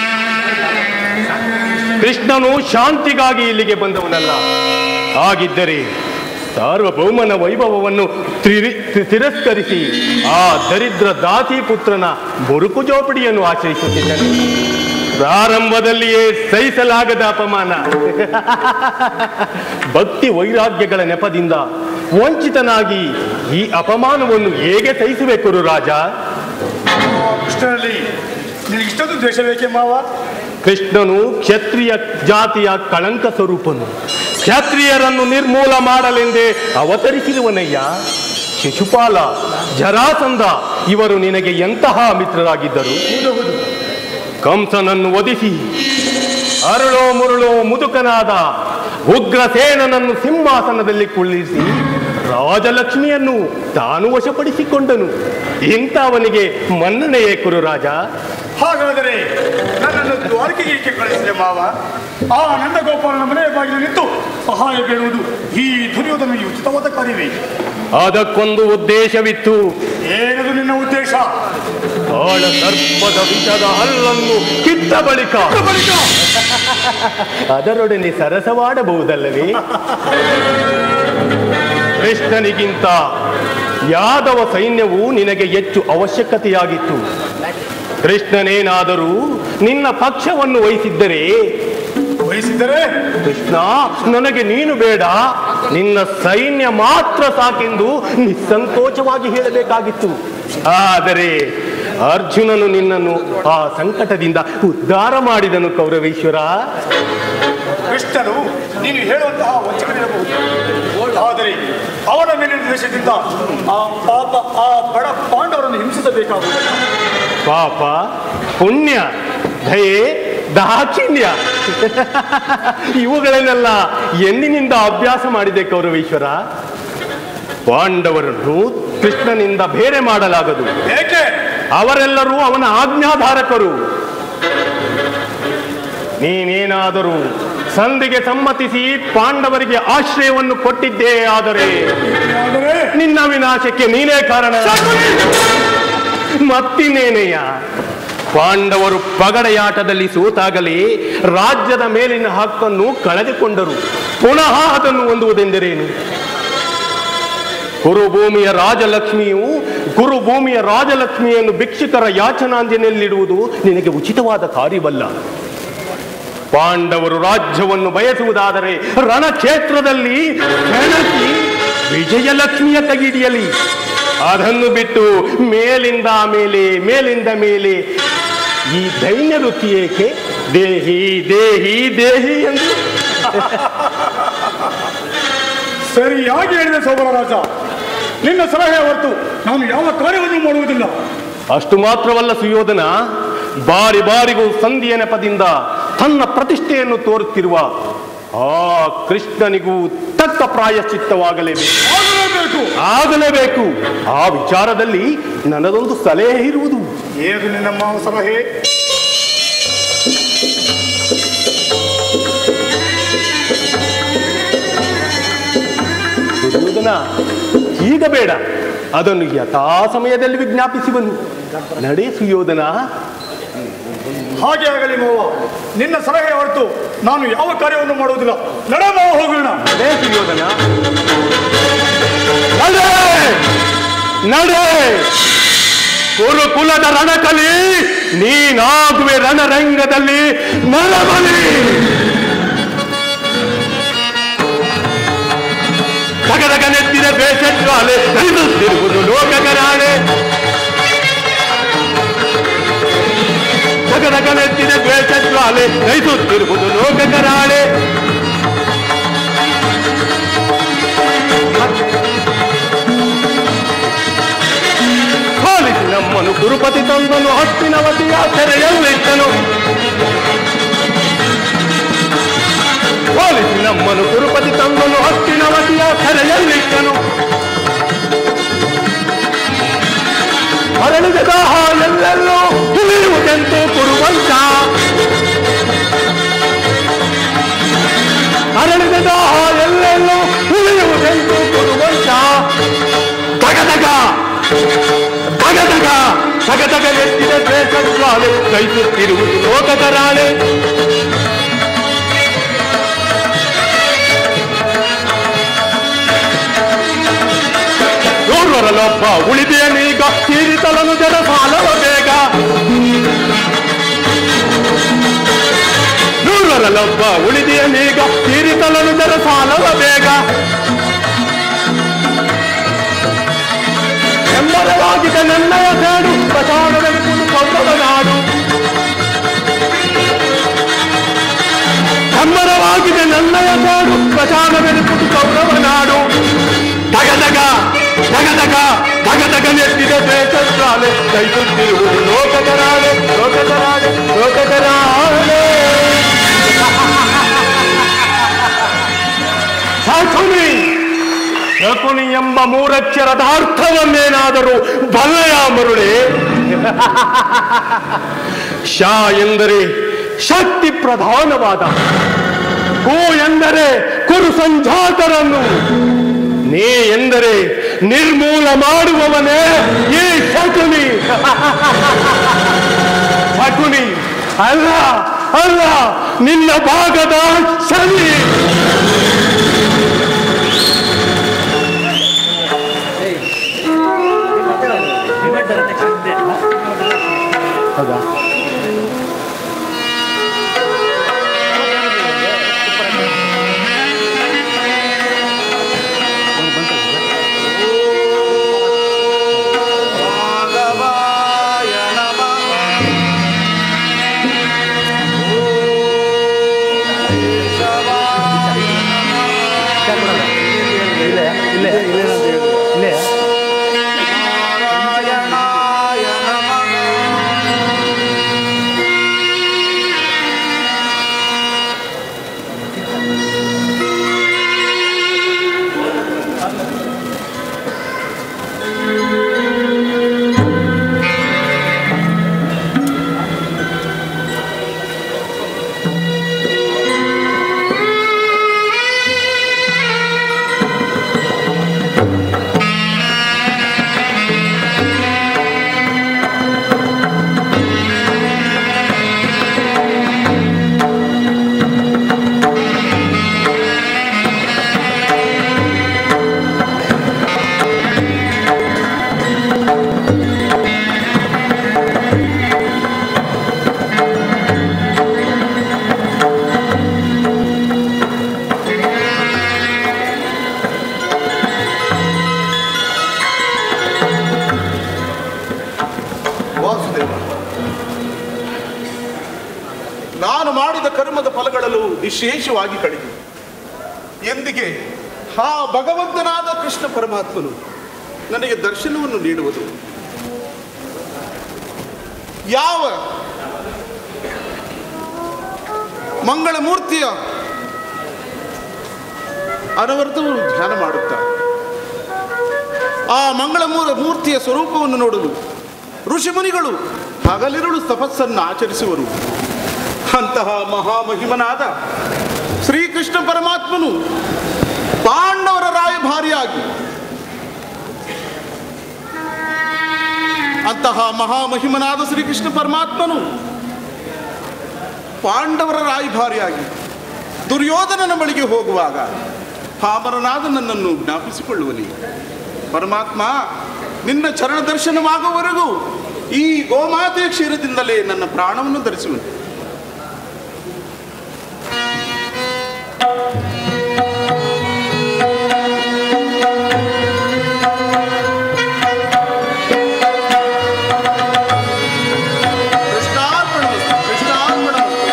ಕೃಷ್ಣನು ಶಾಂತಿಗಾಗಿ ಇಲ್ಲಿಗೆ ಬಂದವನಲ್ಲ ಹಾಗಿದ್ದರೆ ಸಾರ್ವಭೌಮನ ವೈಭವವನ್ನು ತಿರಿ- ತಿ- ತಿರಸ್ಕರಿಸಿ ಆ ದರಿದ್ರ ದಾತಿ ಪುತ್ರನ ಬುರುಕು ಜೋಪಡಿಯನ್ನು ಆಶ್ರಯಿಸುತ್ತಿದ್ದಾನೆ ಪ್ರಾರಂಭದಲ್ಲಿಯೇ ಸಹಿಸಲಾಗದ ಅಪಮಾನ ಭಕ್ತಿ ವೈರಾಗ್ಯಗಳ ನೆಪದಿಂದ ವಂಚಿತನಾಗಿ ಈ ಅಪಮಾನವನ್ನು ಹೇಗೆ ಸಹಿಸಬೇಕು ರಾಜ ಕೃಷ್ಣನಲ್ಲಿ ನಿನಗೆ ಇಷ್ಟೊಂದು ದ್ವೇಷ ಬೇಕೆ ಮಾವ ಕೃಷ್ಣನು ಕ್ಷತ್ರಿಯ ಜಾತಿಯ ಕಳಂಕ ಸ್ವರೂಪನು ಕ್ಷತ್ರಿಯರನ್ನು ನಿರ್ಮೂಲ ಮಾಡಲೆಂದೇ ಅವತರಿಸಿರುವನಯ್ಯ ಶಿಶುಪಾಲ ಜರಾಸಂಧ ಇವರು ನಿನಗೆ ಎಂತಹ ಮಿತ್ರರಾಗಿದ್ದರು ಕಂಸನನ್ನು ಒದಿಸಿ ಅರಳೋ ಮುರುಳೋ ಮುದುಕನಾದ ಉಗ್ರಸೇನನನ್ನು ಸಿಂಹಾಸನದಲ್ಲಿ ಕುಳ್ಳಿರಿಸಿ ರಾಜಲಕ್ಷ್ಮಿಯನ್ನು ತಾನು ವಶಪಡಿಸಿಕೊಂಡನು ಇಂಥವನಿಗೆ ಮನ್ನಣೆಯೇ ಕುರುರಾಜ ಹಾಗಾದರೆ ನನ್ನನ್ನು ದ್ವಾರಕೆಗೆ ಏಕೆ ಕಳಿಸಿದೆ ಮಾವ ಆ ನಂದಗೋಪಾಲನ ಮನೆಯ ಬಾಗಿಲು ನಿಂತು ಸಹಾಯ ಬೇಡುವುದು ಈ ದುರ್ಯೋಧನಿಗೆ ಉಚಿತವಾದ ಕಾರ್ಯವೇ ಅದಕ್ಕೊಂದು ಉದ್ದೇಶವಿತ್ತು ಏನದು ನಿನ್ನ ಉದ್ದೇಶ ಕಾಳ ಸರ್ಪದ ವಿಷದ ಹಲ್ಲನ್ನು ಕಿತ್ತ ಬಳಿಕ ಅದರೊಡನೆ ಸರಸವಾಡಬಹುದಲ್ಲವೇ ಕೃಷ್ಣನಿಗಿಂತ ಯಾದವ ಸೈನ್ಯವು ನಿನಗೆ ಹೆಚ್ಚು ಅವಶ್ಯಕತೆಯಾಗಿತ್ತು ಕೃಷ್ಣನೇನಾದರೂ ನಿನ್ನ ಪಕ್ಷವನ್ನು ವಹಿಸಿದ್ದರೆ ವಹಿಸಿದರೆ ಕೃಷ್ಣ ನನಗೆ ನೀನು ಬೇಡ ನಿನ್ನ ಸೈನ್ಯ ಮಾತ್ರ ಸಾಕೆಂದು ನಿಸ್ಸಂಕೋಚವಾಗಿ ಹೇಳಬೇಕಾಗಿತ್ತು ಆದರೆ ಅರ್ಜುನನು ನಿನ್ನನ್ನು ಆ ಸಂಕಟದಿಂದ ಉದ್ಧಾರ ಮಾಡಿದನು ಕೌರವೇಶ್ವರ ಕೃಷ್ಣನು ನೀನು ಹೇಳುವಂತಹ ವಂಚಕನಿರಬಹುದು ಆದರೆ ಅವನ ಮೇಲಿನ ದ್ವೇಷದಿಂದ ಆ ಪಾಪ ಆ ಬಡ ಪಾಂಡವರನ್ನು ಹಿಂಸಿಸಬೇಕಾಗುವುದು ಪಾಪ ಪುಣ್ಯ ದಯೆ ದಾಕ್ಷಿಣ್ಯ ಇವುಗಳನ್ನೆಲ್ಲ ಎಂದಿನಿಂದ ಅಭ್ಯಾಸ ಮಾಡಿದೆ ಕೌರವೇಶ್ವರ ಪಾಂಡವರನ್ನು ಕೃಷ್ಣನಿಂದ ಬೇರೆ ಮಾಡಲಾಗದು ಏಕೆ ಅವರೆಲ್ಲರೂ ಅವನ ಆಜ್ಞಾಧಾರಕರು ನೀನೇನಾದರೂ ಸಂಧಿಗೆ ಸಮ್ಮತಿಸಿ ಪಾಂಡವರಿಗೆ ಆಶ್ರಯವನ್ನು ಕೊಟ್ಟಿದ್ದೇ ಆದರೆ ಆದರೆ ನಿನ್ನ ವಿನಾಶಕ್ಕೆ ನೀನೇ ಕಾರಣ ಮತ್ತಿನ್ನೇನೆಯ ಪಾಂಡವರು ಪಗಡೆಯಾಟದಲ್ಲಿ ಸೋತಾಗಲೇ ರಾಜ್ಯದ ಮೇಲಿನ ಹಕ್ಕನ್ನು ಕಳೆದುಕೊಂಡರು ಪುನಃ ಅದನ್ನು ಹೊಂದುವುದೆಂದರೇನು ಕುರುಭೂಮಿಯ ರಾಜಲಕ್ಷ್ಮಿಯು ಕುರುಭೂಮಿಯ ರಾಜಲಕ್ಷ್ಮಿಯನ್ನು ಭಿಕ್ಷುಕರ ಯಾಚನಾಂಜನೆಯಲ್ಲಿಡುವುದು ನಿನಗೆ ಉಚಿತವಾದ ಕಾರ್ಯವಲ್ಲ ಪಾಂಡವರು ರಾಜ್ಯವನ್ನು ಬಯಸುವುದಾದರೆ ರಣಕ್ಷೇತ್ರದಲ್ಲಿ ಹೆಣಸಿ ವಿಜಯಲಕ್ಷ್ಮಿಯ ಕೈಹಿಡಿಯಲಿ ಅದನ್ನು ಬಿಟ್ಟು ಮೇಲಿಂದ ಮೇಲೆ ಮೇಲಿಂದ ಮೇಲೆ ಈ ದೈನ್ಯ ವೃತ್ತಿ ಏಕೆ ದೇಹಿ ದೇಹಿ ದೇಹಿ ಎಂದು ಸರಿಯಾಗಿ ಹೇಳಿದೆ ಸೋಬರ ರಾಜ ನಿನ್ನ ಸಲಹೆ ಹೊರತು ನಾನು ಯಾವ ಕಾರ್ಯವನ್ನು ಮಾಡುವುದಿಲ್ಲ ಅಷ್ಟು ಮಾತ್ರವಲ್ಲ ಸುಯೋಧನ ಬಾರಿ ಬಾರಿಗೂ ಸಂಧಿಯ ನೆಪದಿಂದ ತನ್ನ ಪ್ರತಿಷ್ಠೆಯನ್ನು ತೋರುತ್ತಿರುವ ಆ ಕೃಷ್ಣನಿಗೂ ತಕ್ಕ ಪ್ರಾಯಶ್ಚಿತ್ತವಾಗಲೇಬೇಕು ಆಗಲೇಬೇಕು ಆಗಲೇಬೇಕು ಆ ವಿಚಾರದಲ್ಲಿ ನನ್ನದೊಂದು ಸಲಹೆ ಇರುವುದು ಏನು ನಿನ್ನ ಮಾವ ಸಲಹೆ ದುರ್ಯೋಧನ ಈಗ ಬೇಡ ಅದನ್ನು ಯಥಾ ಸಮಯದಲ್ಲಿ ವಿಜ್ಞಾಪಿಸುವನು ನಡೆ ಸುಯೋಧನ ಹಾಗೆ ಆಗಲಿ ಮಾವ ನಿನ್ನ ಸಲಹೆ ಹೊರತು ನಾನು ಯಾವ ಕಾರ್ಯವನ್ನು ಮಾಡುವುದಿಲ್ಲ ನಡೆ ಮಾವ ಹೋಗೋಣ ನಡೆ ಸುಯೋಧನ ನಡೆ ನಡೆ ಕುರುಕುಲದ ರಣಕಲಿ ನೀನಾಗುವೆ ರಣರಂಗದಲ್ಲಿ ನರಬಲಿ ತಗದಗನೆತ್ತಿದ ಬೇಷಜ್ವಾಲೆ ಹರಿದುತ್ತಿರುವುದು ಲೋಕಕರಾಣೆ ತಗದಗನೆತ್ತಿದ ಬೇಷಜ್ವಾಲೆ ನೈಸುತ್ತಿರುವುದು ಲೋಕಕರಾಣೆ ಹೋಲಿಸಿ ನಮ್ಮನು ಗುರುಪತಿ ತಂದನು ಹಸ್ತಿನವತಿಯ ಸೆರೆಯಲ್ಲಿಟ್ಟನು ಹೋಲಿಸಿ ನಮ್ಮನು ಗುರುಪತಿ ತಂದನು ಹಸ್ತಿನವತಿಯ ಸೆರೆಯಲ್ಲಿಟ್ಟನು ಎಲ್ಲೆಲ್ಲೋ ಉಳಿಯುವುದೆಂತೂ ಕುರುವಂತ ಅರಳಿದ ದಾಹ ಎಲ್ಲೆಲ್ಲೋ ಉಳಿಯುವುದೆಂತೂ ಕುರುವಂತ ತಗದಗ ತಗದಗ ತಗದಗ ಎತ್ತಿದ ದ್ವೇಷಾಲೆ ಕೈಸುತ್ತಿರುವುದು ಲೋಕದ ರಾಣೆ ನೂರರಲ್ಲೊಬ್ಬ ಉಳಿದೇನೀಗ ತೀರಿತಲನು ಜನ ಸಾಲವ ಬೇಗ ನೂರರಲ್ಲೊಬ್ಬ ಉಳಿದೇನೀಗ ತೀರಿತಲನು ಜನ ಸಾಲವ ಬೇಗ ಹೆಮ್ಮರವಾಗಿದೆ ನನ್ನಯ ಸೇಡು ಪ್ರಚಾರವೆಂಬುದು ಕೌರವ ನಾಡು ಹೆಮ್ಮರವಾಗಿದೆ ನನ್ನಯ ಸೇಡು ಪ್ರಚಾರವೆಂಬುದು ಕೌರವ ನಾಡು ತಗದಗ ತಗದಗ ತಗದಗ ನೆತ್ತಿದ ಬೇಕಂತಾಲೆ ಕೈಸುತ್ತಿರುವುದು ಲೋಕದರಾಳೆ ಲೋಕದರಾಳೆ ಲೋಕದರಾಳೆ ಶಕುನಿ ಶಕುನಿ ಎಂಬ ಮೂರಕ್ಷರದ ಅರ್ಥವನ್ನೇನಾದರೂ ಬಲ್ಲಯ ಮರುಳೆ ಶಾ ಎಂದರೆ ಶಕ್ತಿ ಪ್ರಧಾನವಾದ ಕು ಎಂದರೆ ಕುರು ಸಂಜಾತರನ್ನು ನೀ ಎಂದರೆ ನಿರ್ಮೂಲ ಮಾಡುವವನೇ ಈ ಶಕುನಿ ಶಕುನಿ ಅಲ್ಲ ಅಲ್ಲ ನಿನ್ನ ಭಾಗದ ಶನಿ ವಾಸುದೇವ ನಾನು ಮಾಡಿದ ಕರ್ಮದ ಫಲಗಳಲ್ಲೂ ವಿಶೇಷವಾಗಿ ಕಡಿಮೆ ಎಂದಿಗೆ ಆ ಭಗವಂತನಾದ ಕೃಷ್ಣ ಪರಮಾತ್ಮನು ನನಗೆ ದರ್ಶನವನ್ನು ನೀಡುವುದು ಯಾವ ಮಂಗಳ ಮೂರ್ತಿಯ ಅನವರ್ತವು ಧ್ಯಾನ ಮಾಡುತ್ತಾ ಆ ಮಂಗಳ ಮೂರ ಮೂರ್ತಿಯ ಸ್ವರೂಪವನ್ನು ನೋಡಲು ಋಷಿಮುನಿಗಳು ಹಗಲಿರುಳು ತಪಸ್ಸನ್ನು ಆಚರಿಸುವರು ಅಂತಹ ಮಹಾಮಹಿಮನಾದ ಶ್ರೀಕೃಷ್ಣ ಪರಮಾತ್ಮನು ಪಾಂಡವರ ರಾಯಭಾರಿಯಾಗಿ ಅಂತಹ ಮಹಾಮಹಿಮನಾದ ಶ್ರೀಕೃಷ್ಣ ಪರಮಾತ್ಮನು ಪಾಂಡವರ ರಾಯಭಾರಿಯಾಗಿ ದುರ್ಯೋಧನನ ಬಳಿಗೆ ಹೋಗುವಾಗ ಪಾಮರನಾದ ನನ್ನನ್ನು ಜ್ಞಾಪಿಸಿಕೊಳ್ಳುವನಿ ಪರಮಾತ್ಮ ನಿನ್ನ ಚರಣ ದರ್ಶನವಾಗುವವರೆಗೂ ಈ ಗೋಮಾತೆಯ ಕ್ಷೀರದಿಂದಲೇ ನನ್ನ ಪ್ರಾಣವನ್ನು ಧರಿಸುವನು ಕೃಷ್ಣಾರ್ಪಣಮಸ್ತು, ಕೃಷ್ಣಾರ್ಪಣಮಸ್ತು.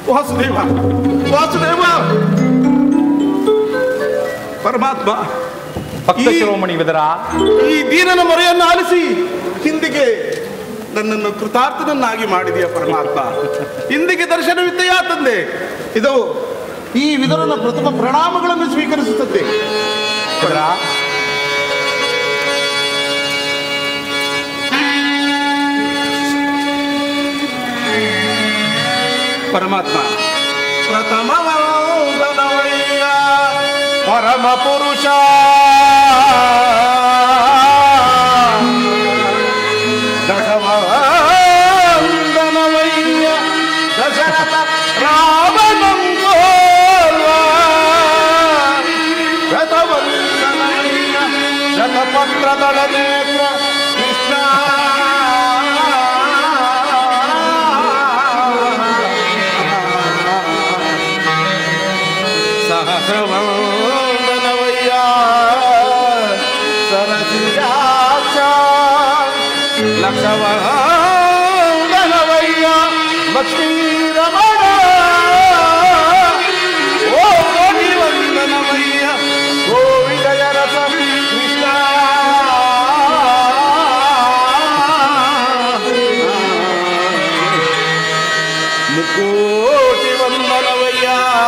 ವಾಸುದೇವ ವಾಸುದೇವ ಪರಮಾತ್ಮ ಭಕ್ತ ಈ- ಶಿರೋಮಣಿ ವಿದರ ಈ ದೀನನ ಮೊರೆಯನ್ನು ಆಲಿಸಿ ಹಿಂದಿಗೆ ನನ್ನನ್ನು ಕೃತಾರ್ಥನನ್ನಾಗಿ ಮಾಡಿದೆಯ ಪರಮಾತ್ಮ ಹಿಂದಿಗೆ ದರ್ಶನವಿದ್ದೆಯಾ ತಂದೆ ಇದು ಈ ವಿದರನ ಪ್ರಥಮ ಪ್ರಣಾಮಗಳನ್ನು ಸ್ವೀಕರಿಸುತ್ತದೆ ವಿದರ ಪರಮಾತ್ಮ ಪ್ರಥಮ ವಂದನವಯ್ಯ ಪರಮ ಪುರುಷ ದಶವಂದನವಯ್ಯ ದಶರಥ ರಾಮನಂಗೋರ್ವ ಶತವಂದನವಯ್ಯ ಶತಪತ್ರದಳ ನೇತ್ರ ಸಹಸ್ರವಂದನವಯ್ಯ ಸರಸಿಜಾಕ್ಷ ಲಕ್ಷವಂದನವಯ್ಯ ಲಕ್ಷ್ಮೀರಮಣ ಓ ಕೋಟಿ ವಂದನವಯ್ಯ ಗೋವಿಂದಯ ರಸ ಕೃಷ್ಣ ಮುಕ್ಕೋಟಿ ವಂದನವಯ್ಯ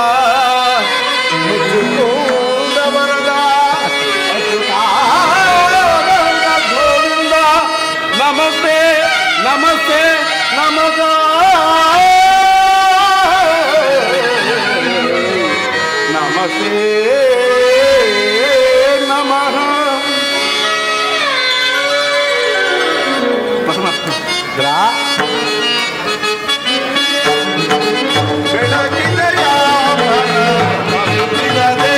ಮುಚ್ಚುಕೋದ ವರದ ಅಚ್ಯುತಾನಂದ ಗೋವಿಂದ ನಮಸ್ತೆ ನಮಸ್ತೆ ನಮಗ ನಮಸ್ತೆ ನಮಃ ಪರಮಾತ್ಮ ಬೆಳಗಿನ ಯಾವನ ಮಗುವಿನದೆ.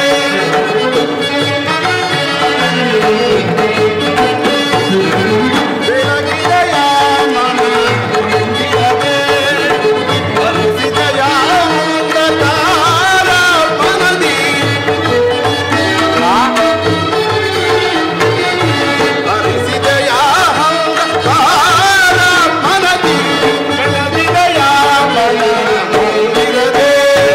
ಬೆಳಗಿನ ಯಾವನ ಮಗುವಿನದೆ. ಹರಿಸಿದ ಯಾವಂತ ತಾರ ಮನದಿ. ಹರಿಸಿದ ಯಾವಂತ ತಾರ ಮನದಿ. ಬೆಳಗಿನ ಯಾವನ ಮಗುವಿನದೆ.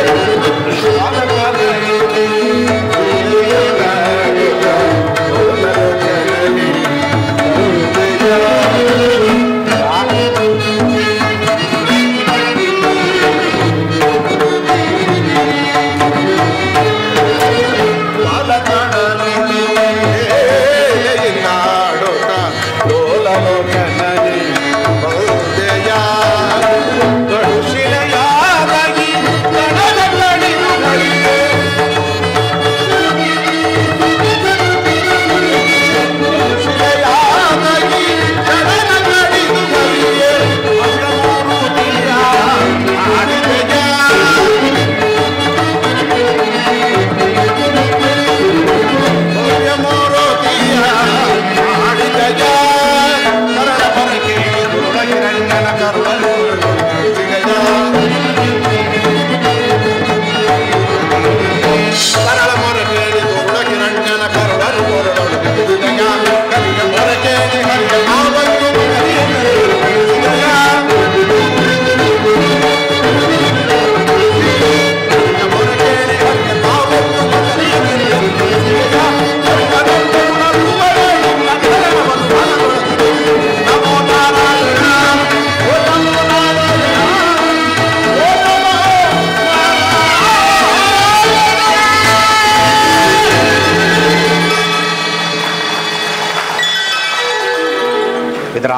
ವಿದರ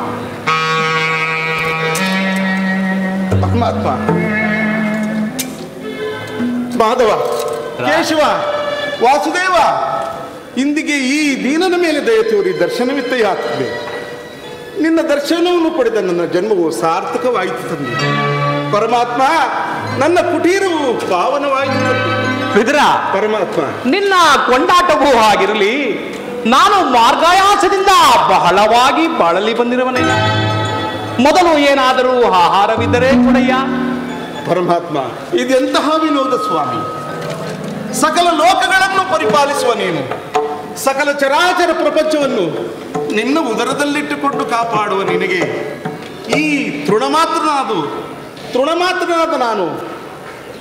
ಪರಮಾತ್ಮ ಮಾಧವ ಕೇಶವ ವಾಸುದೇವ ಇಂದಿಗೆ ಈ ದೀನನ ಮೇಲೆ ದಯ ತೋರಿ ದರ್ಶನವಿತ್ತೆಯಾಗ್ತದೆ ನಿನ್ನ ದರ್ಶನವನ್ನು ಪಡೆದ ನನ್ನ ಜನ್ಮವು ಸಾರ್ಥಕವಾಯಿತು ತಂದೆ ಪರಮಾತ್ಮ ನನ್ನ ಕುಟೀರವು ಪಾವನವಾಯಿತು ವಿದರ ಪರಮಾತ್ಮ ನಿನ್ನ ಕೊಂಡಾಟವೂ ಆಗಿರಲಿ ನಾನು ಮಾರ್ಗಾಯಾಸದಿಂದ ಬಹಳವಾಗಿ ಬಳಲಿ ಬಂದಿರುವನೇ ಮೊದಲು ಏನಾದರೂ ಆಹಾರವಿದ್ದರೆ ಕೊಡಯ್ಯ ಪರಮಾತ್ಮ ಇದೆಂತಹ ವಿನೋದ ಸ್ವಾಮಿ ಸಕಲ ಲೋಕಗಳನ್ನು ಪರಿಪಾಲಿಸುವ ನೀನು ಸಕಲ ಚರಾಚರ ಪ್ರಪಂಚವನ್ನು ನಿನ್ನ ಉದರದಲ್ಲಿಟ್ಟುಕೊಂಡು ಕಾಪಾಡುವ ನಿನಗೆ ಈ ತೃಣಮಾತ್ರನಾದು ತೃಣಮಾತ್ರನಾದ ನಾನು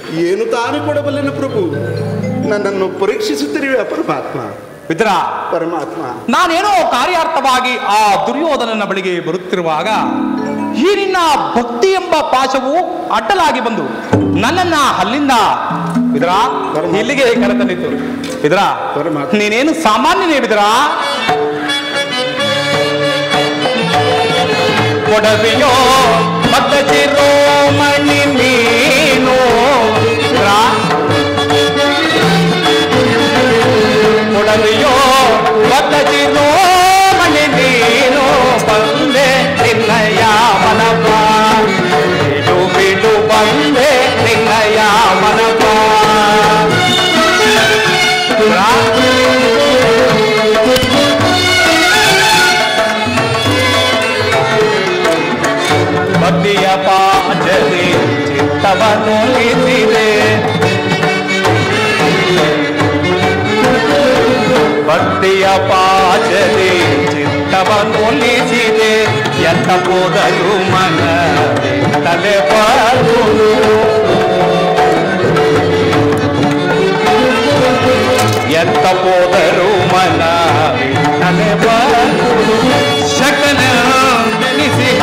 ಏನು ತಾನು ಕೊಡಬಲ್ಲೆನು ಪ್ರಭು ನನ್ನನ್ನು ಪರೀಕ್ಷಿಸುತ್ತಿರುವೆ ಪರಮಾತ್ಮ ಮಿತ್ರ ಪರಮಾತ್ಮ ನಾನೇನೋ ಕಾರ್ಯಾರ್ಥವಾಗಿ ಆ ದುರ್ಯೋಧನನ ಬಳಿಗೆ ಬರುತ್ತಿರುವಾಗ ಈ ನಿನ್ನ ಭಕ್ತಿ ಎಂಬ ಪಾಶವು ಅಡ್ಡಲಾಗಿ ಬಂದು ನನ್ನನ್ನ ಅಲ್ಲಿಂದ ಬಿದ್ರ ಇಲ್ಲಿಗೆ ಕರೆತಂದಿತ್ತು ಬಿದ್ರ ನೀನೇನು ಸಾಮಾನ್ಯನೇ ಬಿದ್ರ ಕೊಡವೆಯೋ ಮತ್ತ ಚಿರೋಮಣಿ ನೀನು ಬಿದ್ರ ಕೊಡವೆಯೋ ಮತ್ತ ಚಿರೋಮಣಿ ನೀನು ಬಂದೆ ನಿನ್ನಯ ಮನಪ ಬಿಡು ಬಿಡು ಬಂದೆ ನಿನ್ನಯ ಮನಪ ಭಕ್ತಿಯ ಪಾಚದೆ ಚಿತ್ತವನ್ನು ಇಸಿದೆ ಭಕ್ತಿಯ ಪಾಚದೆ ಚಿತ್ತವನ್ನು ನಿಸಿದೆ ಎತ್ತ ಹೋದರು ಮನ ತಲೆ ಬರುವುದು ಎತ್ತ ಹೋದರು ಮನ ತಲೆ ಬರುವುದು ಶಕನ ನಿಸಿಹ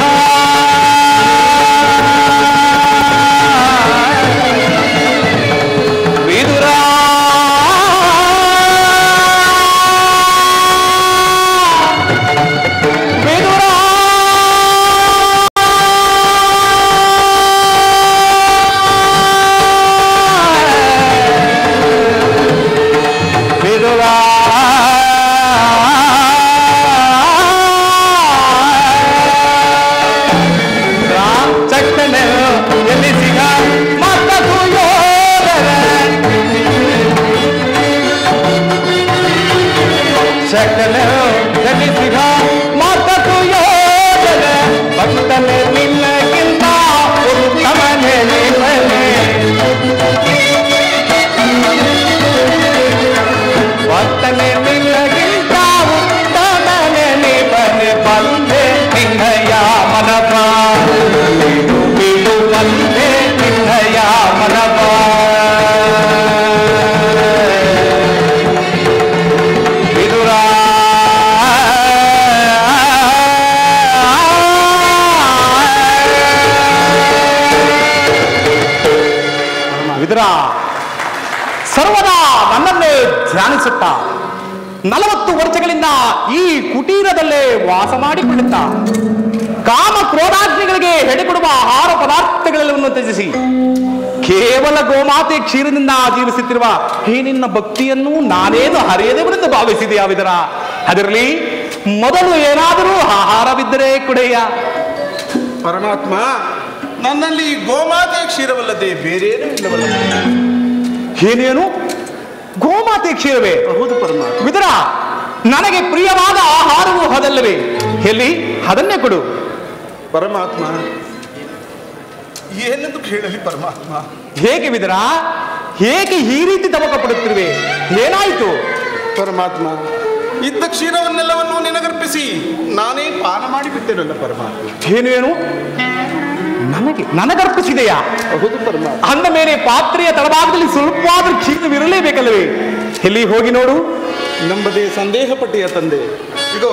ವಿದುರ ವಿದುರ ವಿದುರ ಚಕ್ಕನ ಎಲ್ಲಿ ಸಿಗ ಮತ್ತ ದುಯೋಧನ ಶಕನ ಗಣಿಸಿದ ಮಾತಕು ಯೋಜನ ಭಕ್ತನೆ ನಿನ್ನಗಿಂತ ಉತ್ತಮನೆ ನಿಮ್ಮನೆ ಭಕ್ತನೆ ನಿನ್ನಗಿಂತ ಉತ್ತಮನೆ ನಿಮ್ಮನೆ ಬಂದೆ ನಿನ್ನಯ ಮನಪ ಬಿಡು ಬಿಡು ಬಂದೆ ನಿನ್ನಯ ಮನಪ ವಿದುರ ವಿದುರ ಸರ್ವದಾ ನನ್ನನ್ನೇ ಧ್ಯಾನಿಸುತ್ತಾ ನಲವತ್ತು ವರ್ಷಗಳಿಂದ ಈ ಕುಟೀರದಲ್ಲೇ ವಾಸ ಮಾಡಿಕೊಳ್ಳುತ್ತಾ ಕಾಮ ಕ್ರೋಧಾಗ್ನಿಗಳಿಗೆ ಹೆಡೆಕೊಡುವ ಆಹಾರ ಪದಾರ್ಥಗಳೆಲ್ಲವನ್ನು ತ್ಯಜಿಸಿ ಕೇವಲ ಗೋಮಾತೆ ಕ್ಷೀರದಿಂದ ಜೀವಿಸುತ್ತಿರುವ ಈ ನಿನ್ನ ಭಕ್ತಿಯನ್ನು ನಾನೇನು ಹರಿಯದವರೆಂದು ಭಾವಿಸಿದೆಯಾ ವಿದರ ಅದರಲ್ಲಿ ಮೊದಲು ಏನಾದರೂ ಆಹಾರವಿದ್ದರೆ ಕುಡೆಯ ಪರಮಾತ್ಮ ನನ್ನಲ್ಲಿ ಗೋಮಾತೆ ಕ್ಷೀರವಲ್ಲದೆ ಬೇರೇನೂ ಇಲ್ಲವಲ್ಲ ಏನೇನು ಗೋಮಾತೆ ಕ್ಷೀರವೇ ಹೌದು ಪರಮಾತ್ಮ ವಿದರ ನನಗೆ ಪ್ರಿಯವಾದ ಆಹಾರವು ಅದಲ್ಲವೇ ಎಲ್ಲಿ ಅದನ್ನೇ ಕೊಡು ಪರಮಾತ್ಮ ಏನೆಂದು ಕೇಳಲಿ ಪರಮಾತ್ಮ ಹೇಗೆ ವಿದರ ಹೇಗೆ ಈ ರೀತಿ ತವಕ ಪಡುತ್ತಿರುವೆ ಏನಾಯಿತು ಪರಮಾತ್ಮ ಇದ್ದ ಕ್ಷೀರವನ್ನೆಲ್ಲವನ್ನು ನಿನಗರ್ಪಿಸಿ ನಾನೇ ಪಾನ ಮಾಡಿಬಿಟ್ಟೆನಲ್ಲ ಪರಮಾತ್ಮ ಏನು ಏನು ನನಗೆ ನನಗರ್ಪಿಸಿದೆಯಾ ಹೌದು ಪರಮಾತ್ಮ ಅಂದ ಮೇಲೆ ಪಾತ್ರೆಯ ತಳಭಾಗದಲ್ಲಿ ಸ್ವಲ್ಪವಾದ್ರೂ ಕ್ಷೀರವಿರಲೇಬೇಕಲ್ಲವೇ ಎಲ್ಲಿ ಹೋಗಿ ನೋಡು ನಂಬದೇ ಸಂದೇಹ ಪಟ್ಟಿಯ ತಂದೆ ಇಗೋ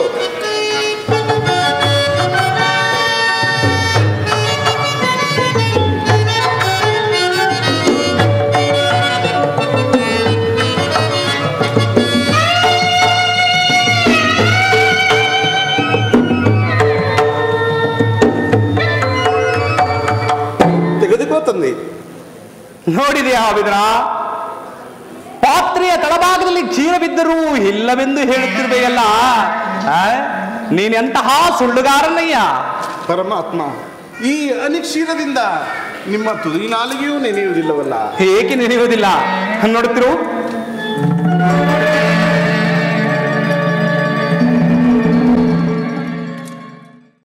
ತೆಗೆದುಕೋ ತಂದೆ ನೋಡಿದೆಯಾ ವಿದ್ರ ಪಾತ್ರೆಯ ತಳಭಾಗದಲ್ಲಿ ಕ್ಷೀರ ಬಿದ್ದರೂ ಇಲ್ಲವೆಂದು ಹೇಳುತ್ತಿರುವೆಯಲ್ಲ ಆ? ನೀನೆಂತಹ ಸುಳ್ಳುಗಾರನಯ್ಯ ಪರಮಾತ್ಮ ಈ ಅನಿಕ್ಷೀರದಿಂದ ನಿಮ್ಮ ತುದಿ ನಾಲಿಗೆಯೂ ನೆನೆಯುವುದಿಲ್ಲವಲ್ಲ ಏಕೆ ನೆನೆಯುವುದಿಲ್ಲ ನೋಡುತ್ತಿರು